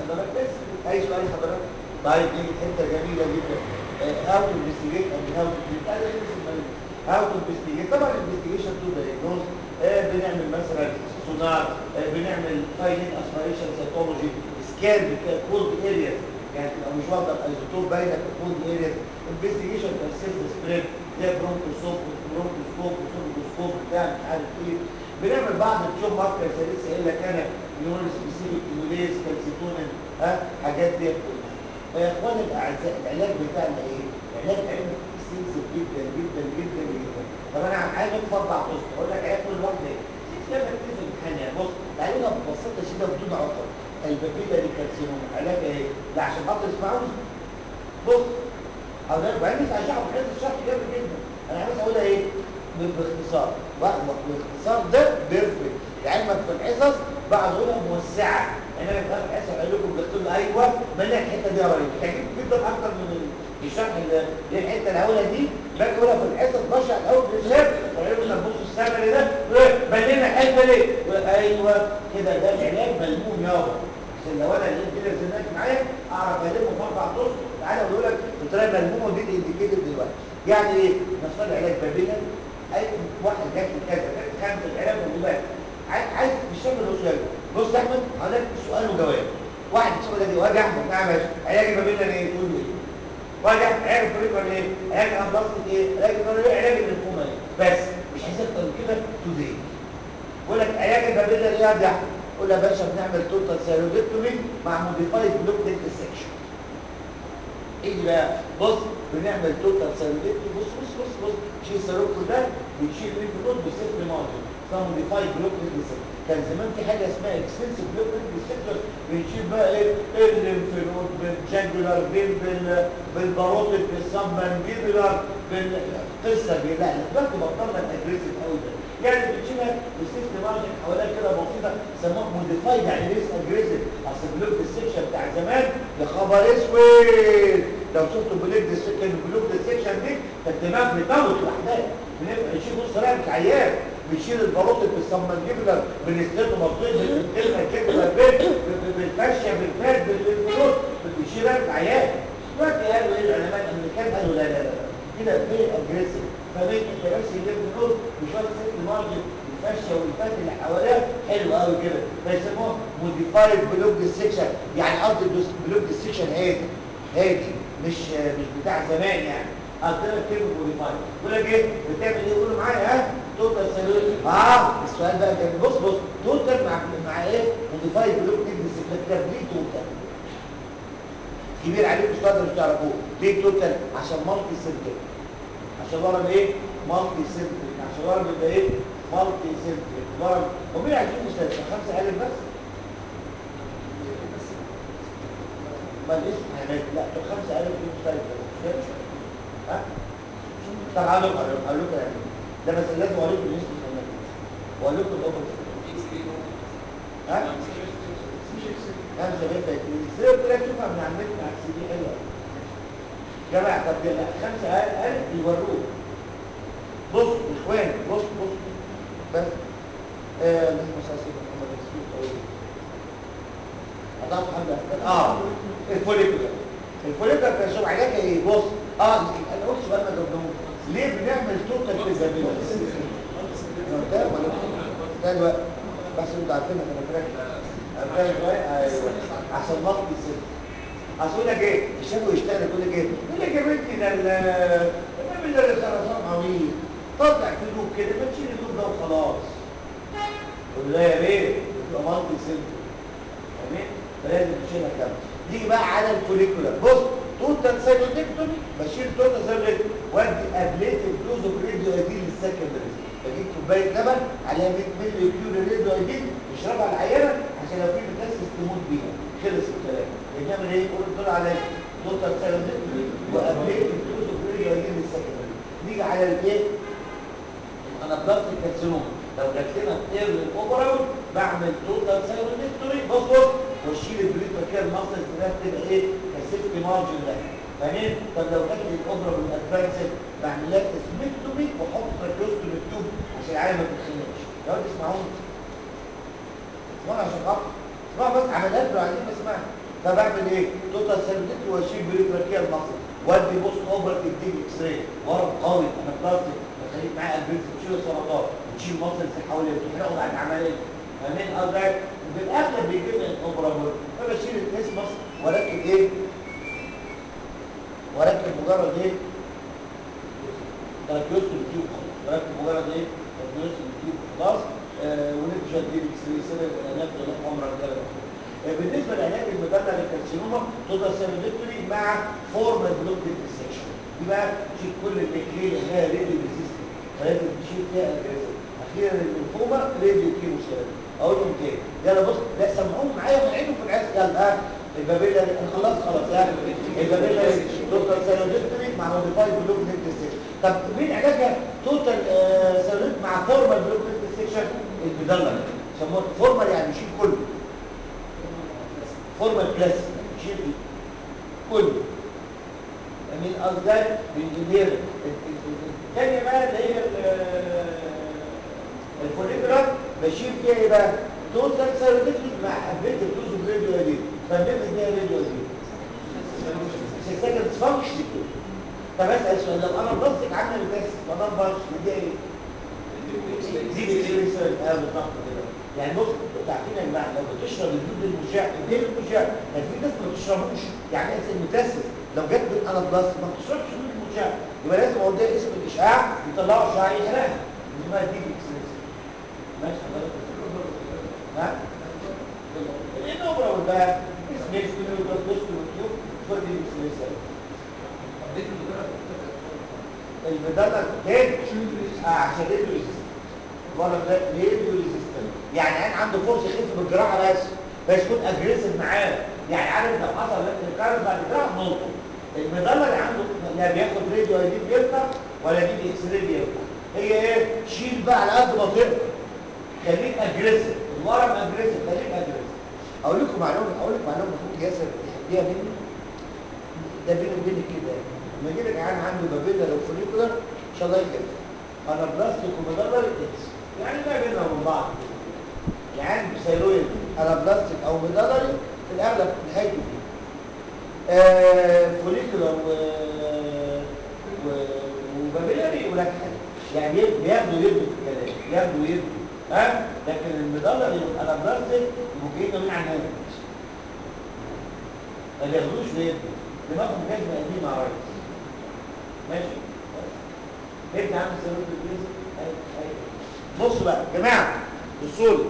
اي سؤال حضرتك طيب دي حته جميله جدا هاو تو انفستيجيت اند هاو تو تريت هذا هاو تو انفستيجيت طبعا الانفستيجيشن تو دايجنوز بنعمل مثلا سونار آه، بنعمل فاينل اسبيريشن سيتولوجي سكان كولد اريا يعني لو مش واخده الايزوتوب باينه في كولد اريا انفستيجيشن تاسيس سبريد زي برونكوسكوب برونكوسكوب وسوبوسكوب بتاع مش عارف ايه بنعمل بعض التيوب ماركر زي لسه قايل لك انا نيورون سبيسيفيك نيوليز كالسيتونين ها حاجات دي كلها يا اخوان الاعزاء العلاج بتاعنا ايه؟ علاج علمي اكستنسيف جدا جدا جدا جدا طب انا عايز اتفضل بص اقول لك علاج كل واحد ايه؟ لما تنزل الامتحان يعني بص تعالوا ببساطه شديده بدون عقد البابيلا دي كالسينوم علاجها ايه؟ لا عشان خاطر اسمعوني بص او ده بعدين مش هشرحه في حته الشرح جامد جدا انا عايز اقولها ايه؟ ب- باختصار واحد باختصار ده بيرفكت لعلمك في الحصص بقعد اقولها موسعه يعني انا في اخر حصه اقول لكم بتقول لي ايوه مالك الحته دي يا ريس تعجبني جدا اكتر من الشرح اللي اللي الحته اللي هقولها دي باجي اقولها في الحصص بشرح الاول بالذات ويقول لك بص السمري ده بلنا الحته ليه؟ ايوه كده ده العلاج ملموم يابا عشان لو انا لقيت كده زناك معايا اعرف المه في اربع طرق تعالى اقول لك بطريقه ملمومه ودي الانديكيتد دلوقتي يعني ايه؟ نفترض علاج بابيلا اي واحد جات لي كذا جات لي خمسه العلاج موجودات عايز عايز بالشكل الاسري بص يا احمد هقول سؤال وجواب واحد يسمع ده بيواجه احمد نعم يا باشا علاج بابيلا ايه؟ تقول لي واجه علاج الفريق ولا ايه؟ علاج الامبلاستيك ايه؟ علاج الفريق ايه؟ علاج الليمفوما ايه؟ بس مش عايز اكتر من كده تودي بقول لك علاج البابيلا ايه يا ده؟ قول يا باشا بنعمل توتال سيروجيكتومي مع موديفايد بلوك ديسكشن ايه بقى بص بنعمل توتال سيروجيكتومي بص بص بص بص شيل السيروكتو ده بتشيل لينف نود بصفر مارجن اسمها موديفايد بلوك ديسكشن كان زمان في حاجه اسمها اكستنسيف بلوك ديسكشن بنشيل بقى ايه الليمف نود بالجانجولار فين بال بالباروتيد بالسبمنديبولار بالقصه دي لا دلوقتي بطلنا الاجريسيف قوي ده يعني بتشيلها بسيستم مارجن حواليها كده بسيطه سموها موديفايد يعني ليس اجريسيف اصل البلوك ديسكشن بتاع زمان يا خبر اسود لو شفتوا بلوك ديسكشن البلوك ديسكشن دي فالدماغ بتموت لوحدها بنبقى نشيل نص رقبه عيان بنشيل الباروتيد بالسبمنديبولار بنستخدم مصطوط بالكلمه كده بالفاشيه بالفات بالفلوس بنشيل رقبه عيان دلوقتي قالوا ايه العلماء الامريكان قالوا لا لا لا كده فيري اجريسيف فبين انت بس يجيب النور بشويه سيت مارجن الفاشيه والفات اللي حواليها حلو قوي كده فيسموه موديفايد بلوك ديسكشن يعني قصدي بلوك ديسكشن هادي هادي مش مش بتاع زمان يعني قصدنا كلمه موديفايد يقول لك ايه بتعمل ايه قولوا معايا ها توتال سيلول اه السؤال بقى كان بص بص توتال مع مع ايه موديفايد بلوك ديسكشن كده ليه توتال كبير عليكم مش تقدروا تعرفوه ليه توتال عشان مالتي سنتر عشان ورم ايه مالتي سنتر عشان ورم يبقى ايه مالتي سنتر ورم ومين عايزين مستشفى خمسه الف بس ما ليش حاجات لا طب خمسه الف في مستشفى مش ها طب هقول لكم هقول لكم يعني ده بس لازم اوريكم الاسم كمان واقول لكم الاوبر ها خمسه بيبقى ازاي قلت لك شوفها من على النت على السي دي حلوه جماعة طب لا خمسة ألف يوروه بص إخوان بص بص بس آه لازم أساسي محمد رسول طويل أضاف حاجة أفكار آه الفوليكولا الفوليكولا كان شو علاجها إيه بص آه أنا قلت سؤال ما جاوبناهوش ليه بنعمل توتال في الزميلة ده ولا ده دلوقتي بس انتوا عارفينها انا فاكر انا فاكر ايوه عشان ضغط السن اصل لك ايه الشاب يشتغل يقول لك ايه يقول لك يا بنتي ده النبي ده الخرسان عويل طلع في اللوب كده ما تشيل اللوب ده وخلاص قول له يا بيه بتبقى مالتي سنتر تمام فلازم تشيلها كامله نيجي بقى على الفوليكولا بص توتال سايكوتكتومي بشيل توتال سايكوتكتومي وادي ابليتيف دوز اوف راديو ايدين للسكندري بجيب كوبايه لبن عليها 100 مللي كيلو راديو ايدين يشربها العيانه عشان لو في متاسس تموت بيها خلص الكلام بنعمل ايه قول الدور على توتال سايكوتكتومي وابليتيف دوز اوف راديو ايدين للسكندري نيجي على الايه انا بلاستيك كارسينوم لو جات لنا اير الاوبراول بعمل توتال سايكوتكتومي بص بص واشيل البريد مكان مصر الناس تبقى ايه كسيفتي مارجن ده فاهمين طب لو جات لي الاوبرا بالادفانسد بعمل لها اسمكتومي واحط تراكيوستومي تيوب عشان العيال ما تتخنقش يقعد يسمعوني اسمعوا عشان خاطر اسمعوا بس عمليات لو عايزين نسمعها فبعمل ايه توتال سيرفيت واشيل بريفراكيال مصر وادي بوست اوبرتيف دي اكس راي ورم قوي انا بلاستيك بخليك معايا البنت بتشيل السرطان وتشيل مصر اللي حواليه وتحرقه بعد العمليه فاهمين قصدي بالاغلب بيجيب لي الاوبرابل فبشيل الكيس مصر واركب ايه واركب مجرد ايه تراكيوس التيوب واركب مجرد ايه تراكيوس التيوب خلاص آه ونكشف دي اكس راي سبب الانات ولا عمرك ده بالنسبه لعلاج المدلع للكارسينوما توتال سيرفيكتوري مع فورمال بلوك ديسكشن دي بقى تشيل كل الاكليه اللي هي ريديو ريزيستنت فلازم تشيل فيها اجريسيف اخيرا الليمفوما ريديو كيمو ثيرابي اقول لهم تاني يلا بص لا سمعوهم معايا ونعيدوا في العز يلا ها البابيلا دي انا خلصت خلاص ها البابيلا توتال سيرفيكتوري مع موديفايد بلوك ديسكشن طب مين علاجها توتال سيرفيكتوري مع فورمال بلوك ديسكشن المدلع سموه فورمال يعني يشيل كله فورمال كلاس شيل كله من قصدك بالجدير الثانية بقى اللي هي الفوليكولار بشيل فيها ايه بقى توتال سيروتكنيك مع حبيت الدوز الراديو دي فبنبقى ازاي الراديو دي سيستم فانكشن طب اسال سؤال لو انا بصك عنها بس ما نمبرش دي ايه دي الاكسبريشن اه بالظبط كده يعني بص انتوا عارفين يا جماعه لو بتشرب الدود المشع الدود المشع كان في ناس ما بتشربوش يعني اسم المتسس لو جت بالقلم بلس ما بتشربش الدود المشع يبقى لازم اقول ده اسم الاشعاع يطلعوا اشعاع يحرقها اسمها دي اكسبريشن ماشي حضرتك ها ايه نوبرا بقى اسم اسم نوبرا دوست وتيوب فور دي اكسبريشن المدلل تاني اه عشان ريديو ريزيستنت ولا ده ريديو ريزيستنت يعني انا عنده فرصه يخف بالجراحه بس بس يكون اجريسيف معاه يعني عارف لو حصل لك الكارثه بعد كده نقطه المدلل اللي عنده لا بياخد راديو اي دي بيرفع ولا دي بي اكس راي بيرفع هي ايه شيل بقى على قد ما تقدر خليك اجريسيف الورم اجريسيف خليك اجريسيف اقول لكم معلومه اقول لك معلومه اخوك ياسر يحبيها مني ده بيني وبينك كده لما يجي لك عيان عنده بابيلا لو فوليكولر ان شاء الله يخف انا بلاستيك ومدلل اكس يعني ما بيننا وبين بعض يعني بسيرويد انا بلاستيك او مدلل في الاغلب نهايته كده آه فوليكولر و و وبابيلاري ولاد حاجه يعني بي- بياخدوا يدوا في الكلام بياخدوا يدوا ها لكن المدلل يبقى انا بلاستيك وجايين من على الناس ما بياخدوش بيدوا دماغهم جايبه قديمه يا ريس ماشي انت عامل سيرويد بالجيزه ايوه ايوه بصوا بقى يا جماعه بصوا لي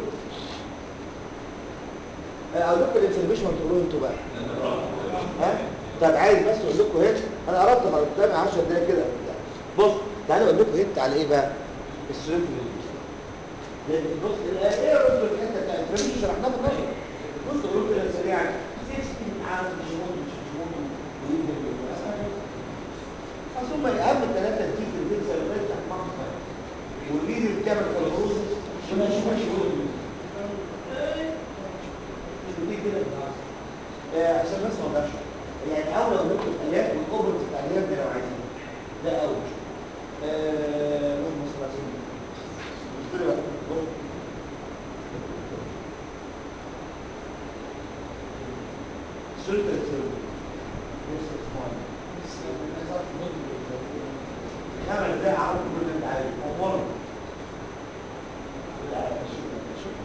اقول لكم الانفورميشن وتقولوا انتوا بقى ها طب عايز بس اقول لكم هيك انا قربت على قدامي 10 دقايق كده بص تعالوا اقول لكم هيك على ايه بقى السلوك لان بص ايه الرد الحته بتاعت الانفورميشن شرحناها في النشر بص قولوا كده سريعا 60 عام مش مهم مش مهم ثم اهم ثلاثه دي في البيت سيرفيس تحت مصر والمين اللي بتعمل فلوس مش مش ودي كده آه، عشان بس ما اقدرش يعني اول اقول لكم الالات والاوبرز بتاع الالات ده لو عايزين ده اول آه، اللهم صل على سيدنا قلت له بقى بص. سلطة السلطة بص اسمعني خمس دقايق عرض كل اللي انت عايزه اطول لا شوف شوف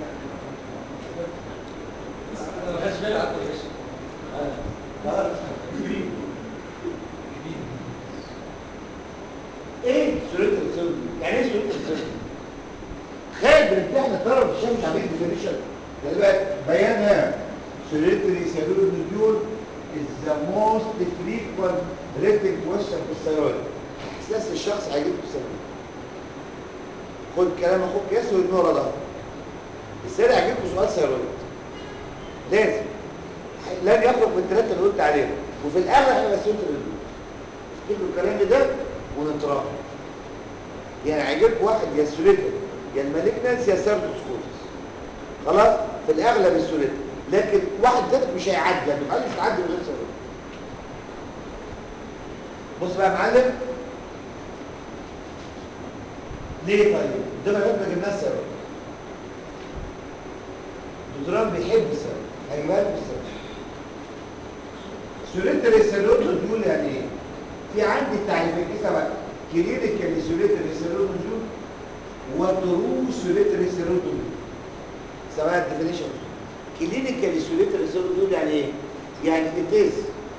ايه سلوك السلوك يعني ايه سلوك السلوك خارج بنمتحن الطرف الشمس عميد ديفينيشن دلوقتي بيانها سوليتري سيلول نوديول is the most frequent written question في الثيرويد احساس الشخص هيجيب في الثيرويد خد كلام اخوك ياسر والنور ده السريع هيجيب له سؤال ثيرويد لازم لن يخرج من الثلاثه اللي قلت عليهم وفي الاغلب هيبقى سنتر اكتب له الكلام ده ونطرحه يعني هيجيب واحد يا سوليتر يا المالجنانس يا سيرتوسكوزس خلاص في الاغلب السوليتر لكن واحد ثالث مش هيعدي يعني معلش مش هيعدي من غير سبب بص بقى يا معلم ليه طيب ده ما يبقى جبناه السبب الدكتور بيحب السبب هيجيبها لك السبب سوليتري سيلول نوديول يعني ايه في عندي تعريفين كده بقى كلينيكال سوليتري سيلول نوديول وترو سوليتري سيلول نوديول سواء الديفينيشن كلينيكال سوليتري سيلول نوديول يعني ايه يعني اتيز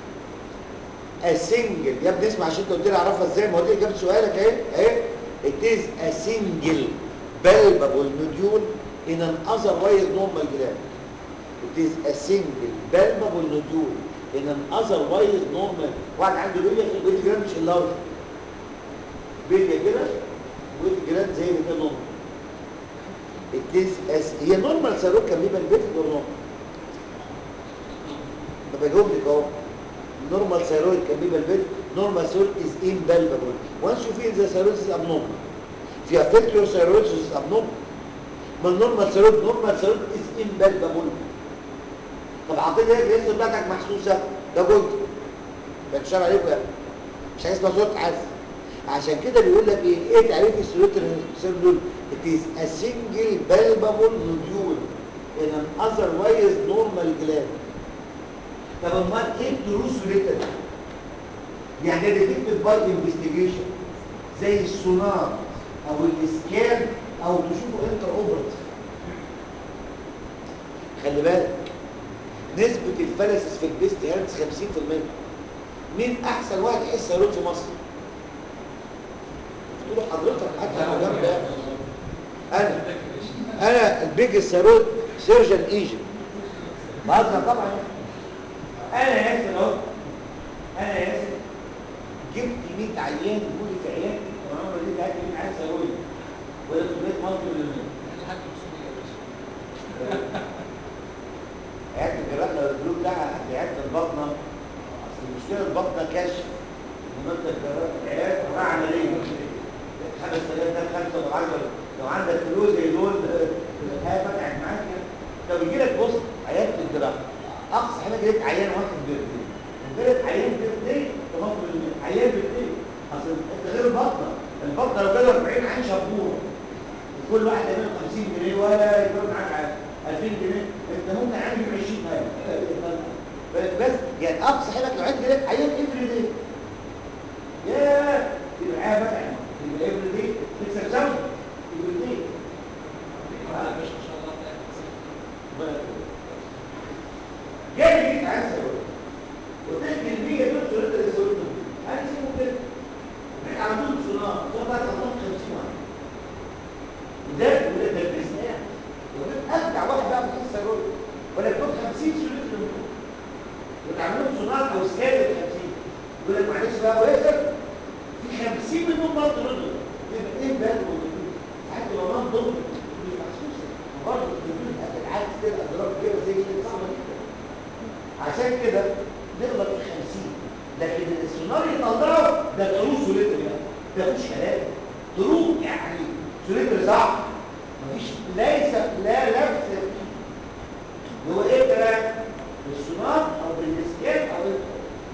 اسنجل يا ابني اسمع عشان انت قلت لي اعرفها ازاي ما قلت لي جبت سؤالك اهي اهي اتيز اسنجل bulbable nodule in an otherwise normal gland it is a single bulbable nodule in an otherwise normal واحد عنده بيليا في البيت جراند مش اللارج بيليا كده ويت جراند زي اللي كده نورمال it is as هي نورمال سيروك كان بيبقى البيت ولا نورمال ما بجاوب لك اهو normal thyroid can be palpated normal thyroid is impalpable once you feel the thyroid is abnormal في affected thyroid is abnormal ما normal thyroid normal thyroid is impalpable طب عطيني ايه الجهاز بتاعتك محسوسه ده جزء بنشار عليكم يعني مش حاجه اسمها صوت حاسس عشان كده بيقول لك ايه ايه تعريف السيروتر سيرلول it is a single palpable nodule in an otherwise normal gland طب امال ايه الدروس ريتن يعني ديتكتد باي انفستيجيشن زي السونار او الاسكان او تشوفوا انتر اوبرت خلي بالك نسبة الفلسس في البيست هيرتز 50% مين احسن واحد يحس سيروت في مصر تقولوا حضرتك حتى على جنب ده. انا انا البيج سيروت سيرجن ايجن بهزر طبعا يعني. انا ياسر اهو انا ياسر جبت 100 عيان يقولي في عيادتي تمام ولا دي عيادتي مين عايز اقول ولا في بيت مصر ولا عيادة الجراح لو الفلوس بتاعها عيادة البطنة اصل المشكلة البطنة كشف ومادة الجراح العيادة وراء عملية خمس آلاف ده خمسة وعشرة لو عندك فلوس زي دول الحياة فتحت معاك كده طب يجي لك بص عيادة الجراح اقصى حاجه جبت عيان واحد بيرتين وجبت عيان بيرتين تمام عيان بيرتين اصل انت غير البطنه البطنه لو جالها 40 عين شبوره وكل واحد يعمل 50 جنيه ولا يكون معاك 2000 جنيه انت ممكن عندي ب 20000 بس يعني اقصى حاجه لو عندي لك عيان افري دي ياه يبقى عيان فتح يبقى افري دي تكسب سوي افري دي جاي ليك عايز اقول وتلك المية دول سلطة السلطة عايز يسيبوا كده احنا على طول صناعة صناعة بعد الله 50 واحد وده وده تلبيس يعني وده ابدع واحد بقى في السيرول ولا يكون 50 سلطة منهم وتعملهم صناعة او سكان ال 50 يقول لك معلش بقى ويسر في 50 منهم برضه رجل يبقى ايه بقى الموجودين ساعات لو رام ضد مش محسوسة برضه الدكتور العكس كده اضرار كده زي كده صعبة جدا عشان كده نغلط في 50 لكن السونار اللي طلعه ده ترو سوليتر يعني ده مش كلام ترو يعني سوليتر صح مفيش ليس لا لبس فيه هو ايه بقى بالسونار او بالاسكان او ال-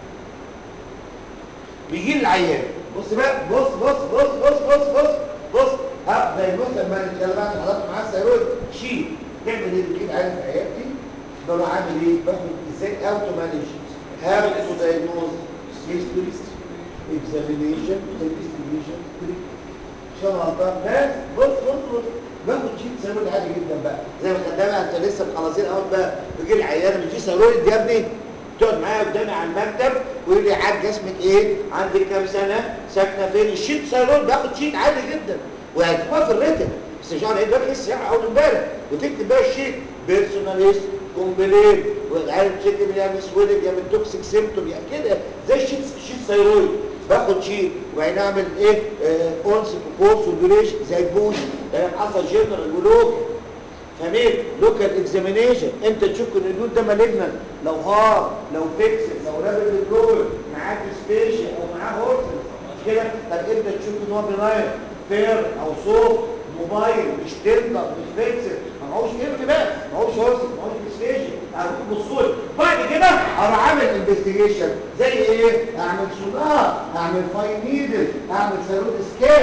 بيجي لي العيان بص بقى بص بص بص بص بص بص بص ها زي بص لما نتكلم بقى حضرتك معاه السيرويد شيل تعمل ايه بتجيب عيان في عيادتي بروح عامل ايه باخد ازاي اوتو مانج هاو تو دايجنوز هيستوري اكزامينيشن انفستيجيشن عشان غلطان بس بص بص بص باخد شيت سيرويد عادي جدا بقى زي ما خدامه انت لسه مخلصين اول بقى بيجي العيان مش دي سيرويد يا ابني تقعد معايا قدامي على المكتب ويقول لي يا حاج اسمك ايه عندك كام سنه ساكنه فين الشيت سيرويد باخد شيت عادي جدا وهتبقى في الريتم بس مش هقعد اقول لك لسه اول امبارح وتكتب بقى الشيت بيرسوناليست كومبلين وعارف شكل يعمل سويدك يعمل توكسيك سيمتوم يعني كده زي الشيت شيت ثيرويد باخد شيت وبعدين اعمل ايه اونس وكورس وديوريشن زي البوش ده حصل جنرال ولوك فاهمين لوكال اكزامينيشن انت تشك ان النود ده مالجنال لو هار لو فيكسد لو رابد جلوبل معاه سبيشال او معاه هورس مش كده طب انت تشك ان هو بناين فير او صوت موبايل مش تندر مش فيكسد ما معهوش ايه بقى ما معهوش هورس ما معهوش سبيشال هقول بصول بعد كده اروح عامل انفستيجيشن زي ايه اعمل سونار اعمل فاين نيدل اعمل سيروت سكان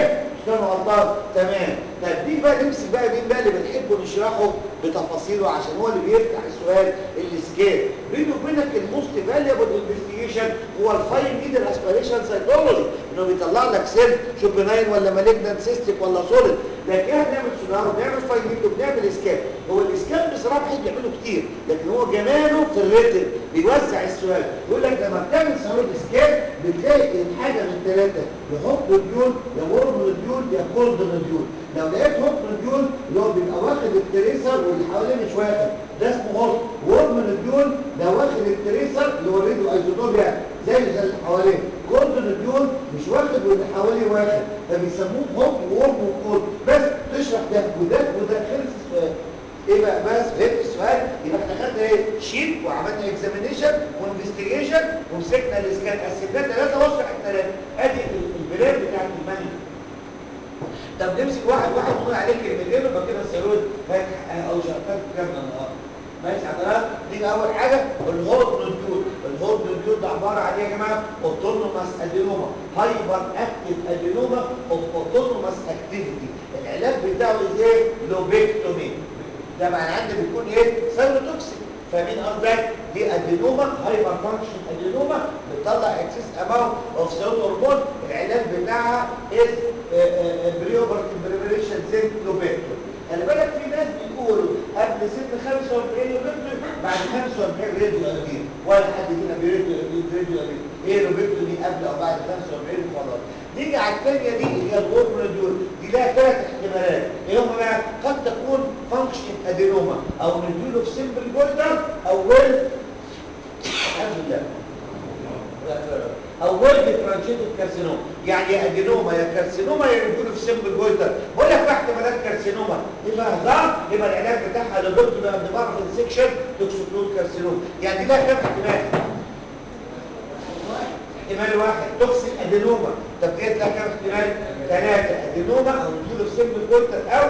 كان غلطان تمام طب دي بقى نمسك بقى مين بقى اللي بنحبه نشرحه بتفاصيله عشان هو اللي بيفتح السؤال السكيل بينه وبينك الموست فاليبل انفستيجيشن هو الفاين نيدل اسبيريشن سايكولوجي انه بيطلع لك سيل شوف بناين ولا مالجنت سيستيك ولا سوليد لكن احنا بنعمل سونار وبنعمل فاين نيدل وبنعمل اسكان هو الاسكان بصراحه بحب بيعمله كتير لكن هو جماله في الريتم بيوزع السؤال يقول لك لما بتعمل سؤال اسكان بتلاقي الحاجه من ثلاثه يا هوب ريديول يا ورم ريديول يا كولد ريديول لو لقيت هوب ريديول اللي هو بيبقى واخد التريسر واللي حواليه مش واخد ده اسمه هوب ورم ريديول ده واخد التريسر اللي هو الريديو ايزوتوب يعني زي زي اللي حواليه كولد ريديول مش واخد واللي حواليه واخد فبيسموه هوب وورم وكولد بس تشرح ده وده وده خلص السؤال ايه بقى بس فهمت السؤال يبقى احنا خدنا ايه شيت وعملنا اكزامينيشن وانفستيجيشن ومسكنا الاسكان قسمناه ثلاثه واشرح الثلاثه ادي البلاد بتاعت المانيا طب نمسك واحد واحد ونقول عليه كلمتين ويبقى كده السيرويد فاتح او شغال كام النهارده ماشي حضرتك نيجي اول حاجه الهورد نوديول الهورد نوديول ده عباره عن ايه يا جماعه اوتونوماس ادينوما هايبر اكتيف ادينوما اوف اوتونوماس اكتيفيتي العلاج بتاعه ازاي لوبيكتومي ده معنى عندي بيكون ايه سيروتوكسيك فاهمين قصدك دي ادينوما هايبر فانكشن ادينوما بتطلع اكسس اماونت اوف سيروت هرمون العلاج بتاعها از بريوبرتي بريبريشن زيت لوبيكتومي خلي بالك في ناس بيقولوا قبل سن 45 لوبيكتومي بعد 45 راديو قديم ولا حد فينا بيراديو قديم راديو قديم ايه لوبيكتومي قبل او بعد 45 خلاص نيجي على الثانيه دي اللي هي الغرب راديول دي لها ثلاث احتمالات ايه هم بقى قد تكون فانكشن ادينوما او نديله في سمبل جولدر او ويل الحمد لله او ويل ديفرنشيتد كارسينوما يعني يا ادينوما يا كارسينوما يا نديله في سمبل جولدر بقول لك بقى احتمالات كارسينوما يبقى هزار يبقى العلاج بتاعها لدكتور بقى من بعض السكشن توكسوكلود كارسينوما يعني لها كام احتمال احتمال واحد توكسيك ادينوما طب ديت لها كام احتمال ثلاثه ادينوما او نديله في سمبل جولدر او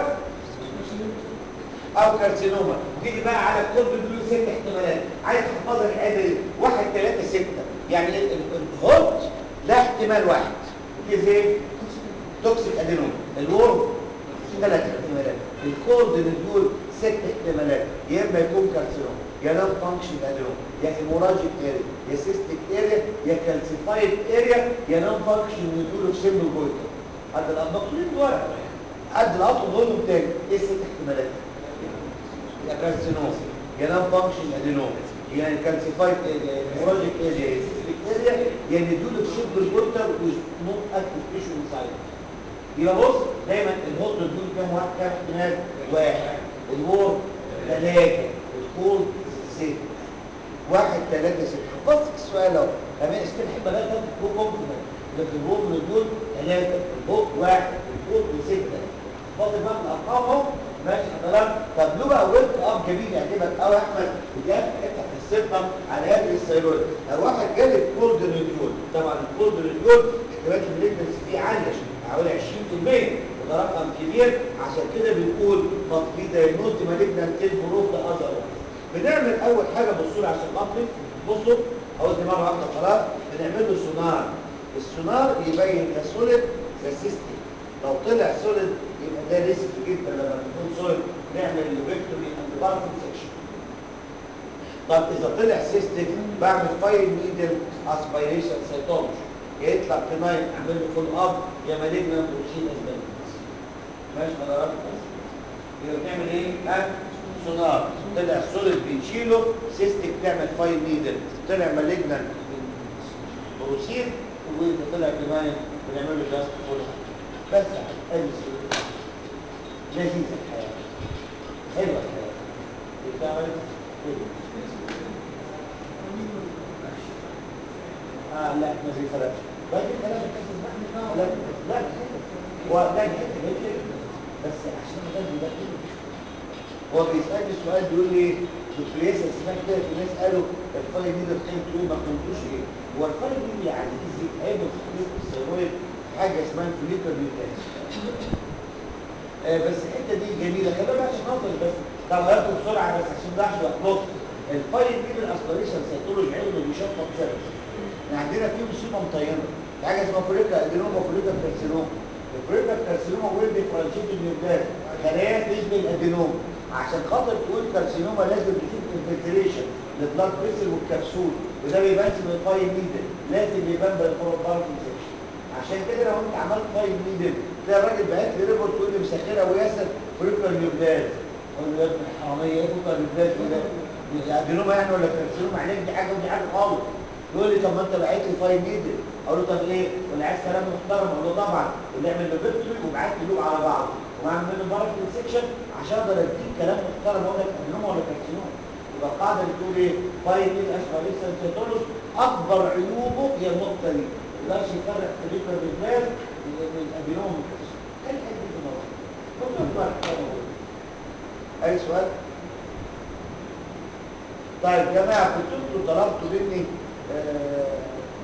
او كارسينوما تيجي بقى على الكود بيقولوا ست احتمالات عايز تحفظها العاده دي واحد ثلاثة ستة يعني الهوت لا احتمال واحد زي توكسيك ادينوما الورم ثلاث احتمالات الكورد بتقول ست احتمالات يا اما يكون كارسينوما يا نون فانكشن ادينوما يا هيموراجيك اريا يا سيستيك اريا يا كالسيفايد اريا يا نون فانكشن بيقولوا في سن الجويتر قد المقصودين دول قد الاطول دول تاني ايه الست احتمالات يا كارسينوما يا نون فانكشن ادينوما يا كالسيفايد هيموراجيك اريا يا سيستيك اريا يا ندول في شد الجويتر نوت اكتف تيشو انسايد يبقى بص دايما الهوت دول كام واحد كام احتمال واحد الوور ثلاثة الكول ستة واحد ثلاثة ستة بص السؤال اهو كمان اسكن حبة لا تاخد فوق كومبلمنت لكن الوور دول ثلاثة الهوت واحد الكول ستة بص بقى الارقام اهو ماشي حضرتك طب له بقى ويلك اب جميل يعجبك قوي يا احمد وجاب حته في السيرتم على هذه السيرويد لو واحد جالب كولد ريديول طبعا الكولد ريديول احتمالات المالجنسي فيه عاليه حوالي 20% وده رقم كبير عشان كده بنقول تطبيق دايجنوز مالجنان البروف ده اذر بنعمل اول حاجه بصوا لي عشان اطلب بصوا اول دي مره واحده خلاص بنعمل له سونار السونار يبين يا سوليد يا سيستم لو طلع سوليد يبقى ده ريسك جدا لما تكون سوليد نعمل لوبكتومي اند بارتن سكشن طب اذا طلع سيستم بعمل فايل نيدل اسبيريشن سيتولوجي يطلع كناين اعمل له فول اب يا مالجنا وشيل اسباب ماشي حضرتك يبقى بنعمل ايه ها سونار طلع سوليد بنشيله سيستك تعمل فايل نيدل طلع مالجنا بروسيد واذا طلع كناين بنعمل له جاست فول اب بس ادي السوليد لذيذه الحياه حلوه الحياه بتعمل آه لا ما في فرق باقي الكلام لا لا هو ده حته جدا بس عشان ده ده هو بيسالني السؤال بيقول لي دكتوريس سمعت كده في ناس قالوا الفايل دي ده بتعمل تقول ما قلتوش ايه هو الفايل دي يا عزيزي هيبقى في الثيرويد حاجه اسمها فليكر بيوتاس آه بس الحته دي جميله خلي بالك عشان نوصل بس طب هاخد بسرعه بس عشان لحظه نص الفايل دي بالاسبريشن سيتولوجي علم بيشطب شرس احنا عندنا فيه مصيبه مطينه حاجه اسمها فوليكا ادينوما فوليكا كارسينوما البريكال كارسينوما ويل ديفرنشيت النيوبلاز خلايا تشبه الادينوم عشان خاطر تقول كارسينوما لازم تشوف انفلتريشن للبلاد فيسل والكبسول وده بيبان من الفاين نيدل لازم يبان بالبارت انفكشن عشان كده لو انت عملت فاين نيدل تلاقي الراجل بعت لي ريبورت تقول لي مسخره وياسر بريكال نيوبلاز اقول له يا ابن الحراميه ايه بريكال نيوبلاز ده؟ دي ادينوما يعني ولا كارسينوما عليك دي حاجه ودي حاجه خالص يقول لي طب ما انت بعت لي فاين نيدل اقول له طب ايه ولا عايز كلام محترم اقول له طبعا ونعمل له فيكتوري وبعت لي لوب على بعض واعمل منه بارك سيكشن عشان اقدر اديك كلام محترم اقول لك ادينوما ولا كارسينوما يبقى القاعده اللي بتقول ايه فاين نيدل اشبه لسه سيتولوس اكبر عيوبه هي النقطه دي ما يقدرش يفرق في الريكر بالبلاز من الادينوما من الكارسينوما ايه الحاجه دي في الموضوع دكتور بقى اي سؤال طيب يا جماعه كنتوا انتوا طلبتوا مني آه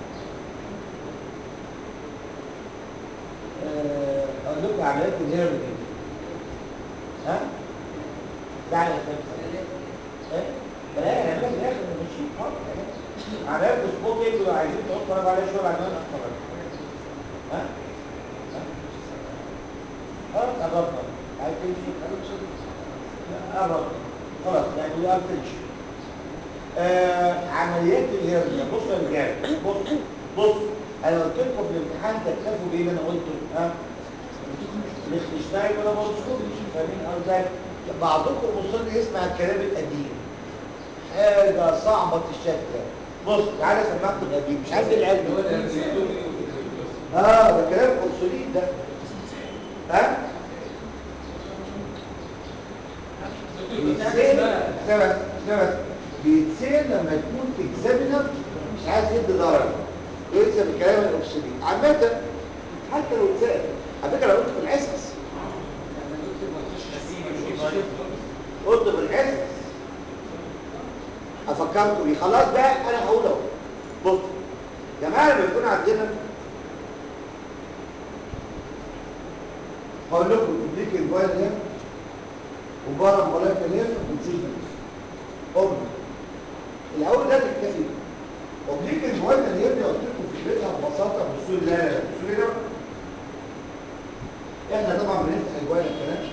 آه، اقول لكم عمليات الهيرو دي ها تعالى يا خمسه ايه بلاقي عمليات الاخر ماشيين خالص عمليات سبوت ايه اللي عايزين تقعدوا تتفرجوا عليها شويه بعد ما انا اتفرج ها ها خلاص قربنا عايز تمشي قرب خلاص يعني وي ار فينش آه عمليات الهرنيا بصوا يا رجاله بص بص انا قلت لكم في الامتحان تكتفوا بايه اللي انا قلته ها ليخنشتاين ولا بورسكوب مش فاهمين قصدي بعضكم مصر يسمع الكلام القديم حاجه صعبه الشكل بص تعالى اسمعكم القديم مش عارف ايه العلم اه ده كلام اصولي ده ها بيتسال سبب سبب بيتسال لما يكون اكزامينر مش عايز يدي درجه ويكسب الكلام الاكسيدي عامه حتى لو اتسال على فكره لو قلت في الاسس قلت في الاسس افكركم بيه خلاص بقى انا هقول اهو بص يا جماعه لما يكون عندنا هقول لكم ديك الموبايل ده وبره الموبايل كده ونسيب قبل الاول ده تكتفي اوبليك الموبايل اللي يبدا قلت لكم فكرتها ببساطه بصوا لا لا لا بصوا كده احنا طبعا بنفتح الجوال الكلام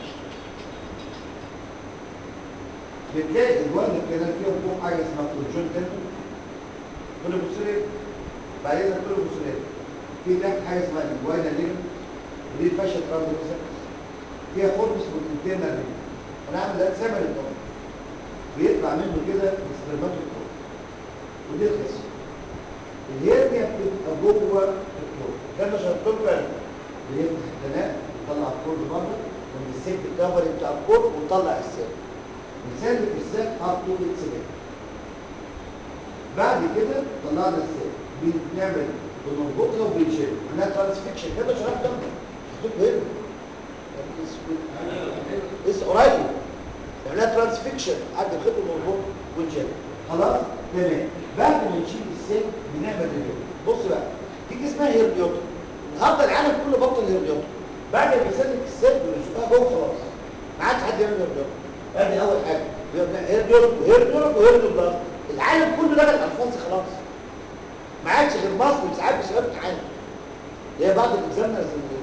بتلاقي الجوال الكلام فيه فوق حاجه اسمها كونجنتال كل بصوا بعدين كل بصوا في تحت حاجه اسمها الجوال اللي ودي الفاشة ترانزيت فيها خرم اسمه الانترنال انا عامل ده سمر الدم بيطلع منه كده السبرماتوكور ودي الخصم الهرنيا بتبقى جوه الكور ده مش هتكون فعلا بيفتح القناه ويطلع الكور بره من السلك الكفري بتاع الكور ويطلع السلك مثال في السلك حاط طول السلك بعد كده طلعنا السلك بنعمل بنربطها وبنشيل عملها ترانسفيكشن كده شرح ده هتبقى هنا لسه قريب عملها ترانسفيكشن قعد الخيط المربوط ونشيل خلاص تمام بعد ما نشيل السلك بنعمل ريبيوت بص بقى دي اسمها هيرنيوت النهارده العالم كله بطل هيرنيوت بعد ما يسلك السلك بنشوفها جوه خلاص ما عادش حد يعمل هيرنيوت ادي اول حاجه هيرنيوت وهيرنيوت وهيرنيوت بلاس العالم كله لغى الالفاظ خلاص ما عادش غير مصر ساعات بسبب امتحان هي بعض الاكزامنرز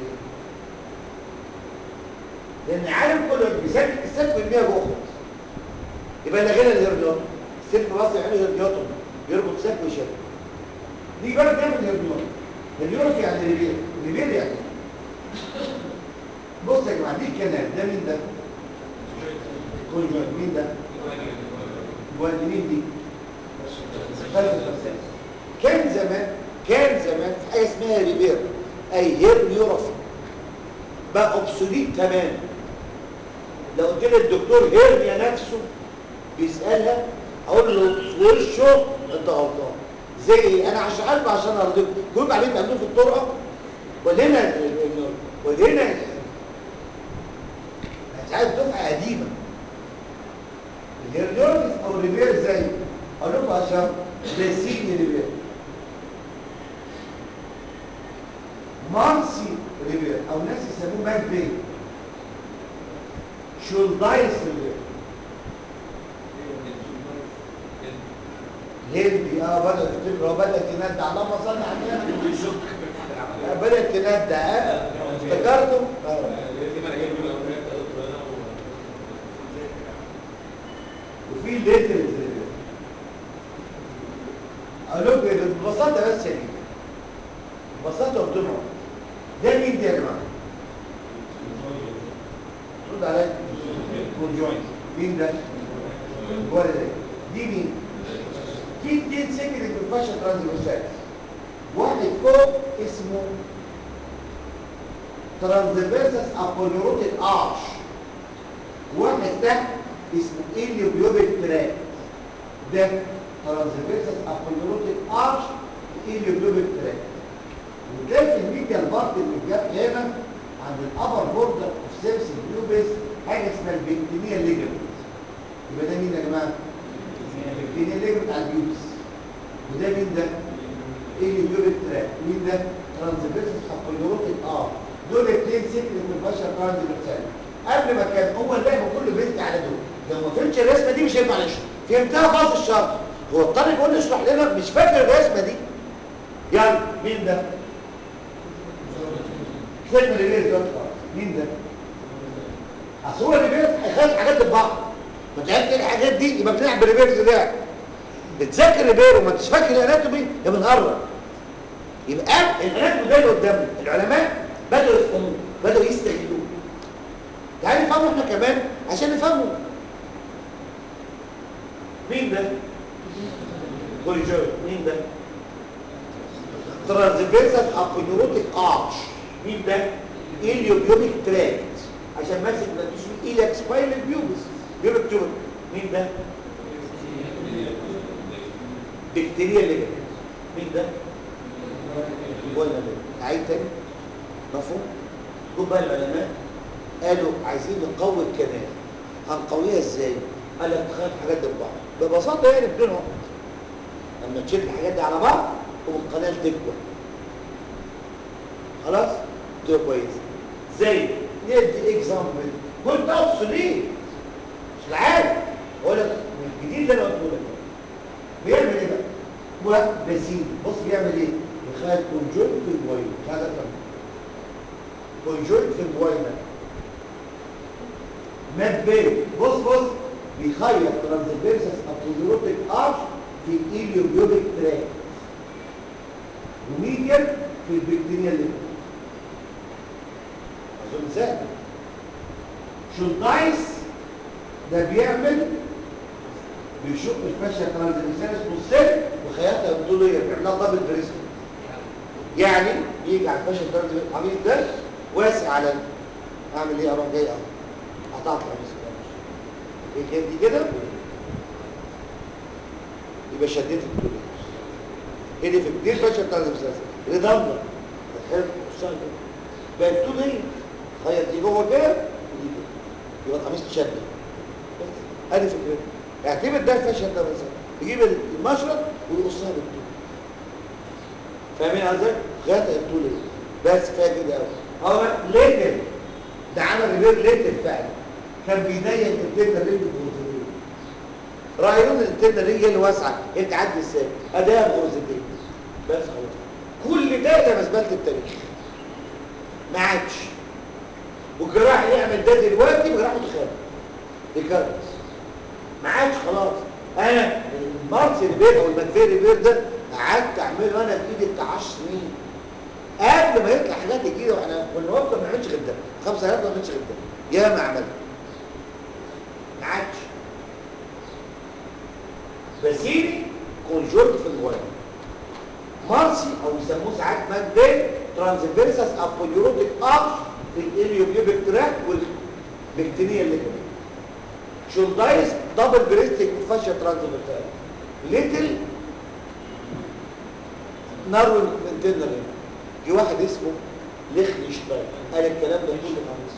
لان العالم كله بيسلك السلك ويرميها جوه خلاص يبقى لغينا الهيرنيوت السلك مصر يعني هيرنيوت بيربط سلك ويشد نيجي بقى نعمل هيرنيوت هيرنيوت يعني ريبير ريبير يعني بص يا جماعه دي الكلام ده مين ده؟ كونجوينت مين ده؟ جوانت مين دي؟ خلف الفرسان كان زمان كان زمان في حاجه اسمها ريبير اي هيرنيوروفي بقى اوبسوليت تمام لو قلت لي الدكتور هيرنيا نفسه بيسالها اقول له في وشه انت غلطان زي ايه انا هشرح لكم عشان ارضيكم كل بعدين تعملوه في الطرقه وهنا وهنا ساعات دفعه قديمه الهيرنيوروفي او ريبير ازاي اقول لكم عشان ده سيني ريبير مارسي ريبير او ناس يسموه ماك بي شولدايس ريبير هندي اه بدأت تفتكر هو بدأت تندع اللهم صل على النبي بدأت تندع اه افتكرته اه وفي الليتر اقول لكم إيه، ببساطه بس يا جماعه ببساطه وبدون عمق. ده مين ده يا جماعه؟ رد عليا كونجوينت مين ده؟ ولا ده دي مين؟ في اتنين سكرت في الفاشا ترانزفيرساليس واحد فوق اسمه ترانزفيرسس ابوليروتيك ارش واحد تحت اسمه اليوبيوبيك تراك ده ترانزفيرسس ابوليروتيك ارش اليوبيوبيك تراك وتلاقي في الميديا البارت اللي جاب هنا عند الابر بوردر اوف سيرس البيوبس حاجه اسمها البكتينيا ليجمنت يبقى ده مين يا جماعه؟ البكتينيا ليجمنت على البيوبس وده مين ده؟ اليوبيوبيك تراك مين ده؟ ترانزفيرسس ابوليروتيك ارش دول اثنين سكر من البشر ترانزفيرسالي قبل ما كان هو اللعب كله بيزني على دول لو ما فهمتش الرسمه دي مش هينفع نشرح فهمتها باظ الشرح هو اضطر يقول لي اشرح لنا مش فاكر الرسمه دي يلا مين ده سيبنا ريبيرز ده مين ده اصل هو ريبيرز هيخلي حاجات ببعض ما تعرفش الحاجات دي يبقى بنلعب بالريبيرز ده بتذاكر ريبير وما انتش فاكر الاناتومي يا بنهرب يبقى الاناتومي ده اللي قدامنا العلماء بدأوا يفهموه بدأوا يستغلوه تعالوا نفهمه احنا كمان عشان نفهمه مين ده؟ كوليجوي مين ده؟ ترانزفيرسال ابونيروتيك ارش مين ده؟ اليوبيوبيك تراكت عشان ماسك ما تجيش من ايلك سباينال بيوبس بيوبيك تيوبر مين ده؟ بكتيريا ليجمنت مين ده؟ ولا ده؟ عيد تاني مفهوم؟ دول بقى العلماء قالوا عايزين نقوي الكنال هنقويها ازاي؟ قال لك تخيل حاجات دي ببعض ببساطه يعني بدون وقت لما تشيل الحاجات دي على بعض والقناه تكبر خلاص؟ تبقى كويس زي ندي اكزامبل كنت اوصل ليه؟ مش العادي اقول لك الجديد اللي انا قلته لك بيعمل ايه بقى؟ واحد بسيط بص بيعمل ايه؟ يخيل كونجوينت في المويه هذا كمان كونجوينت في المويه مات بيه بص بص بيخيط ترانزفيرسس ابوزيروتيك ارش في الايليوبيوبيك تراك وميديال في البكتيريا اللي اظن سهل شولدايس ده بيعمل بيشق الفاشيا ترانزفيرساليس نصين وخياطها بطوليه بيعملها دبل بريست يعني يجي على الفاشيا ترانزفيرساليس القميص ده واسع على اعمل ايه اروح جاي اهو قطعت القميص ايه كده دي كده يبقى شديت الدنيا ايه دي في دي الفاشيا ترانزفيرساليس ريدمبر حلو الشهر كده بقت تو دي خيط دي جوه كده ودي كده يبقى القميص اتشد بس ادي فكرته اعتبر ده الفاشيا ده مثلا يجيب المشرط ويقصها بالطول فاهمين ازاي؟ خيط الطول ايه بس كفايه كده قوي هو ليتل ده عمل ريبير ليتل فعلا كان بيضيق الانترنال رينج بغرزتين رايون الانترنال رينج هي اللي واسعه هي تعدي ازاي؟ اداها بغرزتين بس خلاص كل ده ده مزبله التاريخ ما عادش والجراح يعمل ده دلوقتي بجراح متخيل ريكارنس ما عادش خلاص انا المارس ريبير او المكفير ريبير ده قعدت اعمله انا بايدي بتاع 10 سنين قبل ما يطلع حاجات جديده واحنا كنا وقت ما بنعملش غير ده خمس سنوات ما بنعملش غير ده يا ما عملت ما عادش بسيري كونجورت في الموبايل مارسي او يسموه ساعات مادين ترانسفيرسس ابوليروتيك ارش في الاليوبيوبيك تراك والبكتيريا اللي كده شولدايس دبل بريستيك فاشيا ترانسفيرسال ليتل نارو انترنال في واحد اسمه ليخنشتاين قال الكلام ده كله خمس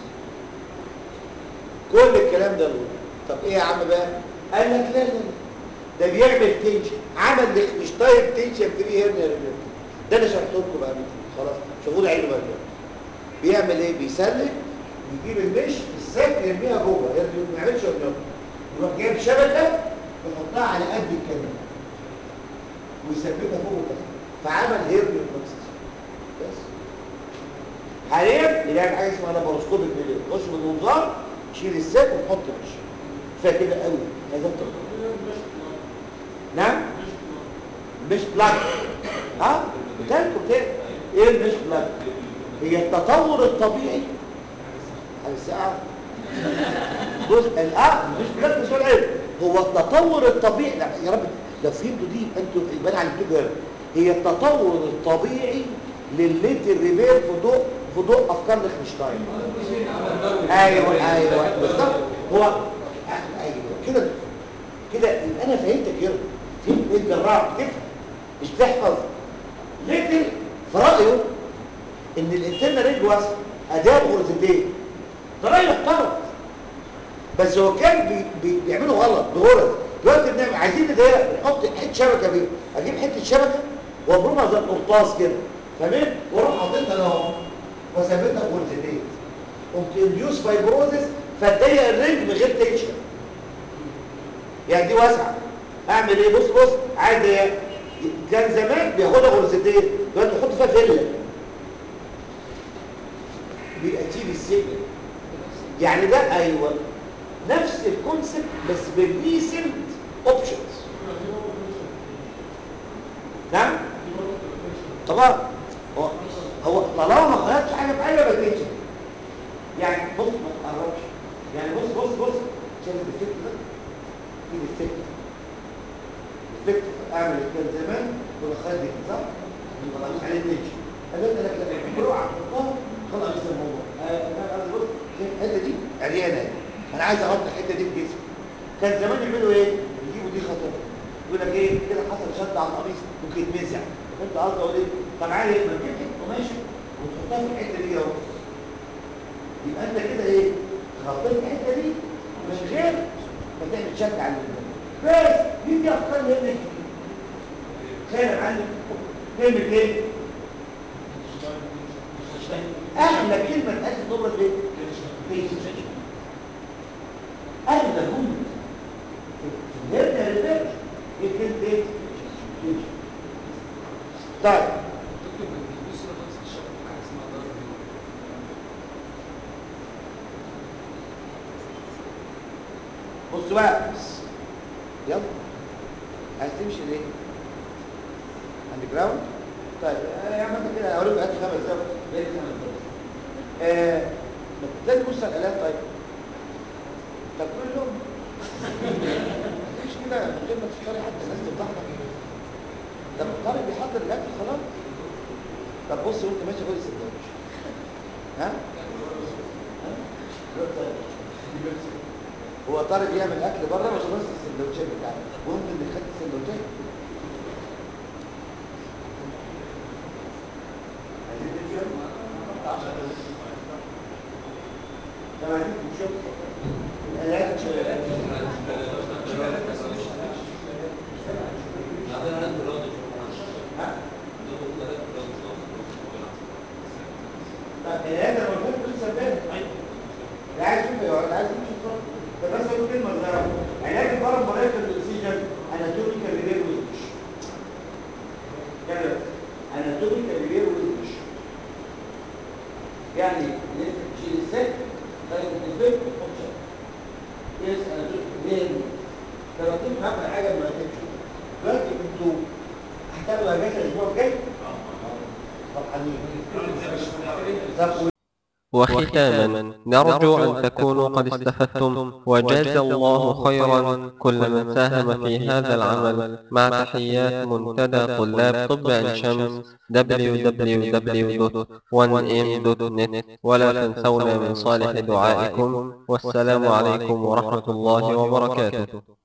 كل الكلام ده له طب ايه يا عم بقى قال لك لا لا لا. ده بيعمل تنشن عمل ليخنشتاين تنشن فري هيرنيا ريبير ده انا شرحت لكم بقى خلاص شوفوا لي عينه بقى بيعمل ايه بيسلك ويجيب المش السلك يرميها جوه يرمي ما يعملش قدامه يروح جايب شبكه يحطها على قد الكلام ويثبتها فوق وتحت فعمل هيرنيا بس حاليا بيعمل حاجه اسمها لاباروسكوبيك ريليف نخش بالمنظار نشيل الساك ونحط مش كفايه كده قوي هذا الطب نعم مش بلاك ها بتاعكم تاني ايه المش بلاك هي التطور الطبيعي على الساعه بص الاه مش بلاك مش عيب هو التطور الطبيعي لا يا رب لو فهمتوا دي انتوا يبقى انا علمتكم هنا هي التطور الطبيعي للليتل ريبير في ضوء في ضوء افكار ليخنشتاين ايوه ايوه بالظبط هو ايوه كده كده يبقى انا فهمتك هنا فهمت ايه الجراح تفهم مش تحفظ ليتل في رايه ان الانسان رجل واسع اداه غرزتين ده راي محترم بس هو كان بي بي بيعملوا غلط بغرز دلوقتي بنعمل عايزين نضايق نحط حته شبكه فيه اجيب حته شبكه وابرمها زي القرطاس كده فاهمين واروح حاططها اهو وثابتها غرزتين قمت انديوس فايبروزس فتضيق الرجل من غير تنشن يعني دي واسعه اعمل ايه بص بص عايز ايه كان زمان بياخدها غرزتين دلوقتي يحط فيها فيلا بيبقى تيجي السجن يعني ده ايوه نفس الكونسبت بس بالريسنت اوبشنز نعم طبعا هو هو طالما ما غيرتش حاجه في حاجه ما بتنش يعني بص ما تقربش يعني بص بص بص شايف الديفكت ده دي ديفكت ديفكت اعمل كان زمان كنا خدت صح ما طلعش عليه تنش قالت لك لا روح حطها خلاص لسه الموضوع انا بص شايف الحته دي عريانه انا عايز اغطي الحته دي بجسمي كان زمان يعملوا ايه يجيبوا دي خطر يقول لك ايه كده حصل شد على القميص ممكن يتمزع انت قصدي اقول ايه طب عادي ما تجيب حته قماشه وتحطها في الحته دي اهو يبقى انت كده ايه غطيت الحته دي من غير ما تعمل شد على الجسم بس دي دي افكار هنا خير يا معلم نعمل ايه اغلى كلمه اتقالت في نبره ايه ليش اغلى جمله في الهرنيا ريفيرش هي كلمه ايه ليش طيب دكتور في صوره خالص في الشرح في حاجه اسمها ضرر بص بقى يلا عايز تمشي ليه عند جراوند طيب آه، يا عم انت كده هقول لك هات خمس دقايق بقيت خمس دقايق آه لازم تبص على الاعلان طيب طب كلهم مش كده من غير ما تختاري حتى الناس تفضحك ده الطالب بيحضر الاكل خلاص طب بص وانت ماشي خد السندوتش ها؟ ها؟ هو طارق يعمل اكل بره ما خلص السندوتشات بتاعته وانت اللي خدت السندوتشات عايزين تمشوا؟ طب عايزين تمشوا؟ الآلات ها؟ طب الآلات انا قلت لك لسه امبارح لا عايز يشوف يقعد عايز يشوف طب بس اقول كلمه صغيره علاج البرم مولكيول الاكسجين اناتوميكال ريبير ويزش كده اناتوميكال ريبير ويزش يعني لازم تشيل السك لازم تثبت وتحط شك يس اناتوميكال لو تم عمل حاجه ما تمشي دلوقتي انتوا هتاخدوا اجازه الاسبوع الجاي فرحانين طب وختاما نرجو أن تكونوا قد استفدتم وجاز الله خيرا كل من ساهم في هذا العمل مع تحيات منتدى طلاب طب عين شمس www.1m.net ولا تنسونا من صالح دعائكم والسلام عليكم ورحمة الله وبركاته